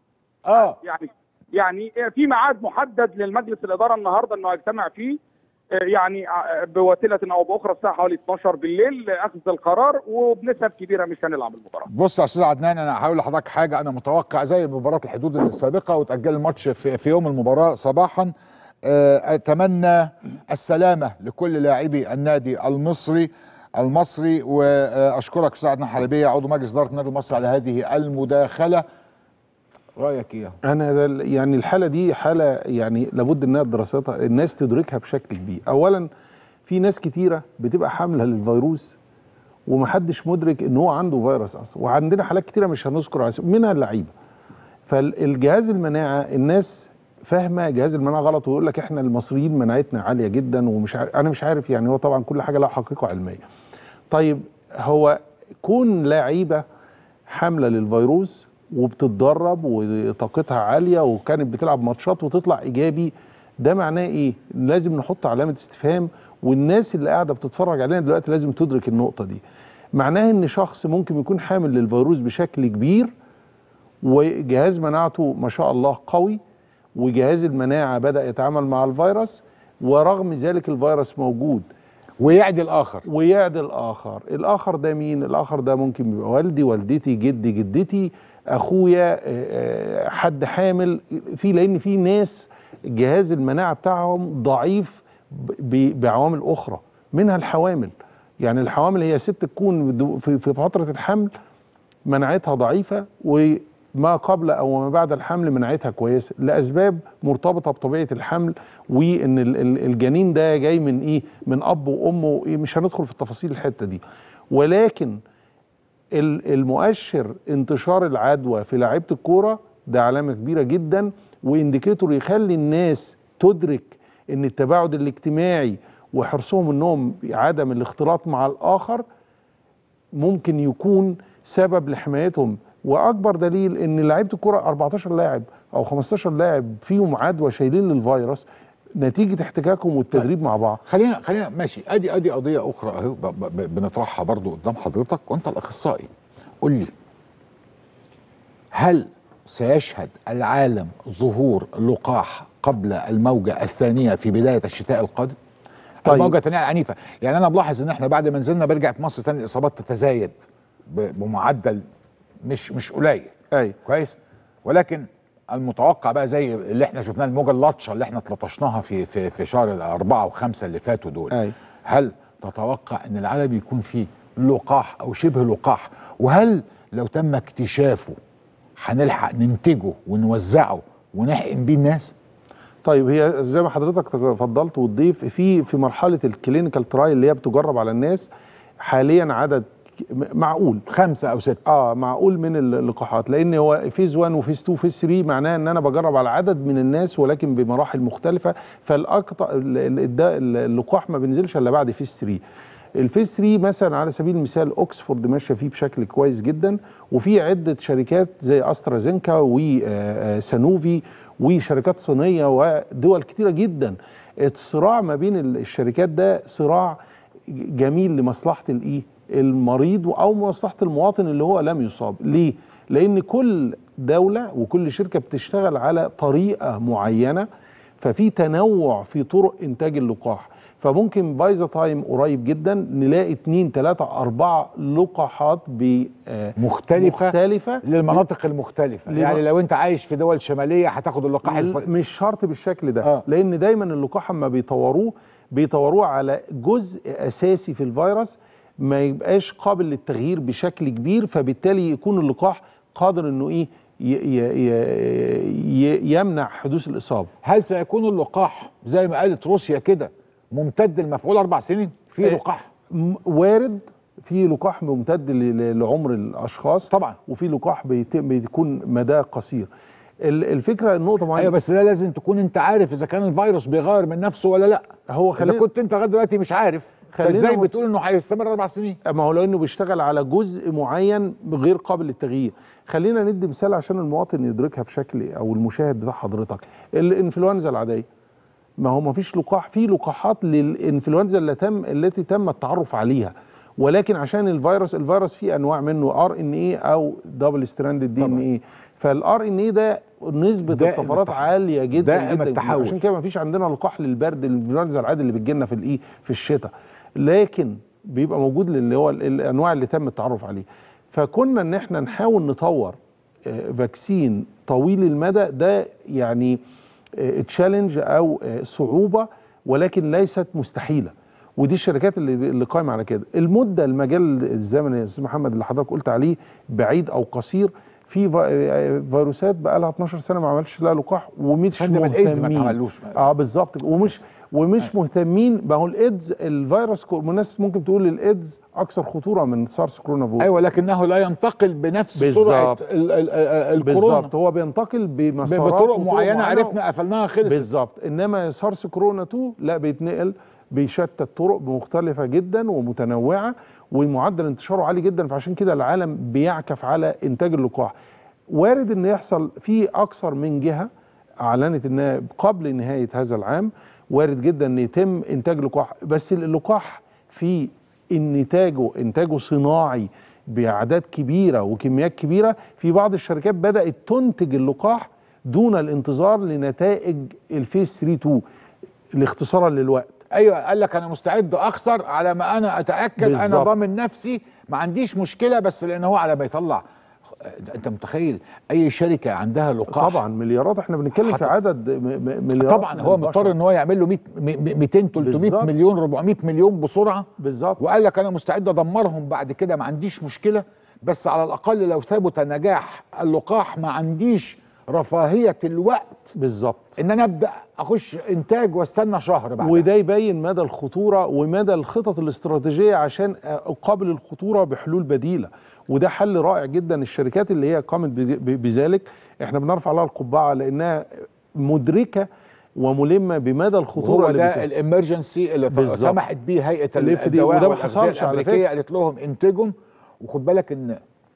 اه يعني يعني في ميعاد محدد للمجلس الاداره النهارده انه هيجتمع فيه آه، يعني آه، بوسيله او باخرى الساعه حوالي 12 بالليل لاخذ القرار وبنسب كبيره مش هنلعب المباراه بص يا استاذ عدنان انا هقول لحضرتك حاجه انا متوقع زي مباراه الحدود السابقه وتاجل الماتش في, في يوم المباراه صباحا آه، اتمنى السلامه لكل لاعبي النادي المصري المصري واشكرك استاذ عدنان حلبيه عضو مجلس اداره النادي المصري على هذه المداخله رايك ايه انا ده ال- يعني الحاله دي حاله يعني لابد انها دراستها الناس تدركها بشكل كبير اولا في ناس كتيره بتبقى حامله للفيروس ومحدش مدرك ان هو عنده فيروس اصلا وعندنا حالات كتيره مش هنذكر على اسم- منها اللعيبه فالجهاز المناعه الناس فاهمه جهاز المناعه غلط ويقول لك احنا المصريين مناعتنا عاليه جدا ومش عارف انا مش عارف يعني هو طبعا كل حاجه لها حقيقه علميه طيب هو كون لعيبه حامله للفيروس وبتتدرب وطاقتها عاليه وكانت بتلعب ماتشات وتطلع ايجابي ده معناه ايه؟ لازم نحط علامه استفهام والناس اللي قاعده بتتفرج علينا دلوقتي لازم تدرك النقطه دي. معناه ان شخص ممكن يكون حامل للفيروس بشكل كبير وجهاز مناعته ما شاء الله قوي وجهاز المناعه بدا يتعامل مع الفيروس ورغم ذلك الفيروس موجود ويعدي الاخر ويعدي الاخر الاخر ده مين الاخر ده ممكن يبقى والدي والدتي جدي جدتي اخويا آه، آه، حد حامل في لان في ناس جهاز المناعه بتاعهم ضعيف ب- ب- بعوامل اخرى منها الحوامل يعني الحوامل هي ست تكون بدو- في في فتره الحمل مناعتها ضعيفه وما قبل او ما بعد الحمل مناعتها كويسه لاسباب مرتبطه بطبيعه الحمل وان ال- ال- الجنين ده جاي من ايه من اب وام وإيه مش هندخل في التفاصيل الحته دي ولكن ال- المؤشر انتشار العدوى في لعيبه الكوره ده علامه كبيره جدا وانديكيتور يخلي الناس تدرك ان التباعد الاجتماعي وحرصهم انهم عدم الاختلاط مع الاخر ممكن يكون سبب لحمايتهم واكبر دليل ان لعيبه الكره 14 لاعب او 15 لاعب فيهم عدوى شايلين للفيروس نتيجه احتكاكهم والتدريب مع بعض خلينا خلينا ماشي ادي ادي قضيه اخرى اهو ب- ب- بنطرحها برضو قدام حضرتك وانت الاخصائي قول لي هل سيشهد العالم ظهور لقاح قبل الموجه الثانيه في بدايه الشتاء القادم؟ طيب. الموجه الثانيه العنيفه يعني انا ملاحظ ان احنا بعد ما نزلنا برجع في مصر ثاني الاصابات تتزايد ب- بمعدل مش مش قليل ايوه كويس ولكن المتوقع بقى زي اللي احنا شفناه الموجه اللطشه اللي احنا اتلطشناها في في في شهر الاربعه وخمسه اللي فاتوا دول أيوة. هل تتوقع ان العالم يكون فيه لقاح او شبه لقاح وهل لو تم اكتشافه هنلحق ننتجه ونوزعه ونحقن بيه الناس؟ طيب هي زي ما حضرتك تفضلت والضيف في في مرحله الكلينيكال ترايل اللي هي بتجرب على الناس حاليا عدد ك- معقول خمسه او سته اه معقول من اللقاحات لان هو فيز 1 وفيز 2 وفيز 3 معناه ان انا بجرب على عدد من الناس ولكن بمراحل مختلفه فالاكتر ال- ال- ده- اللقاح ما بينزلش الا بعد فيز 3 الفيز 3 مثلا على سبيل المثال اوكسفورد ماشيه فيه بشكل كويس جدا وفي عده شركات زي استرازينكا وسانوفي وشركات صينيه ودول كتيره جدا الصراع ما بين ال- الشركات ده صراع جميل لمصلحه الايه المريض او مصلحه المواطن اللي هو لم يصاب ليه لان كل دوله وكل شركه بتشتغل على طريقه معينه ففي تنوع في طرق انتاج اللقاح فممكن باي ذا تايم قريب جدا نلاقي اتنين تلاته اربعه لقاحات ب آه، مختلفه مختلفه للمناطق المختلفه لم- يعني لو انت عايش في دول شماليه هتاخد اللقاح الف... مش شرط بالشكل ده آه. لان دايما اللقاح اما بيطوروه بيطوروه على جزء اساسي في الفيروس ما يبقاش قابل للتغيير بشكل كبير فبالتالي يكون اللقاح قادر انه ايه ي ي ي يمنع حدوث الاصابه هل سيكون اللقاح زي ما قالت روسيا كده ممتد المفعول اربع سنين في إيه. لقاح م- وارد في لقاح ممتد ل- ل- لعمر الاشخاص طبعا وفي لقاح بيتم بيكون مداه قصير ال- الفكره النقطه معينه ايوه بس ده لازم تكون انت عارف اذا كان الفيروس بيغير من نفسه ولا لا هو اذا خلينا- كنت انت لغايه دلوقتي مش عارف خلينا فازاي م- بتقول انه هيستمر اربع سنين ما هو لانه بيشتغل على جزء معين غير قابل للتغيير خلينا ندي مثال عشان المواطن يدركها بشكل او المشاهد بتاع حضرتك الانفلونزا العاديه ما هو ما فيش لقاح في لقاحات للانفلونزا اللي تم التي تم التعرف عليها ولكن عشان الفيروس الفيروس فيه انواع منه ار ان اي او دبل ستراندد دي ان اي فالار ان اي ده نسبه دائم الطفرات التحول. عاليه جدا دائم جدا التحول. عشان كده ما فيش عندنا لقاح للبرد الانفلونزا العادي اللي بتجيلنا في الايه في الشتاء لكن بيبقى موجود اللي هو ال- الانواع اللي تم التعرف عليه فكنا ان احنا نحاول نطور آه، فاكسين طويل المدى ده يعني تشالنج او آه، صعوبه ولكن ليست مستحيله ودي الشركات اللي اللي قايمه على كده المده المجال الزمني يا استاذ محمد اللي حضرتك قلت عليه بعيد او قصير في في- آه، فيروسات بقى لها 12 سنه ما عملش لها لقاح ومش فندم الإيدز ما مهتمين. اتعملوش. اه بالظبط ومش ومش مهتمين ما هو الايدز الفيروس كو- الناس ممكن تقول الايدز اكثر خطوره من سارس كورونا فيروس ايوه لكنه لا ينتقل بنفس سرعه بالظبط. ال- ال- ال- الكورونا بالظبط هو بينتقل بمسارات بطرق وطرق معينه عرفنا قفلناها خلصت بالظبط انما سارس كورونا 2 لا بيتنقل بشتى الطرق مختلفه جدا ومتنوعه ومعدل انتشاره عالي جدا فعشان كده العالم بيعكف على انتاج اللقاح وارد ان يحصل في اكثر من جهه اعلنت انها قبل نهايه هذا العام وارد جدا ان يتم انتاج لقاح بس اللقاح في انتاجه انتاجه صناعي باعداد كبيره وكميات كبيره في بعض الشركات بدات تنتج اللقاح دون الانتظار لنتائج الفيس 3 2 لاختصارا للوقت ايوه قال لك انا مستعد اخسر على ما انا اتاكد انا بالظبط. ضامن نفسي ما عنديش مشكله بس لان هو على ما يطلع انت متخيل اي شركه عندها لقاح طبعا مليارات احنا بنتكلم في حط- عدد م- م- مليارات طبعا من هو البشر. مضطر ان هو يعمل له 100 م- 200 300 بالظبط. مليون 400 مليون بسرعه بالظبط وقال لك انا مستعد ادمرهم بعد كده ما عنديش مشكله بس على الاقل لو ثبت نجاح اللقاح ما عنديش رفاهيه الوقت بالظبط ان انا ابدا اخش انتاج واستنى شهر بعد وده يبين مدى الخطوره ومدى الخطط الاستراتيجيه عشان اقابل الخطوره بحلول بديله وده حل رائع جدا الشركات اللي هي قامت بج- ب- بذلك احنا بنرفع لها القبعه لانها مدركه وملمه بمدى الخطوره وهو اللي ده بتواجه. الامرجنسي اللي بالظبط. سمحت بيه هيئه ال FDA الدواء وده ما والأغذية حصلش على الامريكيه فكرة. قالت لهم انتجهم وخد بالك ان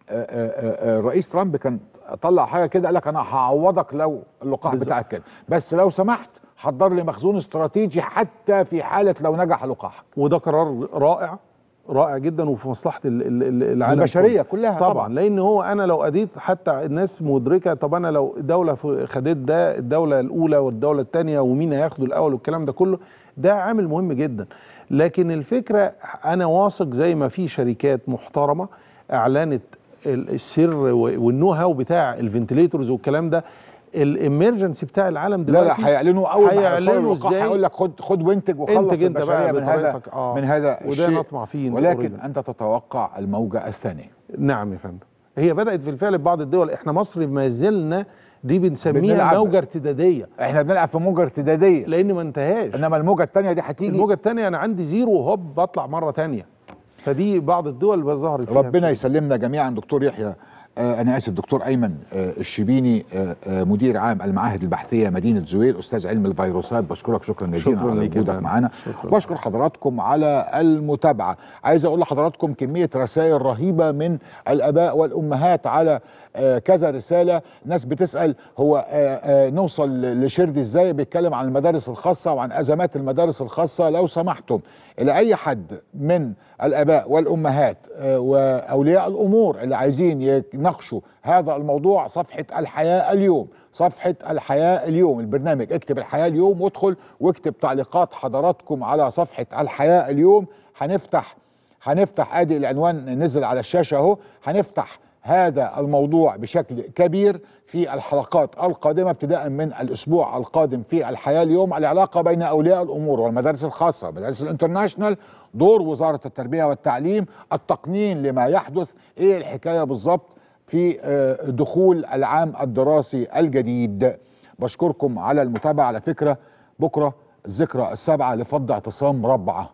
آه، آه، آه، الرئيس ترامب كان طلع حاجه كده قال لك انا هعوضك لو اللقاح بالظبط. بتاعك كده بس لو سمحت حضر لي مخزون استراتيجي حتى في حاله لو نجح لقاحك وده قرار رائع رائع جدا وفي مصلحه ال- ال- ال- العالم البشرية كله. كلها طبعا, طبعاً. لان هو انا لو اديت حتى الناس مدركه طب انا لو دوله في- خدت ده الدوله الاولى والدوله الثانيه ومين هياخدوا الاول والكلام ده كله ده عامل مهم جدا لكن الفكره انا واثق زي ما في شركات محترمه اعلنت ال- السر و- والنو هاو بتاع الفنتليتورز والكلام ده الامرجنسي بتاع العالم لا دلوقتي لا هيعلنوا اول ما يوصلوا هيعلنوا اللقاح ازاي هيقول لك خد خد وانتج وخلص انتج انت البشريه بقى من هذا بطريقتك. آه. من هذا وده الشيء نطمع فيه ولكن أوريدي. انت تتوقع الموجه الثانيه نعم يا فندم هي بدات بالفعل في بعض الدول احنا مصر ما زلنا دي بنسميها بنلعب. موجه ارتداديه احنا بنلعب في موجه ارتداديه لان ما انتهاش انما الموجه الثانيه دي هتيجي الموجه الثانيه انا عندي زيرو وهوب بطلع مره ثانيه فدي بعض الدول ظهرت فيها ربنا يسلمنا جميعا دكتور يحيى آه انا اسف دكتور ايمن آه الشبيني آه آه مدير عام المعاهد البحثيه مدينه زويل استاذ علم الفيروسات بشكرك شكرا جزيلا شكراً على ليك يا وجودك فندم. معانا شكراً. بشكر حضراتكم على المتابعه عايز اقول لحضراتكم كميه رسائل رهيبه من الاباء والامهات على آه كذا رساله ناس بتسال هو آه آه نوصل لشردي ازاي بيتكلم عن المدارس الخاصه وعن ازمات المدارس الخاصه لو سمحتم الى اي حد من الاباء والامهات آه واولياء الامور اللي عايزين يناقشوا هذا الموضوع صفحه الحياه اليوم صفحه الحياه اليوم البرنامج اكتب الحياه اليوم وادخل واكتب تعليقات حضراتكم على صفحه الحياه اليوم هنفتح هنفتح ادي العنوان نزل على الشاشه اهو هنفتح هذا الموضوع بشكل كبير في الحلقات القادمه ابتداء من الاسبوع القادم في الحياه اليوم العلاقه بين اولياء الامور والمدارس الخاصه والمدارس الانترناشونال دور وزاره التربيه والتعليم التقنين لما يحدث ايه الحكايه بالظبط في آه، دخول العام الدراسي الجديد بشكركم على المتابعه على فكره بكره الذكرى السابعه لفض اعتصام ربعه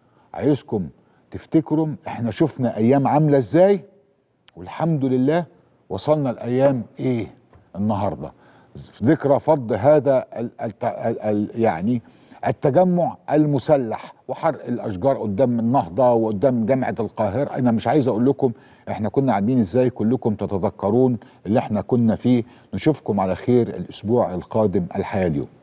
عايزكم تفتكروا احنا شفنا ايام عامله ازاي والحمد لله وصلنا الايام ايه النهارده ذكرى فض هذا ال ال ال ال يعني التجمع المسلح وحرق الاشجار قدام النهضه وقدام جامعه القاهره انا مش عايز اقول لكم احنا كنا عاملين ازاي كلكم تتذكرون اللي احنا كنا فيه نشوفكم على خير الاسبوع القادم الحياه اليوم